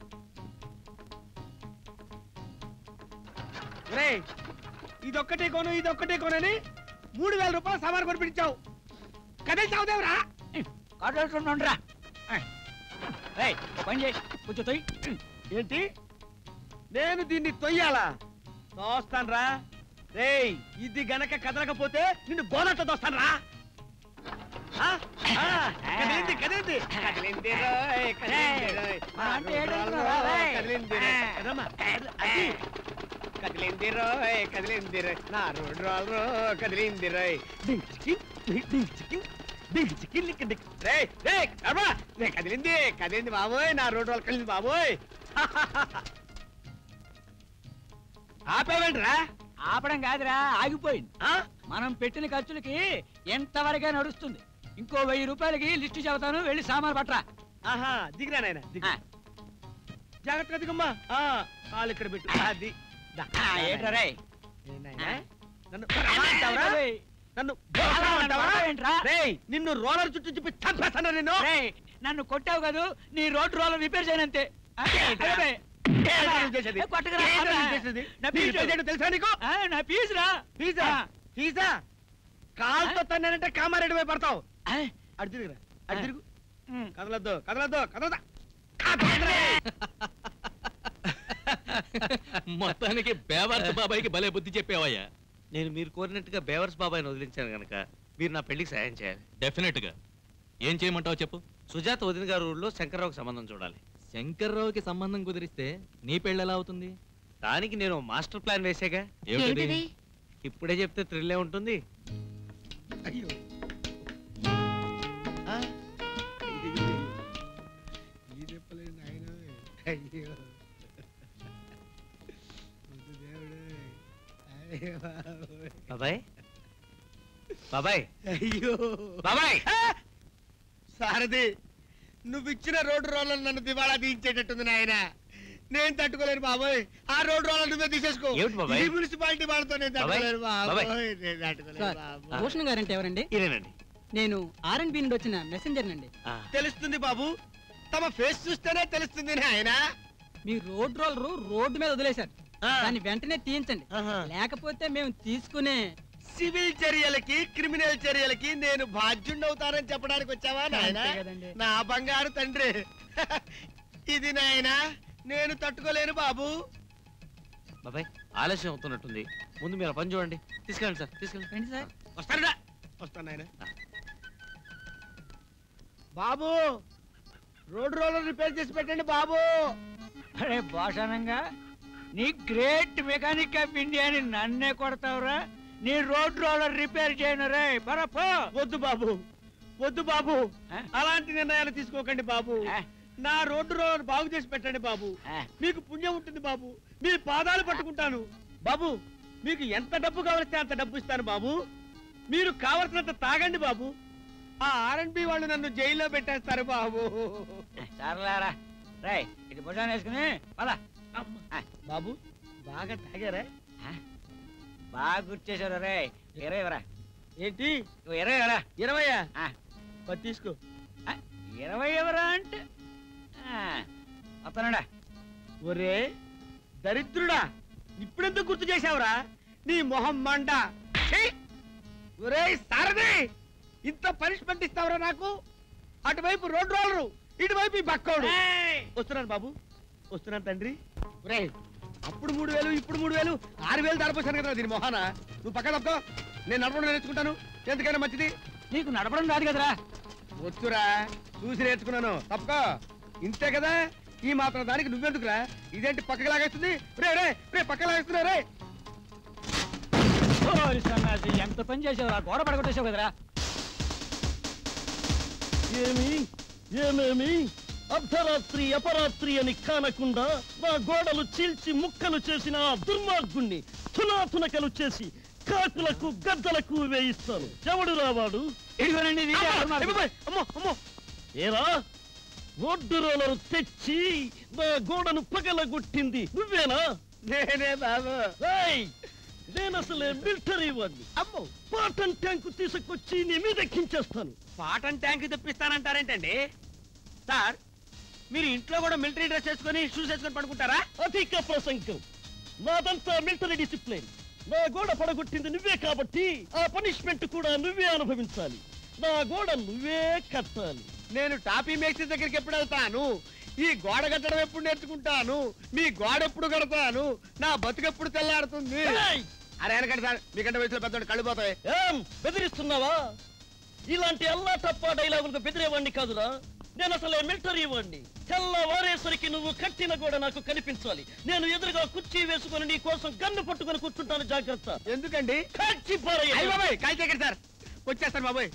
రేయ్ ఇదొక్కటే కొను ఇదొక్కటే కొనని మూడు వేల రూపాయలు సామాన్ కొనిపించావు కదిలిచావు దేవురా కదులుతుండ్రా రేయ్ పని చేయి కొంచెం తొయ్యి ఏంటి నేను దీన్ని తొయ్యాలా తోస్తాను రా రేయ్ ఇది గనక కదలకపోతే నిన్ను గోనట్ట తోస్తాను రా ఆ? ఆ, కదిలింది కదిలింది కదిలింది రోయ్, కదిలింది రోయ్. ఆ, అంటే రోడ్డు ఏడుస్తున్నా రాళ్ళు, రేయ్? కదిలింది రోయ్. కదమ్మా, కదిలి- అది. కదిలింది రోయ్ కదిలింది రోయ్ నా రోడ్డు రాళ్ళు కదిలింది రోయ్ ding chicken, ding chicken, ding chicken, lick ding. రేయ్ రేయ్ కదమ్మా, రే కదిలింది కదిలింది బాబోయ్ నా రోడ్డు వాళ్ళు కదిలింది బాబోయ్ ఆపేవేంట్రా ఆపడం కాదురా ఆగిపోయింది మనం పెట్టిన ఖర్చులకి ఎంతవరకే నడుస్తుంది ఇంకో వెయ్యి రూపాయలకి లిస్టు చెబుతాను వెళ్ళి సామాన్ పట్రా ఆహా దిగిరా నాయన దిగు జాగ్రత్తగా దిగమ్మా ఆ, కాళ్ళు ఇక్కడ పెట్టు అది దా. ఆ, ఏంట్రా రేయ్? ఏ నాయనా? నన్ను రమా అంటావురా? నన్ను భోసనం అంటావా? ఏంట్రా? రేయ్, నిన్ను రోలర్ చుట్టూ చెప్పి చంపేస్తాను నిన్ను రేయ్, నన్ను కొట్టావు కాదు నీ రోడ్డు రోలర్ రిపేర్ చేయనంతే ఆ, ఏంట్రా? అరే, ఏంట్రా నువ్వు చేసేది? ఏ, కొట్టకురా. ఏంట్రా నువ్వు చేసేది? నా నీ ఫీజు. చేసేది తెలుసా నీకు ఆ, నా ఫీజురా ఫీజా ఫీజా కాలుతో తన్నానంటే కామారెడ్డి పోయి పడతావు అడు తిరుగురా అడు తిరుగు కదలొద్దు కదలొద్దు కదలదా మొత్తానికి బేవర్స్ బాబాయ్కి భలే బుద్ధి చెప్పావయ్యా నేను మీరు కోరినట్టుగా బేవర్స్ బాబాయ్ని వదిలించాను గనక మీరు నా పెళ్లికి సాయం చేయాలి డెఫినెట్ గా ఏం చేయమంటావు చెప్పు సుజాత వదిన గారి ఊళ్ళో శంకర్రావుకి సంబంధం చూడాలి శంకర్రావుకి సంబంధం కుదిరిస్తే నీ పెళ్ళి ఎలా అవుతుంది దానికి నేను మాస్టర్ ప్లాన్ వేసాగా ఏమిటది? ఇప్పుడే చెప్తే థ్రిల్లే ఉంటుంది అయ్యో ఈ చెప్పలేదు నాయన అయ్యో బాబాయ్ బాబాయ్ అయ్యో బాబాయ్ సారథి నువ్వు ఇచ్చిన రోడ్డు రోలర్ నన్ను దివాళా తీయించేటట్టుంది నాయన నేను తట్టుకోలేను బాబోయ్ ఆ రోడ్డు రోలర్ నువ్వే తీసేసుకో ఏమిటి బాబాయ్? ఈ మున్సిపాలిటీ వాళ్ళతో నేను బాబాయ్? తట్టుకోలేను బాబాయ్? బాబోయ్ నేను తట్టుకోలేను సార్ బాబోయ్. భూషణ్ గారంటే ఎవరండి ఇదేనండి నేను ఆర్ఎన్బి నుండి వచ్చిన మెసెంజర్ నండి తెలుస్తుంది బాబు తమ ఫేస్ చూస్తేనే తెలుస్తుంది నాయన మీ రోడ్ రోలరు రోడ్డు మీద వదిలేశారు దాన్ని వెంటనే తీయించండి లేకపోతే మేము తీసుకునే సివిల్ చర్యలకి క్రిమినల్ చర్యలకి నేను బాధ్యుండవుతానని చెప్పడానికి వచ్చావా నాయన అంతే కదండి. నా బంగారు తండ్రి ఇది నాయన నేను తట్టుకోలేను బాబు బాబాయ్ ఆలస్యం అవుతున్నట్టుంది ముందు మీరు ఆ పని చూడండి తీసుకెళ్ళండి సార్ తీసుకెళ్ళండి సార్ వస్తానురా వస్తాను నాయన బాబు రోడ్ రోలర్ రిపేర్ చేసి పెట్టండి బాబు అరే భాషానంగా నీ గ్రేట్ మెకానిక్ ఆఫ్ ఇండియా అని నన్నే కొడతావురా నీ రోడ్ రోలర్ రిపేర్ చేయను రే బరపో వద్దు బాబు వద్దు బాబు అలాంటి నిర్ణయాలు తీసుకోకండి బాబు నా రోడ్డు రోలర్ బాగు చేసి పెట్టండి బాబు మీకు పుణ్యం ఉంటుంది బాబు మీ పాదాలు పట్టుకుంటాను బాబు మీకు ఎంత డబ్బు కావలిస్తే అంత డబ్బు ఇస్తాను బాబు మీరు కావలసినంత తాగండి బాబు ఆ ఆర్ఎన్బి వాళ్ళు నన్ను జైల్లో పెట్టేస్తారు బాబు సర్లేరా రే ఇది భుజాన్ని వేసుకుని పద బాబు బాగా తాగారా బాగా గుర్తు చేశారు రే ఇరవై ఇవరా ఏంటి ఇరవై ఇవరా ఇరవయ్యా పది తీసుకో ఇరవై ఎవరా అంటే వస్తానండా ఒరే దరిద్రుడా ఇప్పుడెందుకు గుర్తు చేశావురా నీ మొహం మండ ఛీ! ఒరేయ్ సారథి ఇంత పనిష్మెంట్ ఇస్తావురా నాకు అటువైపు రోడ్ రోలరు ఇటువైపు ఈ బక్కోడు వస్తున్నాను బాబు వస్తున్నాను తండ్రి ఒరేయ్ అప్పుడు మూడు వేలు ఇప్పుడు మూడు వేలు ఆరు వేలు దాడిపోసాను కదా దీని మొహాన నువ్వు పక్క తప్పుకో నేను నడపడం నేర్చుకుంటాను ఎందుకైనా మంచిది నీకు నడపడం రాదు కదరా వచ్చురా చూసి నేర్చుకున్నాను తప్పుకో ఇంతే కదా ఈ మాత్రం దానికి నువ్వెందుకురా ఇదేంటి పక్కకి లాగేస్తుంది రే రే రే పక్క లాగేస్తున్నా రే ఓరి సన్నాసి ఎంత పని చేసావురా గోడ పడగొట్టేసావు కదరా ఏమి ఏమేమి అర్ధరాత్రి అపరాత్రి అని కానకుండా నా గోడలు చీల్చి ముక్కలు చేసిన ఆ దుర్మార్గుణ్ణి తునాతునకలు చేసి కాకులకు గద్దలకు వేయిస్తాను ఎవడు రావాడు ఇదిగోనండి వీడే అమ్మా, అమ్మో ఏరా ఒడ్డు రోలరు తెచ్చి నా గోడను పగలగొట్టింది నువ్వేనా నేనే బాబు నేను అసలే మిలిటరీ వాడిని అమ్మో పాటన్ ట్యాంకు తీసుకొచ్చి నీ మీద ఎక్కించేస్తాను పాటన్ ట్యాంక్ తెప్పిస్తానంటారేంటండి సార్ మీరు ఇంట్లో కూడా మిలిటరీ డ్రెస్ వేసుకొని షూస్ వేసుకొని పడుకుంటారా అధిక ప్రసంగం నాదంతా మిలిటరీ డిసిప్లిన్ నా గోడ పడగొట్టింది నువ్వే కాబట్టి ఆ పనిష్మెంట్ కూడా నువ్వే అనుభవించాలి నా గోడ నువ్వే కట్టాలి నేను టాపీ మేస్త్రి దగ్గరికి ఎప్పుడు వెళ్తాను ఈ గోడ కట్టడం ఎప్పుడు నేర్చుకుంటాను మీ గోడ ఎప్పుడు కడతాను నా బతుకెప్పుడు తెల్లారుతుంది అరే అనకండి సార్ మీకంటే వయసులో పెద్ద కళ్ళు పోతాయి ఏం బెదిరిస్తున్నావా ఇలాంటి అల్లా తప్ప డైలాగులకు బెదిరేవాడిని కాదురా నేను అసలే మిలిటరీ వాడిని తెల్లవారేసరికి నువ్వు కట్టిన గోడ నాకు కనిపించాలి నేను ఎదురుగా కుర్చీ వేసుకొని నీ కోసం గన్ను పట్టుకొని కూర్చుంటాను జాగ్రత్త ఎందుకండి కాల్చి అయ్య బాబాయ్ కాల్ చేయకండి సార్ వచ్చేస్తాను బాబాయ్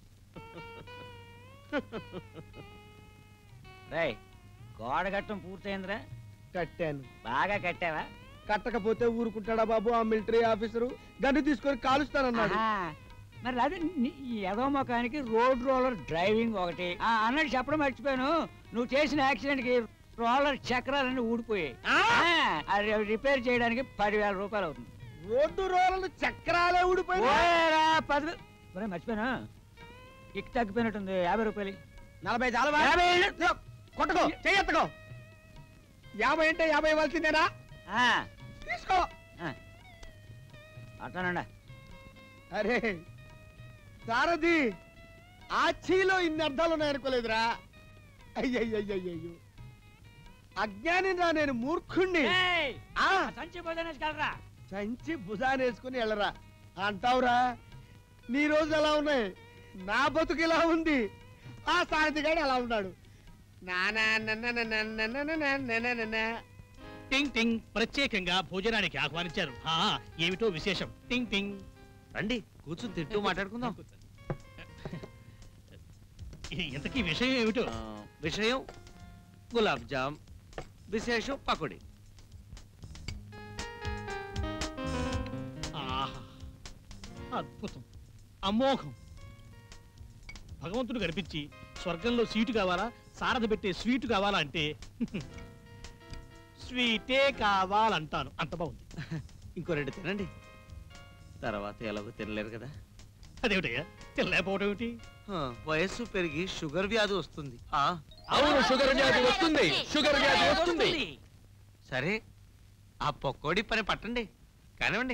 రేయ్ గోడ కట్టం పూర్తయిందిరా కట్టాను బాగా కట్టావా కట్టకపోతే ఊరుకుంటాడా బాబు ఆ మిలిటరీ ఆఫీసరు గన్ను తీసుకొని కాలుస్తానన్నాడు ఆహా. మరి అదే నీ- ఈ ఎదో మొఖానికి రోడ్ రోలర్ డ్రైవింగ్ ఒకటి ఆ, అన్నట్టు చెప్పడం మర్చిపోయాను నువ్వు చేసిన యాక్సిడెంట్ కి రోలర్ చక్రాలన్నీ ఊడిపోయాయి ఆ, అది రిపేర్ చేయడానికి పదివేల రూపాయలు అవుతుంది రోడ్డు రోలర్లు చక్రాలే ఊడిపోయి ఓయ్ పది మరే మర్చిపోయాను కిక్ తగ్గిపోయినట్టుంది యాభై రూపాయలు నలభై చాలా యాభై కొట్టుకో చెయ్యెత్తుకో యాభై అంటే యాభై ఇవ్వాల్సిందేనా తీసుకో అట్టానండి అరే సారథి ఆ చీలో ఇన్ని అర్థాలు ఉన్నాయనుకోలేదురా అయ్యయ్యయ్యయ్యో అజ్ఞాని రా నేను మూర్ఖుణ్ణి ఆ, సంచి భోజనేసుకెళ్ళరా సంచి భుజానేసుకుని వెళ్ళరా అంటావురా నీ రోజు ఎలా ఉన్నాయి నా బతుకు ఇలా ఉంది ఆ సారథి గాడు అలా ఉన్నాడు నానా నన్న నన్న నన్న నన్న నన్న నన్న. టింగ్ టింగ్ ప్రత్యేకంగా భోజనానికి ఆహ్వానించారు ఆ, ఏమిటో విశేషం టింగ్ టింగ్ రండి కూర్చుని తింటూ మాట్లాడుకుందాం ఇంతకీ విషయం ఏమిటో విషయం గులాబ్ జామ్ విశేషం పకోడీ అద్భుతం అమోఘం భగవంతుడు కనిపించి స్వర్గంలో సీటు కావాలా సారథ పెట్టే స్వీటు కావాలా అంటే స్వీటే కావాలంటాను అంత బాగుంది ఇంకో రెండు తినండి తర్వాత ఎలాగో తినలేరు కదా అదేమిటయ్యా తినలేకపోవడం ఏమిటి ఆ, వయస్సు పెరిగి షుగర్ వ్యాధి వస్తుంది ఆ అవును షుగర్ వ్యాధి వస్తుంది షుగర్ వ్యాధి వస్తుంది సరే ఆ పొక్కోడి పని పట్టండి కానివ్వండి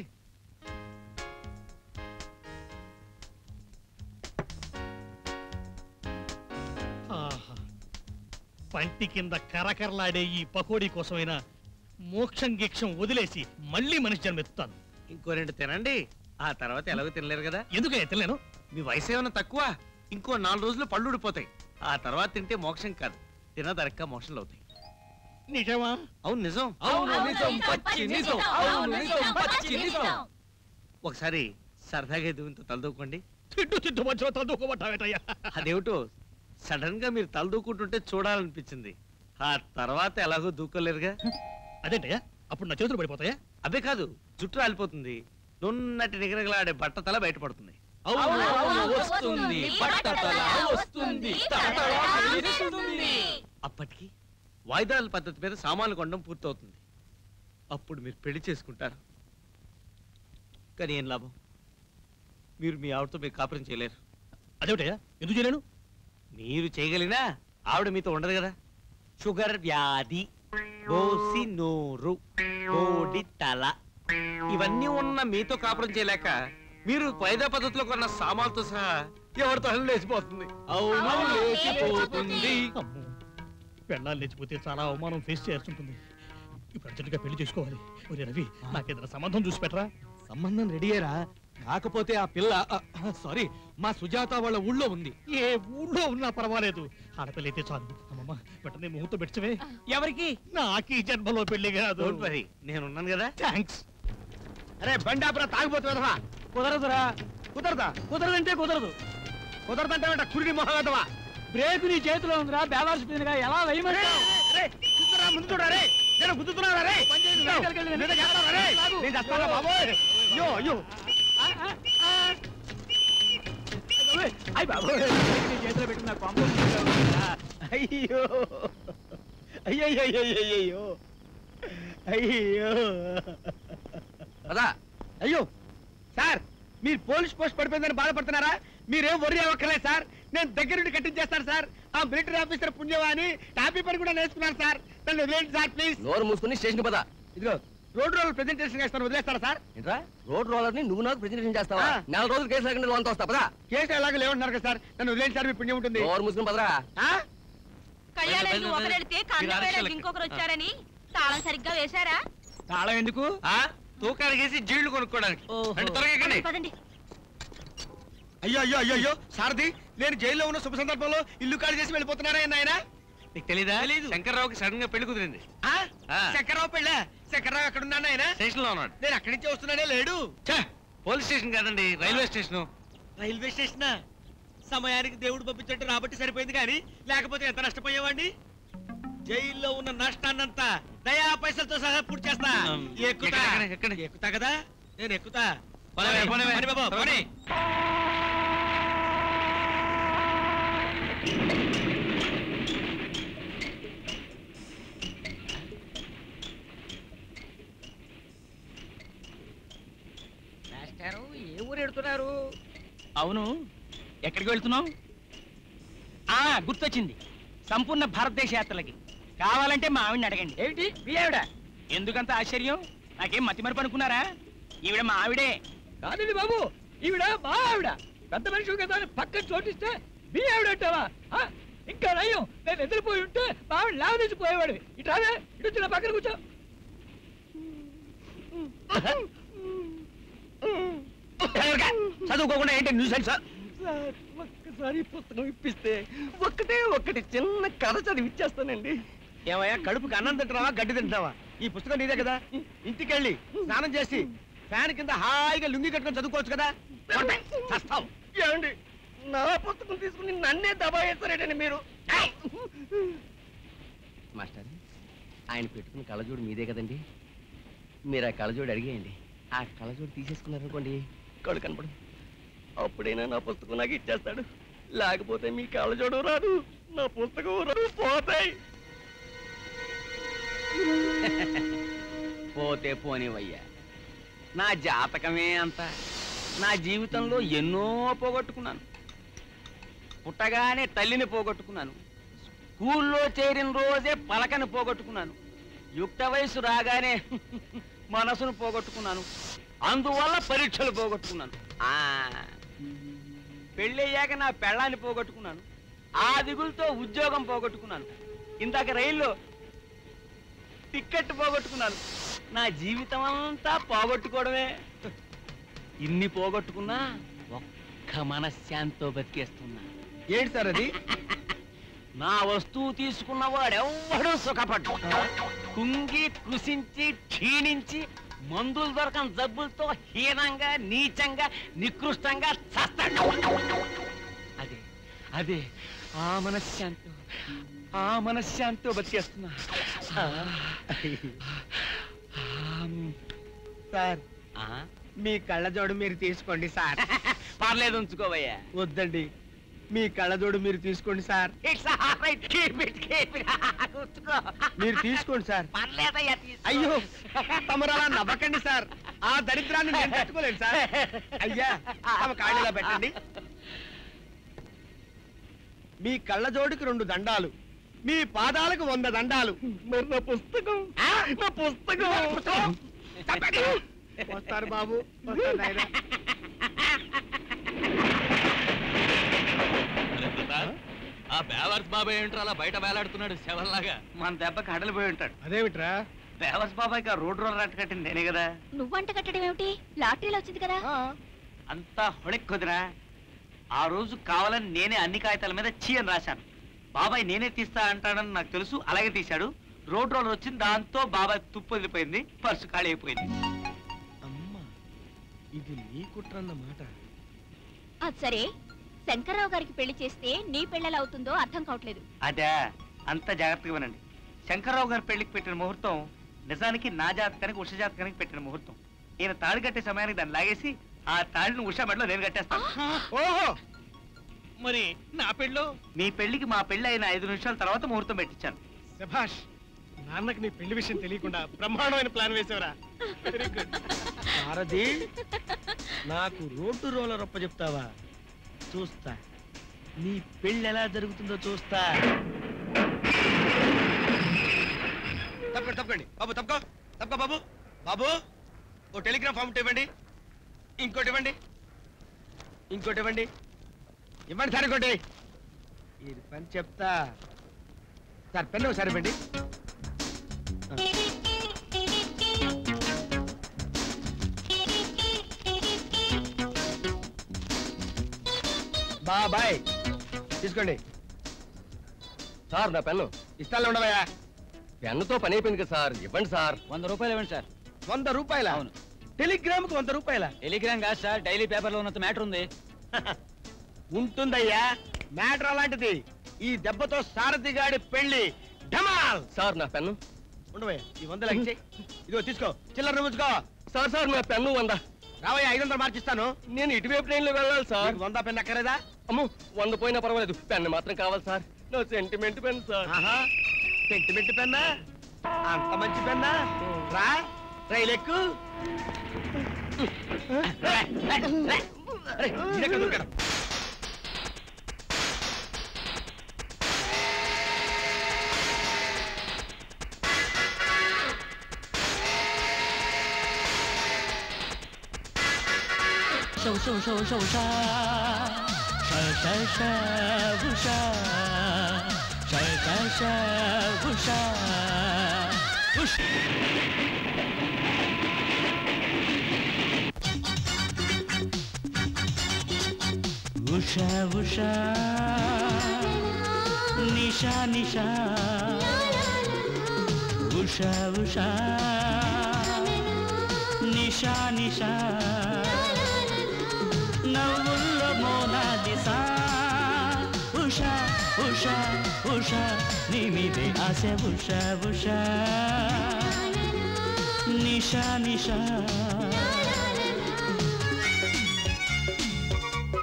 ఆహా. పంటి కింద కరకరలాడే ఈ పకోడీ కోసమైనా మోక్షం గీక్షం వదిలేసి మళ్ళీ మనిషి జన్మెత్తుతాను ఇంకో రెండు తినండి ఆ తర్వాత ఎలాగో తినలేరు కదా ఎందుకయ్యా తినలేను మీ వయసు ఏమైనా తక్కువ ఇంకో నాలుగు రోజులు పళ్ళు ఊడిపోతాయి ఆ తర్వాత తింటే మోక్షం కాదు తినదరక్క మోక్షంలో అవుతాయి నిజమా అవును నిజం అవును నిజం పచ్చి నిజం అవును నిజం పచ్చి నిజం ఒకసారి సరదాగా ఎదుగుతో తలదూకోండి తిట్టు తిట్టు మధ్యలో తలదూకోమంటావేటయ్యా అదేమిటో సడన్ గా మీరు తలదూకుంటుంటే చూడాలనిపించింది ఆ తర్వాత ఎలాగో దూకోలేరుగా అదేంటయ్యా అప్పుడు నా చేతులు పడిపోతాయా అదే కాదు జుట్టు రాలిపోతుంది నున్నటి నిగరగలాడే బట్ట తల బయటపడుతుంది అవును అవును వస్తుంది పట్టతల వస్తుంది తడతడ మెరుస్తుంది. అప్పటికి వాయిదాల పద్ధతి మీద సామాన్లు కొనడం పూర్తవుతుంది అప్పుడు మీరు పెళ్లి చేసుకుంటారు కానీ ఏం లాభం మీరు మీ ఆవిడతో మీరు కాపురం చేయలేరు అదేమిటయ్యా ఎందుకు చేయలేను మీరు చేయగలిగినా ఆవిడ మీతో ఉండదు కదా షుగర్ వ్యాధి బోసి నోరు కోడి తల ఇవన్నీ ఉన్న మీతో కాపురం చేయలేక మీరు పైదా పద్ధతిలో కొన్న సామాన్లతో సహా ఎవరితో లేచిపోతుంది అవును లేచిపోతుంది పెళ్ళాలు లేచిపోతే చాలా అవమానం ఫేస్ చేయాల్సి ఉంటుంది ఇప్పుడు అర్జెంటుగా పెళ్లి చేసుకోవాలి ఒరే రవి నాకేదైనా సంబంధం చూసి పెట్టరా సంబంధం రెడీయేరా కాకపోతే ఆ పిల్ల సారీ మా సుజాత వాళ్ళ ఊళ్ళో ఉంది ఏ ఊళ్ళో ఉన్నా పర్వాలేదు ఆడపిల్ల అయితే చాలు అమ్మమ్మ వెంటనే ముహూర్తం పెట్టవే ఎవరికి నాకు ఈ జన్మలో పెళ్లి కాదు Don't worry, నేనున్నాను కదా థ్యాంక్స్ అరే బండాపురా తాగిపోతున్నా కుదరదురా కుదరదా కుదరదంటే కుదరదు కుదరదంటే కురిడి మొహగదవా బ్రేక్ నీ చేతిలో ఉందిరా బ్యాలెన్స్ మీదుగా ఎలా వేయమంటావు గుద్దురా ముందు చూడరా రే నేను గుద్దుతున్నారా రే నేనే చేస్తానా రే నేను చేస్తానా బాబోయ్ అయ్యో అయ్యో అయ్యి బాబోయ్ నీ చేతిలో పెట్టిన కొంప అయ్యో అయ్యయ్యో అయ్యో అదా అయ్యో సార్ మీరు పోలీస్ పోస్ట్ పడిపోయిందని బాధపడుతున్నారా మీరేం వరి అవ్వక్కర్లేదు సార్ నేను దగ్గరుండి కట్టించేస్తాను సార్ ఆ మిలిటరీ ఆఫీసర్ పుణ్యమా అని టాపీ పని కూడా నేర్చుకున్నాను సార్ నన్ను వదిలేండి సార్ ప్లీజ్ నోరు మూసుకుని స్టేషన్ పద ఇదిగో రోడ్ రోల్ ప్రెజెంటేషన్ ఇస్తాను వదిలేస్తారా సార్ ఏంట్రా రోడ్ రోలర్ ని నువ్వు నాకు ప్రెజెంటేషన్ చేస్తావా ఆ. నెల రోజులు కేసు లేకుండా లోన్ వస్తా పదా కేసు ఎలాగో లేవంటున్నారు కదా సార్ నన్ను వదిలేండి సార్ మీ పుణ్యం ఉంటుంది నోరు మూసుకుని పదరా ఆ? కళ్యాణానికి ఒకరెడితే కన్న వేళకి ఇంకొకరు వచ్చారని తాళం సరిగ్గా వేశారా తాళం ఎందుకు ఆ తూకానికి వేసి జీళ్లు కొనుక్కోవడానికి రండి, త్వరగా ఎక్కండి. పదండి అయ్యో అయ్యో అయ్యో అయ్యో సారథి నేను జైల్లో ఉన్న శుభ సందర్భంలో ఇల్లు ఖాళీ చేసి వెళ్ళిపోతున్నారా ఆయన నీకు తెలీదా శంకర్రావుకి సడన్ గా పెళ్లి కుదిరింది ఆ. శంకర్రావు పెళ్ళ శంకర్రావు ఎక్కడ ఉన్నాడు ఆయన స్టేషన్ లో ఉన్నాడు నేను అక్కడి నుంచి వస్తున్నానే లేడు పోలీస్ స్టేషన్ కాదండి రైల్వే స్టేషన్ రైల్వే స్టేషన్ సమయానికి దేవుడు పంపించట్టు రాబట్టి సరిపోయింది కానీ లేకపోతే ఎంత నష్టపోయేవాడిని జైల్లో ఉన్న నష్టాన్నంతా దయా పైసలతో సహా పూర్తి చేస్తా ఎక్కుతా ఎక్కుతా కదా నేను ఎక్కుతా పోనివే, పోనివే. పోనీ బాబు, పోనీ. మాస్టారు ఏ ఊరు ఎడుతున్నారు అవును ఎక్కడికి వెళ్తున్నావు ఆ గుర్తొచ్చింది సంపూర్ణ భారతదేశ యాత్రలకి కావాలంటే మా ఆవిడని అడగండి ఏమిటి మీ ఆవిడ ఎందుకంత ఆశ్చర్యం నాకేం మతి మరపు అనుకున్నారా ఈవిడ మా ఆవిడే కాదండి బాబు ఈవిడ మా ఆవిడ పెద్ద మనిషి కదా అని పక్కన చోటిస్తే మీ ఆవిడ అంటావా ఆ? ఇంకా నయ్యం నేను ఎదిరిపోయి ఉంటే మా ఆవిడ లావదీసి పోయేవాడు ఇటు రావే ఇటు వచ్చి నా పక్కన కూర్చో చదువుకోకుండా ఏంటి న్యూస్ సార్ ఒక్కసారి పుస్తకం ఇప్పిస్తే ఒక్కటే ఒక్కటి చిన్న కథ చదివి ఇచ్చేస్తానండి ఏమయ్యా కడుపుకి అన్నం తింటున్నావా గడ్డి తింటున్నావా ఈ పుస్తకం నీదే కదా ఇంటికెళ్ళి స్నానం చేసి ఫ్యాన్ కింద హాయిగా లుంగి కట్టుకొని చదువుకోవచ్చు కదా కొట్టే, చస్తావు ఏమండి నా పుస్తకం తీసుకుని నన్నే దబాయిస్తారేటండి మీరు మాస్టర్ ఆయన పెట్టుకున్న కళ్ళజోడు మీదే కదండి మీరు ఆ కళ్ళజోడు అడిగేయండి ఆ కళ్ళజోడు తీసేసుకున్నారనుకోండి కళ్ళు కనపడు అప్పుడైనా నా పుస్తకం నాకు ఇచ్చేస్తాడు లేకపోతే మీ కళ్ళజోడు రాదు నా పుస్తకం రాదు పోతాయి పోతే పోనివయ్యా నా జాతకమే అంత నా జీవితంలో ఎన్నో పోగొట్టుకున్నాను పుట్టగానే తల్లిని పోగొట్టుకున్నాను స్కూల్లో చేరిన రోజే పలకని పోగొట్టుకున్నాను యుక్త వయసు రాగానే మనసును పోగొట్టుకున్నాను అందువల్ల పరీక్షలు పోగొట్టుకున్నాను ఆ పెళ్ళయ్యాక నా పెళ్ళాన్ని పోగొట్టుకున్నాను ఆ దిగులతో ఉద్యోగం పోగొట్టుకున్నాను ఇందాక రైల్లో టిక్కెట్ పోగొట్టుకున్నాను నా జీవితం అంతా పోగొట్టుకోవడమే ఇన్ని పోగొట్టుకున్నా ఒక్క మనశ్శాంతితో బతికేస్తున్నా ఏంటి సార్ అది నా వస్తువు తీసుకున్నవాడెవ్వడూ సుఖపడ్డు కుంగి కృషించి క్షీణించి మందులు దొరకని జబ్బులతో హీనంగా నీచంగా నికృష్టంగా చస్తాడు అదే అదే ఆ మనశ్శాంతి ఆ మనశ్శాంతితో బతికేస్తున్నా సార్ మీ కళ్ళజోడు మీరు తీసుకోండి సార్ పర్లేదు ఉంచుకోవయ్యా వద్దండి మీ కళ్ళజోడు మీరు తీసుకోండి sir It's all right. Keep it, keep it. ఉంచుకో. మీరు తీసుకోండి సార్ పర్లేదయ్యా తీసుకో. అయ్యో తమరు అలా నవ్వకండి సార్ ఆ దరిద్రాన్ని నేను తట్టుకోలేను సార్ అయ్యా తమ కాళ్ళలా పెట్టండి మీ కళ్ళజోడికి రెండు దండాలు మీ పాదాలకు వంద దండాలు మరి నా పుస్తకం నా పుస్తకం చెప్పండి. వస్తారు బాబు వస్తారు నాయనా. ఆ బేవర్స్ బాబాయ్ ఏంట్రా అలా బయట వేలాడుతున్నాడు శవల్లాగా మన దెబ్బకి హడలిపోయి ఉంటాడు అదేమిట్రా దేవస్ బాబాయ్కి ఆ రోడ్ రోలర్ అట్ట కట్టింది నేనే కదా నువ్వంట కట్టడం ఏమిటి లాటరీలో వచ్చింది కదా అంతా హొడెక్కుదిరా ఆ రోజు కావాలని నేనే అన్ని కాగితాల మీద చీ అని రాశాను బాబాయ్ నేనే తీస్తా అంటాడని నాకు తెలుసు అలాగే తీశాడు రోడ్ రోలర్ వచ్చింది దాంతో బాబాయ్ తుప్పు వదిలిపోయింది పర్సు ఖాళీ అయిపోయింది ఇది నీ కుట్రన్నమాట అది సరే శంకర్రావు గారికి పెళ్లి చేస్తే నీ పెళ్ళెలా అవుతుందో అర్థం కావట్లేదు అదే అంత జాగ్రత్తగా వినండి శంకర్రావు గారి పెళ్లికి పెట్టిన ముహూర్తం నిజానికి నా జాతకానికి ఉష జాతకానికి పెట్టిన ముహూర్తం ఈయన తాళి కట్టే సమయానికి దాన్ని లాగేసి ఆ తాళిని ఉష మెడలో నేను కట్టేస్తాను ఓహో మరి నా పెళ్ళి మీ పెళ్లికి మా పెళ్లి అయిన ఐదు నిమిషాల తర్వాత ముహూర్తం పెట్టించాను శభాష్ నాన్నకి నీ పెళ్లి విషయం తెలియకుండా బ్రహ్మాండమైన ప్లాన్ వేసావురా వెరీ గుడ్ సారథి నాకు రోడ్డు రోలర్ ఒప్ప చెప్తావా చూస్తా నీ పెళ్ళి ఎలా జరుగుతుందో చూస్తా తప్పకండి తప్పకండి బాబు తప్పకో తప్పకో బాబు బాబు ఓ టెలిగ్రామ్ ఫామ్ ఇవ్వండి ఇంకోటి ఇవ్వండి ఇంకోటి ఇవ్వండి ఇవ్వండి సార్ ఇంకోటి ఇది పని చెప్తా సార్ పెన్ను ఒకసారి ఇవ్వండి బాబాయ్ తీసుకోండి సార్ నా పెన్ను ఇష్టాలు ఉండవయ్యా పెన్నుతో పని అయిపోయింది కదా సార్ ఇవ్వండి సార్ వంద రూపాయలు ఇవ్వండి సార్ వంద రూపాయల టెలిగ్రామ్ కు వంద రూపాయల టెలిగ్రామ్ కాదు సార్ డైలీ పేపర్లో ఉన్నంత మ్యాటర్ ఉంది ఉంటుందయ్యా మ్యాటర్ అలాంటిది ఈ దెబ్బతో సారథి గాడి పెళ్లి ఢమాల్ సార్ నా పెన్ను ఉండవయ్యా ఈ వంద లక్ష ఇదిగో తీసుకో చిల్లర ఉంచుకో సార్ సార్ నా పెన్ను వంద రావయ్యా ఐదు వందలు మార్చిస్తాను నేను ఇటువైపు ట్రైన్లో వెళ్ళాలి సార్ నీకు వంద పెన్ అక్కరేదా అమ్మో వంద పోయినా పర్వాలేదు పెన్ను మాత్రం కావాలి సార్ నా సెంటిమెంట్ పెన్ సార్ ఆహా సెంటిమెంట్ పెన్నా అంత మంచి పెన్నా రా రైలు ఎక్కు అరే, ఇదెక్కడ దొరికాడు? 手手手手杀，杀杀杀不杀，杀杀杀不杀，不杀。ఉషా ఉషా నిషా నిషా ఉషా ఉషా నిషా నిషా నవ్వుల్లో మోనాలిసా ఉషా ఉషా ఉషా నీ మీదే ఆశ ఉషా ఉషా నిషా నిషా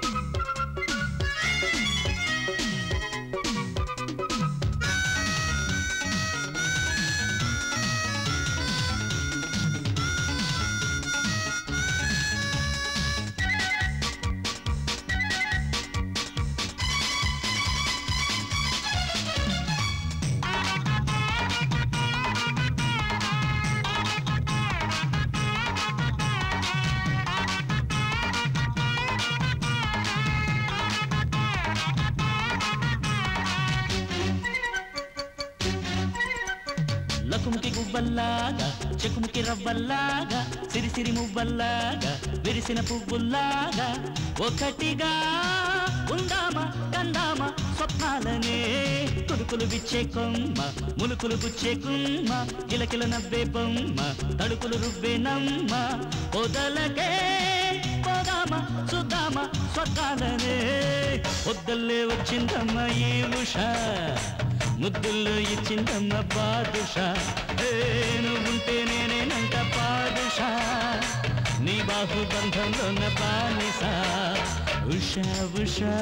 లకుముకి గువ్వల్లాగా చెకుముకి రవ్వల్లాగా సిరిసిరి మువ్వల్లాగా విరిసిన పువ్వుల్లాగా ఒకటిగా ఉందామా కందామా స్వప్నాలనే కులుకులు విచ్చే కొమ్మ ములుకులు గుచ్చే కుమ్మ కిలకిల నవ్వే బొమ్మ తడుకులు రువ్వే నమ్మ పొదలకే పోదామా చూద్దామా స్వర్గాలనే పొద్దల్లే వచ్చిందమ్మ ఈ ఉష ముద్దుల్లో ఇచ్చిందమ్మ బాదుష ఏ నువ్వుంటే నేనేనంట పాదుష నీ బాహుబంధంలో నా బానిస ఉషా ఉషా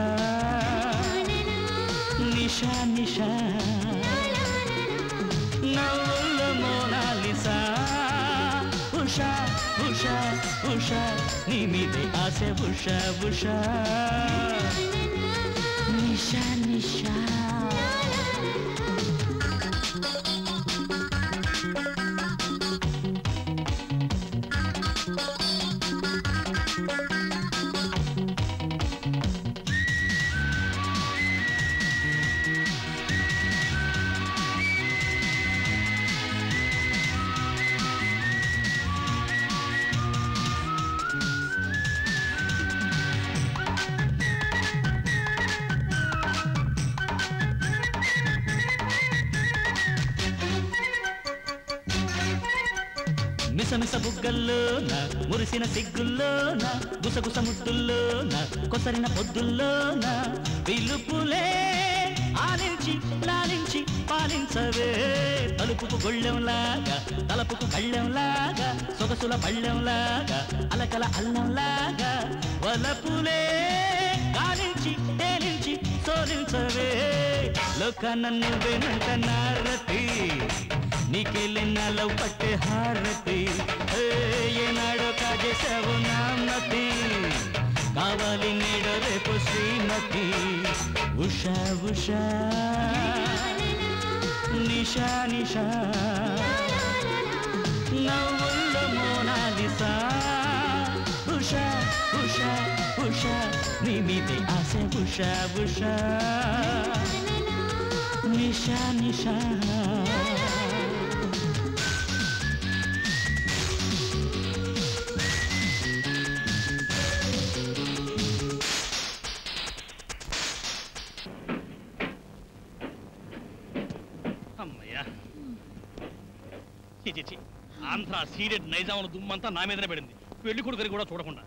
నిషా నిషా నవ్వుల్లో మోనాలిసా ఉషా ఉషా ఉషా నీ మీదే ఆశ ఉషా ఉషా నిషా నిషా మిసమిస బుగ్గల్లోన మురిసిన సిగ్గుల్లోన గుసగుస ముద్దుల్లోన కొసరిన పొద్దుల్లోన పిలుపులే ఆలించి లాలించి పాలించవే తలుపుకు గొళ్ళెంలాగా తలపుకు కళ్ళెంలాగా సొగసుల పళ్ళెంలాగా అలకల అల్లంలాగా వలపులే గాలించి తేలించి సోలించవే లోక నన్ను వెనంట నారతి నీకెళ్ళినాలో పట్టే హారతి ఏ, ఏనాడో కాజేశావు నామతి కావాలి నేడో రేపు శ్రీమతి ఉషా ఉషా నిషా నిషా నవ్వుల్లో మోనాలిసా ఉషా ఉషా ఉషా నీ మీదే ఆశ ఉషా ఉషా నిషా నిషా అమ్మయ్యా చి, చి, చి. ఆంధ్ర సీడెడ్ నైజాముల దుమ్మంతా నా మీదనే పడింది పెళ్లి కొడుకుని కూడా చూడకుండా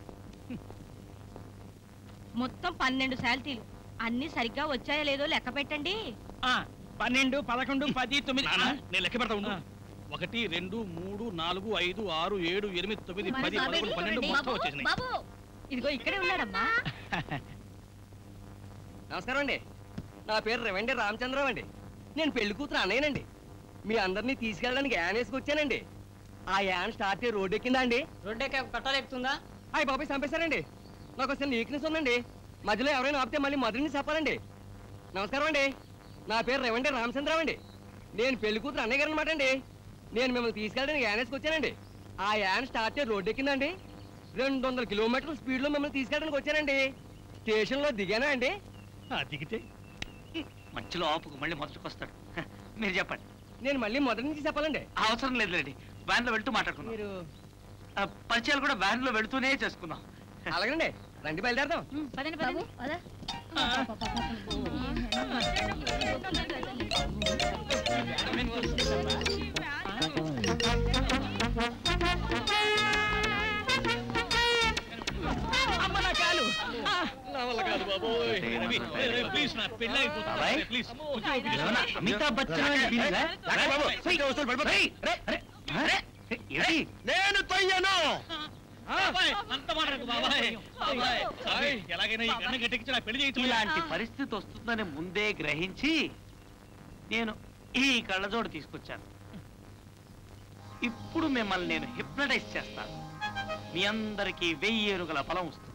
మొత్తం పన్నెండు శాలరీలు అన్ని సరిగ్గా వచ్చాయో లేదో లెక్క పెట్టండి పన్నెండు పదకొండు పది తొమ్మిది నాన్న, నేను లెక్క పెడతా ఉండు ఒకటి రెండు మూడు నాలుగు ఐదు ఆరు ఏడు ఎనిమిది తొమ్మిది మన పది బాబే పదకొండు పన్నెండు చూడండి. మొత్తం వచ్చేసినాయి బాబు ఇదిగో ఇక్కడే ఉన్నాడమ్మా నమస్కారం అండి నా పేరు రవండి రామచంద్రరావు అండి నేను పెళ్లి కూతురు అన్నయ్యనండి మీ అందరినీ తీసుకెళ్ళడానికి యాన్ వేసుకొచ్చానండి ఆ యాన్ స్టార్ట్ అయ్యి రోడ్డు ఎక్కిందా అండి రోడ్డు ఎక్క కట్టాలు ఎక్కుతుందా అయ్యి బాబాయ్ చంపేశారండి నాకు అసలు వీక్నెస్ ఉందండి మధ్యలో ఎవరైనా ఆపితే మళ్ళీ మొదటి నుంచి చెప్పాలండి నమస్కారం అండి నా పేరు రవండి రామచంద్రరావు అండి నేను పెళ్లి కూతురు అన్నయ్య గారు అనమాట అండి నేను మిమ్మల్ని తీసుకెళ్ళడానికి యాన్ వేసుకొచ్చానండి ఆ యాన్ స్టార్ట్ అయ్యి రోడ్డు ఎక్కిందండి రెండు వందల కిలోమీటర్ల స్పీడ్లో మిమ్మల్ని తీసుకెళ్ళడానికి వచ్చానండి స్టేషన్లో దిగానా అండి దిగితే మధ్యలో ఆపుకు మళ్ళీ మొదటికి వస్తాడు హ, మీరు చెప్పండి నేను మళ్ళీ మొదటి నుంచి చెప్పాలండి అవసరం లేదులేండి వ్యాన్లో వెళ్తూ మాట్లాడుకుందాం మీరు ఆ, పరిచయాలు కూడా వ్యాన్లో వెళ్తూనే చేసుకుందాం అలాగండి రండి బయలుదేరదాం పదండి పదండి పద అమ్మ నా కాలు ఆ, నా వల్ల కాదు బాబోయ్ రవి, రే, రే, ప్లీజ్ నా పెళ్ళి అయిపోతుంది బాబాయ్. రే, ప్లీజ్ ఏమన్నా అమితాబ్ బచ్చన్ అనే ఫీలింగా? నేను తొయ్యను బాబాయ్, అంత మాట్లాడకు బాబాయ్ బాబాయ్, బాబాయ్, ఎలాగైనా ఈ గన్న గట్టెక్కించి నా పెళ్లి చేయించు ఇలాంటి పరిస్థితి వస్తుందని ముందే గ్రహించి నేను ఈ కళ్ళజోడు తీసుకొచ్చాను ఇప్పుడు మిమ్మల్ని నేను హిప్నటైజ్ చేస్తాను మీ అందరికీ వెయ్యి ఏనుగుల బలం వస్తుంది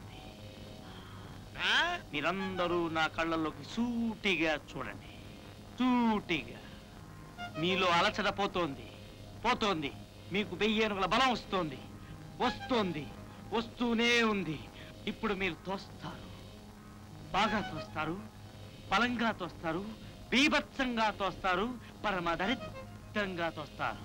మీరందరూ నా కళ్ళల్లోకి సూటిగా చూడండి సూటిగా మీలో అలచట పోతోంది పోతోంది మీకు వెయ్యి ఏనుగుల బలం వస్తోంది వస్తోంది వస్తూనే ఉంది ఇప్పుడు మీరు తోస్తారు బాగా తోస్తారు బలంగా తోస్తారు బీభత్సంగా తోస్తారు పరమ దరిద్రంగా దిట్టంగా తోస్తారు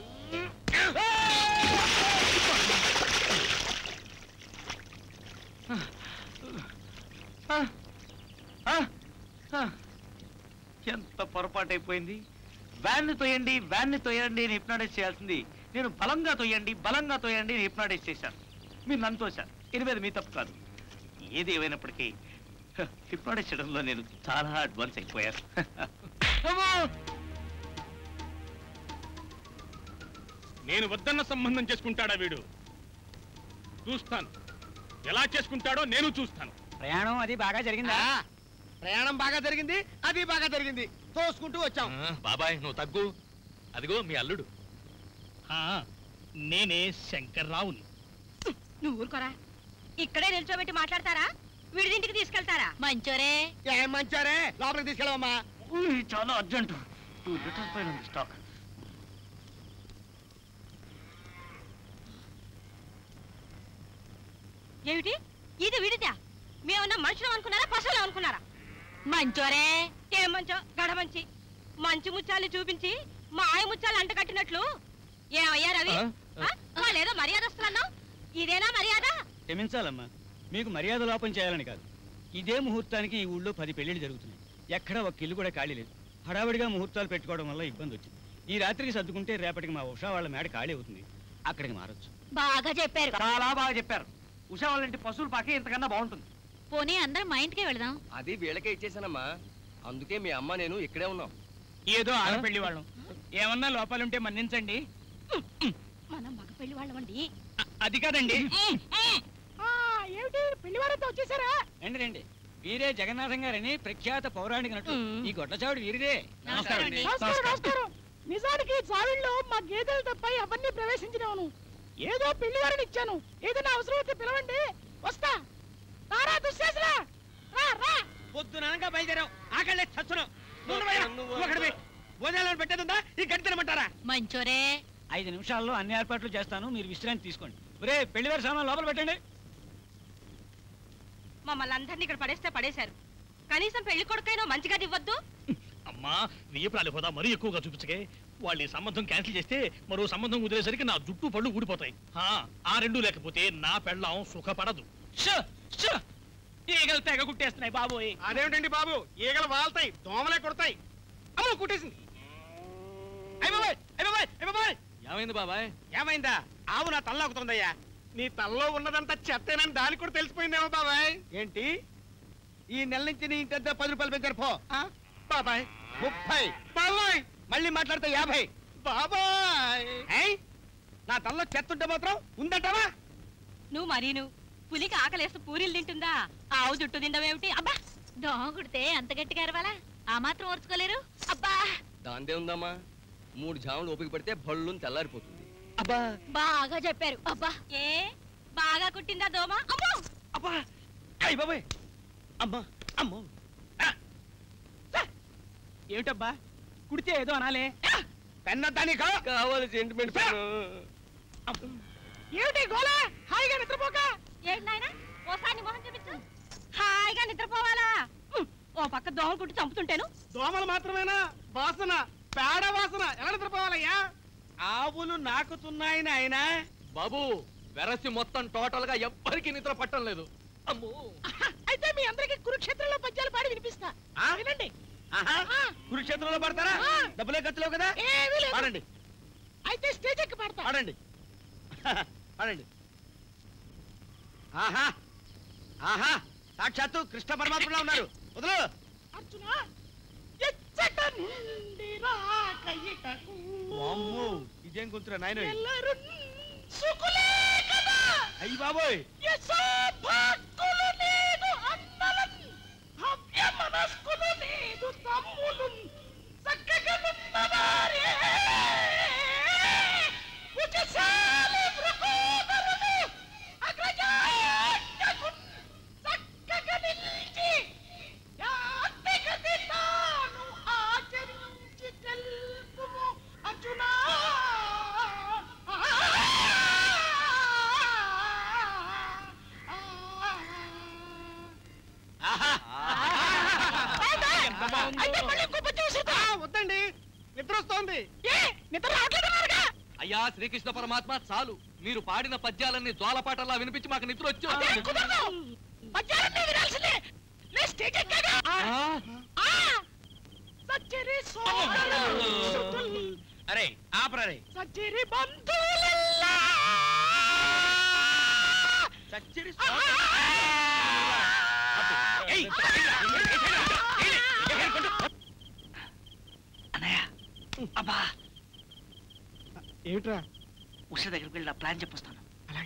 ఎంత పొరపాటు అయిపోయింది వ్యాన్ని తోయండి వ్యాన్ని తోయండి అని హిప్నాటైజ్ చేయాల్సింది నేను బలంగా తోయండి బలంగా తోయండి అని హిప్నాటైజ్ చేశాను మీరు నన్ను తోశారు ఎనిమిది మీ తప్పు కాదు ఏది ఏమైనప్పటికీ హిప్నాటైజ్ చేయడంలో నేను చాలా అడ్వాన్స్ అయిపోయాను నేను వద్దన్న సంబంధం చేసుకుంటాడా వీడు చూస్తాను ఎలా చేసుకుంటాడో నేను చూస్తాను ప్రయాణం అది బాగా జరిగిందా ప్రయాణం బాగా జరిగింది అది బాగా జరిగింది తోసుకుంటూ వచ్చాం ఆ, బాబాయ్ నువ్వు తగ్గు అదిగో మీ అల్లుడు ఆ, నేనే శంకర్రావుని నువ్వు ఊరుకోరా ఇక్కడే నిల్చోబెట్టి మాట్లాడతారా విడిదింటికి తీసుకెళ్తారా మంచోరే ఏం మంచారే లోపలికి తీసుకెళ్ళవమ్మా ఉయ్, చాలా అర్జెంటు టూ లీటర్స్ పైన ఉంది స్టాక్ ఏమిటి ఇది విడిదా మేమన్నా మనుషులు అనుకున్నారా పశువులు అనుకున్నారా మంచోరే ఏం మంచో గడ మంచి మంచి ముత్యాలు చూపించి మా ఆయ ముత్యాలు అంట కట్టినట్లు ఏమయ్యా రవి ఆ? వాళ్ళేదో మర్యాదస్తున్నావు ఇదేనా మర్యాద క్షమించాలమ్మా మీకు మర్యాద లోపం చేయాలని కాదు ఇదే ముహూర్తానికి ఈ ఊళ్ళో పది పెళ్లిళ్ళు జరుగుతున్నాయి ఎక్కడ ఒక ఇల్లు కూడా ఖాళీ లేదు హడావిడిగా ముహూర్తాలు పెట్టుకోవడం వల్ల ఇబ్బంది వచ్చింది ఈ రాత్రికి సర్దుకుంటే రేపటికి మా ఉషా వాళ్ళ మేడ ఖాళీ అవుతుంది అక్కడికి మారొచ్చు బాగా చెప్పారు చాలా బాగా చెప్పారు ఉషా వాళ్ళ ఇంటి పశువుల పాకే ఇంతకన్నా బాగుంటుంది పోనీ అందరం మా ఇంటికే వెళదాం అది వీళ్ళకే ఇచ్చేసానమ్మా అందుకే మీ అమ్మ నేను ఇక్కడే ఉన్నాం ఏదో ఆడపెళ్లి వాళ్ళం ఏమన్నా లోపాలుంటే మన్నించండి మనం మగ పెళ్లి వాళ్ళమండి అది కాదండి ఏమిటి పెళ్లి వారంతా వచ్చేసారా రండి రండి వీరే జగన్నాథం గారని ప్రఖ్యాత పౌరాణిక నటుడు ఈ గొడ్డచావుడు వీరిదే నమస్కారం అండి. నమస్కారం నమస్కారం నిజానికి చావిళ్ళలో మా గేదెలు తప్ప అవన్నీ ప్రవేశించినవను ఏదో పెళ్లి వారిని ఇచ్చాను ఏదైనా అవసరం అయితే పిలవండి వస్తా రారా దుశ్శాసరా రా రా పొద్దుననగా బయలుదేరాం ఆకళ్ళే చచ్చున్నాం ముందు పోయిరా, నువ్వు అక్కడ పోయి. భోజనాలను పెట్టేదుందా ఈ గడి తినమంటారా మంచోరే ఐదు నిమిషాల్లో అన్ని ఏర్పాట్లు చేస్తాను మీరు విశ్రాంతి తీసుకోండి ఒరే పెళ్లి వారి సామాన్ లోపల పెట్టండి మమ్మల్ని అందరినీ ఇక్కడ పడేస్తే పడేశారు కనీసం పెళ్లి కొడుకైనా మంచిగా ఇవ్వద్దు అమ్మా వెయ్యప్రాలి హోదా మరీ ఎక్కువగా చూపించకే వాళ్ళు ఈ సంబంధం క్యాన్సిల్ చేస్తే మరో సంబంధం కుదిరేసరికి నా జుట్టు పళ్ళు ఊడిపోతాయి ఆ, ఆ రెండు లేకపోతే నా పెళ్ళం సుఖపడదు షో, షో. ఈగలు తెగ కుట్టేస్తున్నాయి బాబోయ్ అదేమిటండి బాబు ఈగలు వాళ్తాయి దోమలే కొడతాయి అమ్మో కుట్టేసింది అయ్య బాబాయ్ అయ్య బాబాయ్ అయ్య బాబాయ్ ఏమైంది బాబాయ్ ఏమైందా ఆవు నా తల్లాకుతుందయ్యా నీ తల్లో ఉన్నదంతా చెత్తేనని దానికి కూడా తెలిసిపోయిందేమో బాబాయ్ ఏంటి ఈ నెల నుంచి నీ ఇంటి పది రూపాయలు పెంచారు పో బాబాయ్ ముప్పై బాబాయ్ మళ్ళీ మాట్లాడితే యాభై బాబాయ్ ఏయ్, నా తల్లో చెత్త ఉంటే మాత్రం ఉందంటావా నువ్వు మరీను పులికి ఆకలేస్తూ పూరీలు తింటుందా ఆవు జుట్టు తిండవేమిటి అబ్బా దోమ కుడితే అంత గట్టిగా అరవాలా ఆ మాత్రం ఓర్చుకోలేరు అబ్బా దాందే ఉందమ్మా మూడు జాములు ఓపిక పడితే బళ్ళు తెల్లారిపోతుంది అబ్బా బాగా చెప్పారు అబ్బా ఏ బాగా కుట్టిందా దోమ అమ్మో అబ్బా అయ్య బాబాయ్ అమ్మా అమ్మో ఏమిటబ్బా కుడితే ఏదో అనాలే పెన్నద్దాని కావాలి సెంటిమెంట్ ఏమిటి గోలా హాయిగా నిద్రపోక ఏంటి నాయనా ఓసారి నీ మొహం చూపించు హాయిగా నిద్రపోవాలా ఉమ్, ఓ పక్క దోమ కుట్టి చంపుతుంటేను దోమలు మాత్రమేనా వాసన పేడ వాసన ఎలా నిద్రపోవాలయ్యా ఆవులు నాకుతున్నాయని ఆయన బాబు వెరసి మొత్తం టోటల్ గా ఎవ్వరికి నిద్ర పట్టం లేదు అమ్మో అయితే మీ అందరికి కురుక్షేత్రంలో పద్యాలు పాడి వినిపిస్తా వినండి కురుక్షేత్రంలో పడతారా డబ్బులే ఖర్చులేవు కదా ఏమీ లేదు. పాడండి అయితే స్టేజ్ ఎక్కి పాడతా పాడండి పాడండి ఆహా ఆహా సాక్షాత్తు కృష్ణ పరమాత్మలా ఉన్నారు వదులు అర్జున ఎచ్చట నుండి రాక ఇటకు వామ్మో ఇదేం గుంతురా నాయన ఎల్లరు సుకులే కదా అయ్యి బాబోయ్ యశోభాక్కులు నేను అన్నలన్ భవ్య మనస్కులు నేను తమ్ములు చక్కగనున్నవారే ఉచశాలి భృకోదరుడు అగ్రజాడ్డకున్ చక్కగా నిలిచి యాత్రికది తాను ఆచరించి తెలుపుము అర్జునా ఎంత బాగుందో. అయితే మళ్ళీ ఇంకో పద్యం వేసేద్దాం. వద్దండి నిద్ర వస్తోంది నిద్ర రావట్లేదన్నారుగా అయ్యా శ్రీకృష్ణ పరమాత్మ చాలు మీరు పాడిన పద్యాలన్నీ జ్వాలపాటలా వినిపించి మాకు నిద్ర వచ్చి అదే కుదరదు పద్యాలన్నీ వినాల్సిందే లే స్టేజ్ ఎక్కాగా ఆ! సచ్చరి సోదరులు అరే ఆపరా రే సచ్చరి బంధువులెల్లా సచ్చరి అబ్బా ఏమిట్రా ఉష దగ్గరికి వెళ్ళి నా ప్లాన్ చెప్పొస్తాను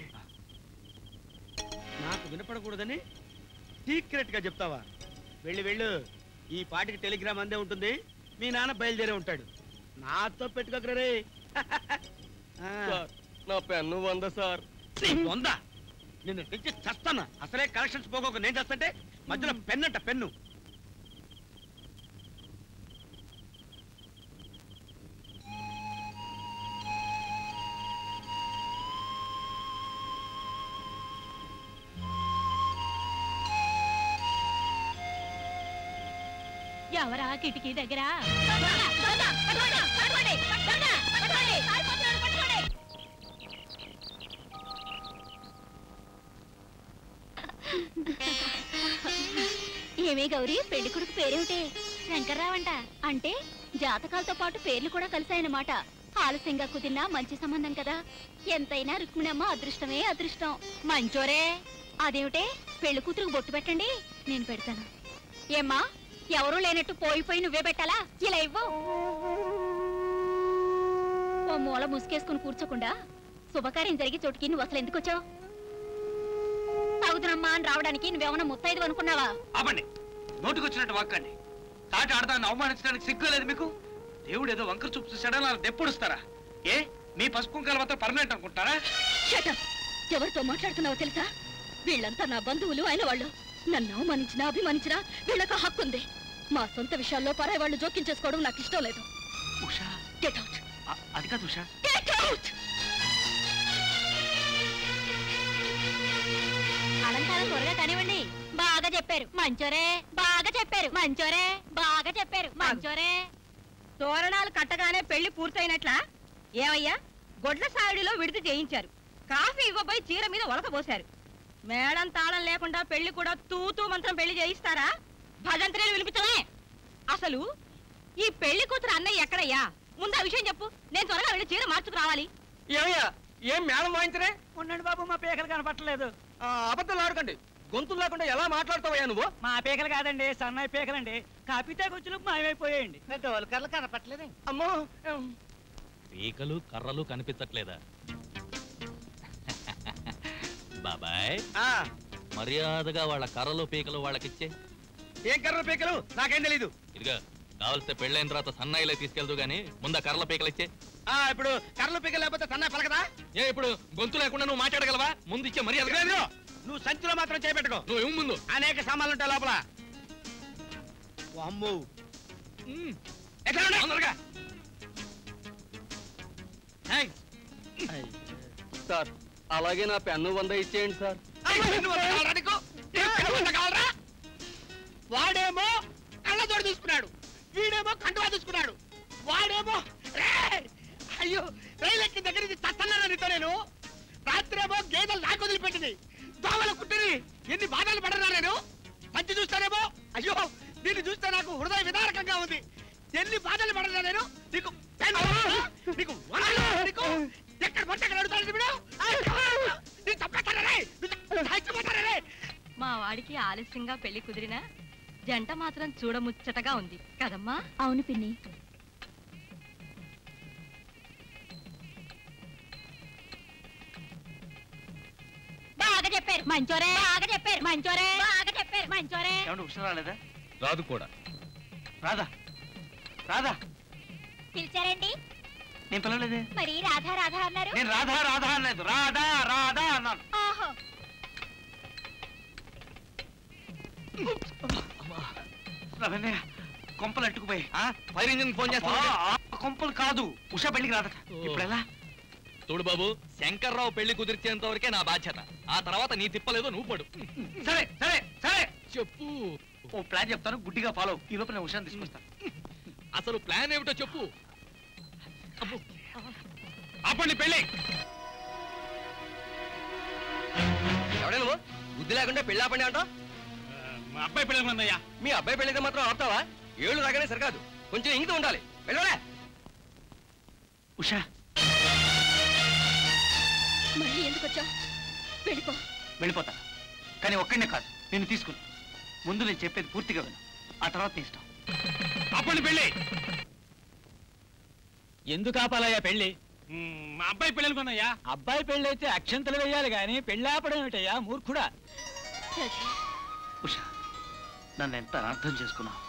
నాకు వినపడకూడదని సీక్రెట్ గా చెప్తావా వెళ్ళి వెళ్ళు ఈ పాటికి టెలిగ్రామ్ అందే ఉంటుంది మీ నాన్న బయలుదేరే ఉంటాడు నాతో పెట్టుకోకరా రే సార్ నా పెన్ను వంద సార్ వంద నిన్ను తెచ్చి చస్తానా అసలే కలెక్షన్స్ పోకోక నేను చేస్తుంటే మధ్యలో పెన్ అంట పెన్ను ఎవరా కిటికీ దగ్గర ఏమే గౌరీ పెళ్లి కొడుకు పేరేమిటే శంకర్రావంట అంటే జాతకాలతో పాటు పేర్లు కూడా కలిసాయన్నమాట ఆలస్యంగా కుదిరినా మంచి సంబంధం కదా ఎంతైనా రుక్మిణమ్మ అదృష్టమే అదృష్టం మంచోరే అదేమిటే పెళ్లి కూతురుకు బొట్టు పెట్టండి నేను పెడతాను ఏమ్మా ఎవరూ లేనట్టు పోయిపోయి నువ్వే పెట్టాలా ఇలా ఇవ్వు ఓ మూల ముసుకేసుకుని కూర్చోకుండా శుభకార్యం జరిగి చోటుకి నువ్వు అసలు ఎందుకు వచ్చావు తాగుతున్నమ్మా అని రావడానికి నువ్వేమన్నా ముత్తైదు అనుకున్నావా ఆపండి నోటికొచ్చినట్టు వాక్కండి తాటి ఆడదాన్ని అవమానించడానికి సిగ్గు లేదు మీకు దేవుడు ఏదో వంకర చూపు చూసాడని అలా దెప్పుడుస్తారా ఏ మీ పసుపు కుంకాల మాత్రం పర్మనెంట్ అనుకుంటారా షటప్ ఎవరితో మాట్లాడుతున్నావో తెలుసా వీళ్ళంతా నా బంధువులు అయిన వాళ్ళు నన్ను అవమానించినా అభిమానించినా వీళ్ళకు హక్కు ఉంది మా సొంత విషయాల్లో పరాయి వాళ్ళు జోక్యం చేసుకోవడం నాకు ఇష్టం లేదు ఉషా గెట్ అవుట్ అ- అది కాదు ఉషా గెట్ అవుట్ అలంకారం త్వరగా కానివ్వండి బాగా చెప్పారు మంచోరే బాగా చెప్పారు మంచోరే బాగా చెప్పారు మంచోరే తోరణాలు కట్టగానే పెళ్లి పూర్తయినట్లా ఏమయ్యా గొడ్ల సావిడిలో విడిది చేయించారు కాఫీ ఇవ్వబోయి చీర మీద ఒలకబోశారు మేడం తాళం లేకుండా పెళ్లి కూడా తూతూ మంత్రం పెళ్లి చేయిస్తారా భజంత్రీలు వినిపించమే అసలు ఈ పెళ్లి కూతురు అన్నయ్య ఎక్కడయ్యా ముందు ఆ విషయం చెప్పు నేను త్వరగా వెళ్ళి చీర మార్చుకు రావాలి ఏమయ్యా ఏం మేడం వాయించరే ఉండండి బాబు మా పేకలు కనపట్టలేదు అబద్ధాలు ఆడకండి గొంతులు లేకుండా ఎలా మాట్లాడతావయ్యా నువ్వు మా పేకలు కాదండి సన్నాయి పేకలండి కాపితే గుచ్చులు మాయమైపోయాయండి డోల్కర్లు కనపట్లేదు అమ్మో పీకలు కర్రలు కనిపించట్లేదా బాబాయ్ మర్యాదగా వాళ్ళ కర్రలు పీకలు వాళ్ళకిచ్చే ఏం కర్ర పీకలు నాకేం తెలీదు ఇదిగా కావలిస్తే పెళ్ళైన తర్వాత సన్నాయిలే తీసుకెళ్దు గానీ ముందా కర్రల పీకలు ఇచ్చే ఆ ఇప్పుడు కర్రలు పీకలు లేకపోతే సన్నాయి పలకదా ఏ ఇప్పుడు గొంతు లేకుండా నువ్వు మాట్లాడగలవా ముందు ఇచ్చే మర్యాద లేదు నువ్వు సంచిలో మాత్రం చేపెట్టుకో నువ్వు ఇవ్వు ముందు అనేక సామాన్లు ఉంటాయి లోపల అమ్ము ఎట్లా ఉండే? తొందరగా సార్ అలాగే నా పెన్ను వంద ఇచ్చేయండి సార్ వాడేమో కళ్ళజోడు తీసుకున్నాడు వీడేమో కండువా తీసుకున్నాడు వాడేమో రేయ్! అయ్యో రైలు ఎక్కిన దగ్గర నుంచి చస్తున్నాను నీతో నేను రాత్రేమో గేదెలు నాకు వదిలిపెట్టింది దోమలు కుట్టిని ఎన్ని బాధలు పడరా నేను మంచి చూస్తానేమో అయ్యో దీన్ని చూస్తే నాకు హృదయ విదారకంగా ఉంది ఎన్ని బాధలు పడరా నేను నీకు పెన్ను, నీకు వనరు, నీకు ఎక్కడ పడితే అక్కడ అడుగుతాను వీడు నేను చంపేస్తాను రే చచ్చిపోతాను రే మా వాడికి ఆలస్యంగా పెళ్లి కుదిరినా జంట మాత్రం చూడముచ్చటగా ఉంది కదమ్మా అవును పిన్ని బాగా చెప్పారు మంచోరే బాగా చెప్పారు మంచోరే బాగా చెప్పారు మంచోరే ఏమంటే ఉష రాలేదా రాదు కూడా రాదా రాదా పిలిచారండి నేను పిలవలేదే మరి రాధా రాధా అన్నారు నేను రాధా రాధా అనలేదు రాధా రాధా అన్నాను ఆహో రవణ్య కొంపలు అట్టుకుపోయి ఫైర్ ఇంజిన్ ఫోన్ చేస్తా కొంపలు కాదు ఉషా పెళ్లికి రాదట ఇప్పుడు ఎలా చూడు బాబు శంకర్రావు పెళ్లి కుదిర్చేంత వరకే నా బాధ్యత ఆ తర్వాత నీ తిప్పలేదో నువ్వు పడు సరే సరే సరే చెప్పు ఓ ప్లాన్ చెప్తాను గుడ్డిగా ఫాలో ఈ లోపు నేను ఉషాన్ని తీసుకొస్తాను అసలు ప్లాన్ ఏమిటో చెప్పు ఆపండి పెళ్ళి ఎవడే నువ్వు బుద్ధి లేకుండా పెళ్ళి ఆపండి అంటావు మా అబ్బాయి పెళ్ళి మీ అబ్బాయి పెళ్ళితే మాత్రం ఆపుతావా ఏళ్ళు రాగానే సరికాదు కొంచెం ఇంగిత ఉండాలి వెళ్ళవలే ఉషా మళ్ళీ ఎందుకు వచ్చావు వెళ్ళిపో వెళ్ళిపోతా కానీ ఒక్కడనే కాదు నేను తీసుకుని ముందు నేను చెప్పేది పూర్తిగా విను ఆ తర్వాత నీ ఇష్టం ఆపండి పెళ్ళి ఎందుకు ఆపాలయ్యా పెళ్లి మా అబ్బాయి పెళ్ళి అనుకున్నాయా అబ్బాయి పెళ్లి అయితే అక్షంతలు వేయాలి గాని పెళ్లి ఆపడం ఏమిటయ్యా మూర్ఖుడా ఉషా నన్ను ఎంత అర్థం చేసుకున్నావు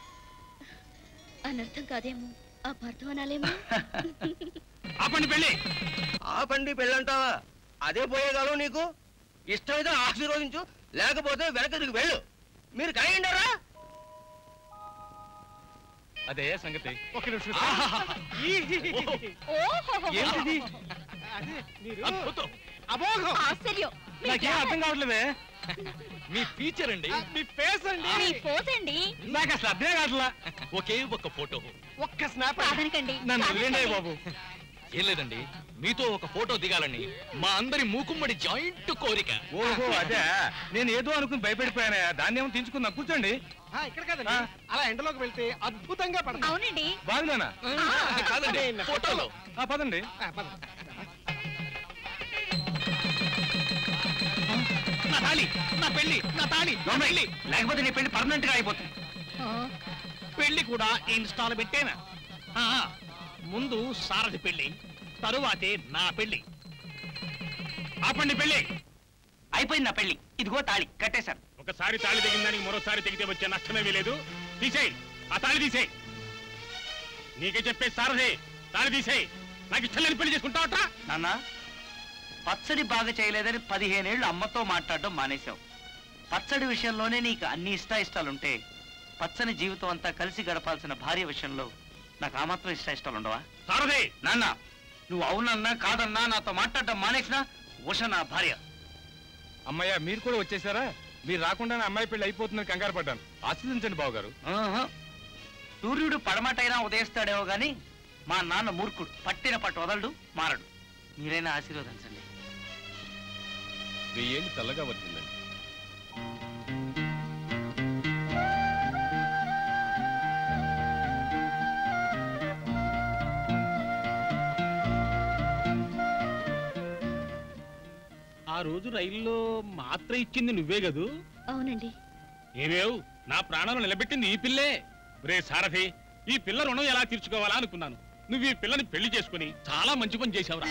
అనర్థం కాదేమో అపార్థం అనాలేమో ఆపండి పెళ్ళి ఆపండి పెళ్ళి అంటావా అదే పోయేగాలం నీకు ఇష్టమైతే ఆశీర్వదించు లేకపోతే వెనక తిరిగి వెళ్ళు మీరు కనీయండారా అదే సంగతి ఒక నిమిషం ఏంటిది అద్భుతం అమోఘం ఆశ్చర్యం నాకేం అర్థం కావట్లేదే మీ ఫీచర్ అండి మీ ఫేస్ అండి మీ పోతండి నాకు అసలు అర్థమే కావట్లా ఒకే ఒక్క ఫోటో ఒక్క స్నాప్ కాదనకండి నన్ను వదిలేండి బాబు ఏం లేదండి మీతో ఒక ఫోటో దిగాలని మా అందరి మూకుమ్మడి జాయింట్ కోరిక ఓహో అదే నేను ఏదో అనుకుని భయపడిపోయానా దాన్ని ఏమో తీసుకుందా కూర్చోండి ఆ, ఇక్కడ కాదండి అలా ఎండలోకి వెళ్తే అద్భుతంగా పడతాం అవునండి బాగున్నానా కాదండి ఫోటోలో ఆ, పదండి నా తాళి నా పెళ్లి నా తాళి నా పెళ్లి లేకపోతే నీ పెళ్లి పర్మనెంట్ గా అయిపోతుంది పెళ్లి కూడా ఇన్స్టాల్ పెట్టేనా ఆ, ముందు సారథి పెళ్లి తరువాతే నా పెళ్లి ఆపండి పెళ్ళి అయిపోయింది నా పెళ్లి ఇదిగో తాళి కట్టేశాను ఒకసారి తాళి తెగిన దానికి మరోసారి తెగితే వచ్చే నష్టమేమీ లేదు తీసేయ్ ఆ తాళి తీసేయ్ నీకే చెప్పే సారథి తాళి తీసేయ్ నాకు ఇష్టం లేని పెళ్లి చేసుకుంటావట్రా నాన్న పచ్చడి బాగా చేయలేదని పదిహేనేళ్లు అమ్మతో మాట్లాడడం మానేశావు పచ్చడి విషయంలోనే నీకు అన్ని ఇష్ట ఇష్టాలుంటే పచ్చని జీవితం అంతా కలిసి గడపాల్సిన భార్య విషయంలో నాకు ఆ మాత్రం ఇష్ట ఇష్టాలు ఉండవా సారథి నాన్న నువ్వు అవునన్నా కాదన్నా నాతో మాట్లాడడం మానేసినా ఉష నా భార్య అమ్మయ్య మీరు కూడా వచ్చేసారా మీరు రాకుండానే అమ్మాయి పెళ్లి అయిపోతుందని కంగారు పడ్డాను ఆశీర్వదించండి బాబు గారు ఆహా. సూర్యుడు పడమటైనా ఉదయిస్తాడేమో గాని మా నాన్న మూర్ఖుడు పట్టిన పట్టు వదలడు మారడు మీరైనా ఆశీర్వదించండి వెయ్యేళ్ళు చల్లగా వచ్చిందండి ఆ రోజు రైల్లో మాత్ర ఇచ్చింది నువ్వే కదూ అవునండి ఏమేవ్ నా ప్రాణాలు నిలబెట్టింది ఈ పిల్లే రే సారథి ఈ పిల్ల రుణం ఎలా తీర్చుకోవాలా అనుకున్నాను నువ్వు ఈ పిల్లని పెళ్లి చేసుకుని చాలా మంచి పని చేశావురా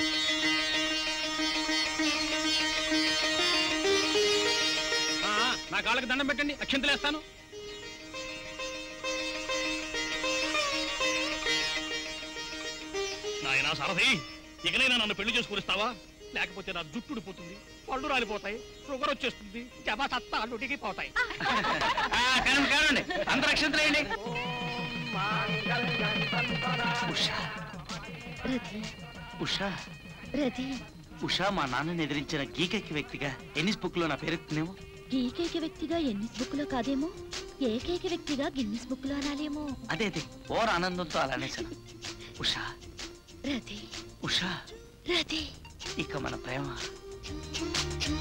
ఆ, నా కాళ్ళకి దండం పెట్టండి అక్షంతలేస్తాను నాయనా సారథి ఇకనైనా నన్ను పెళ్లి చేసుకునిస్తావా లేకపోతే నా జుట్టు ఊడిపోతుంది పళ్ళు రాలిపోతాయి షుగర్ వచ్చేస్తుంది జమ సత్తాలు ఉడికిపోతాయి కానండి కానండి అందరు అక్షంతలేయండి రథి ఉషా రథి ఉషా మా నాన్నని ఎదిరించిన గీకెక్కి వ్యక్తిగా ఎన్నిస్ బుక్ లో నా పేరెత్తునేమో ఏకైక వ్యక్తిగా ఎన్నిస్ బుక్ లో కాదేమో ఏకైక వ్యక్తిగా గిన్నిస్ బుక్ లో అనాలేమో అదే అదే ఓర్ ఆనందంతో అలానే సార్ ఉషా రథి ఉషా రథి ఇక మన ప్రేమ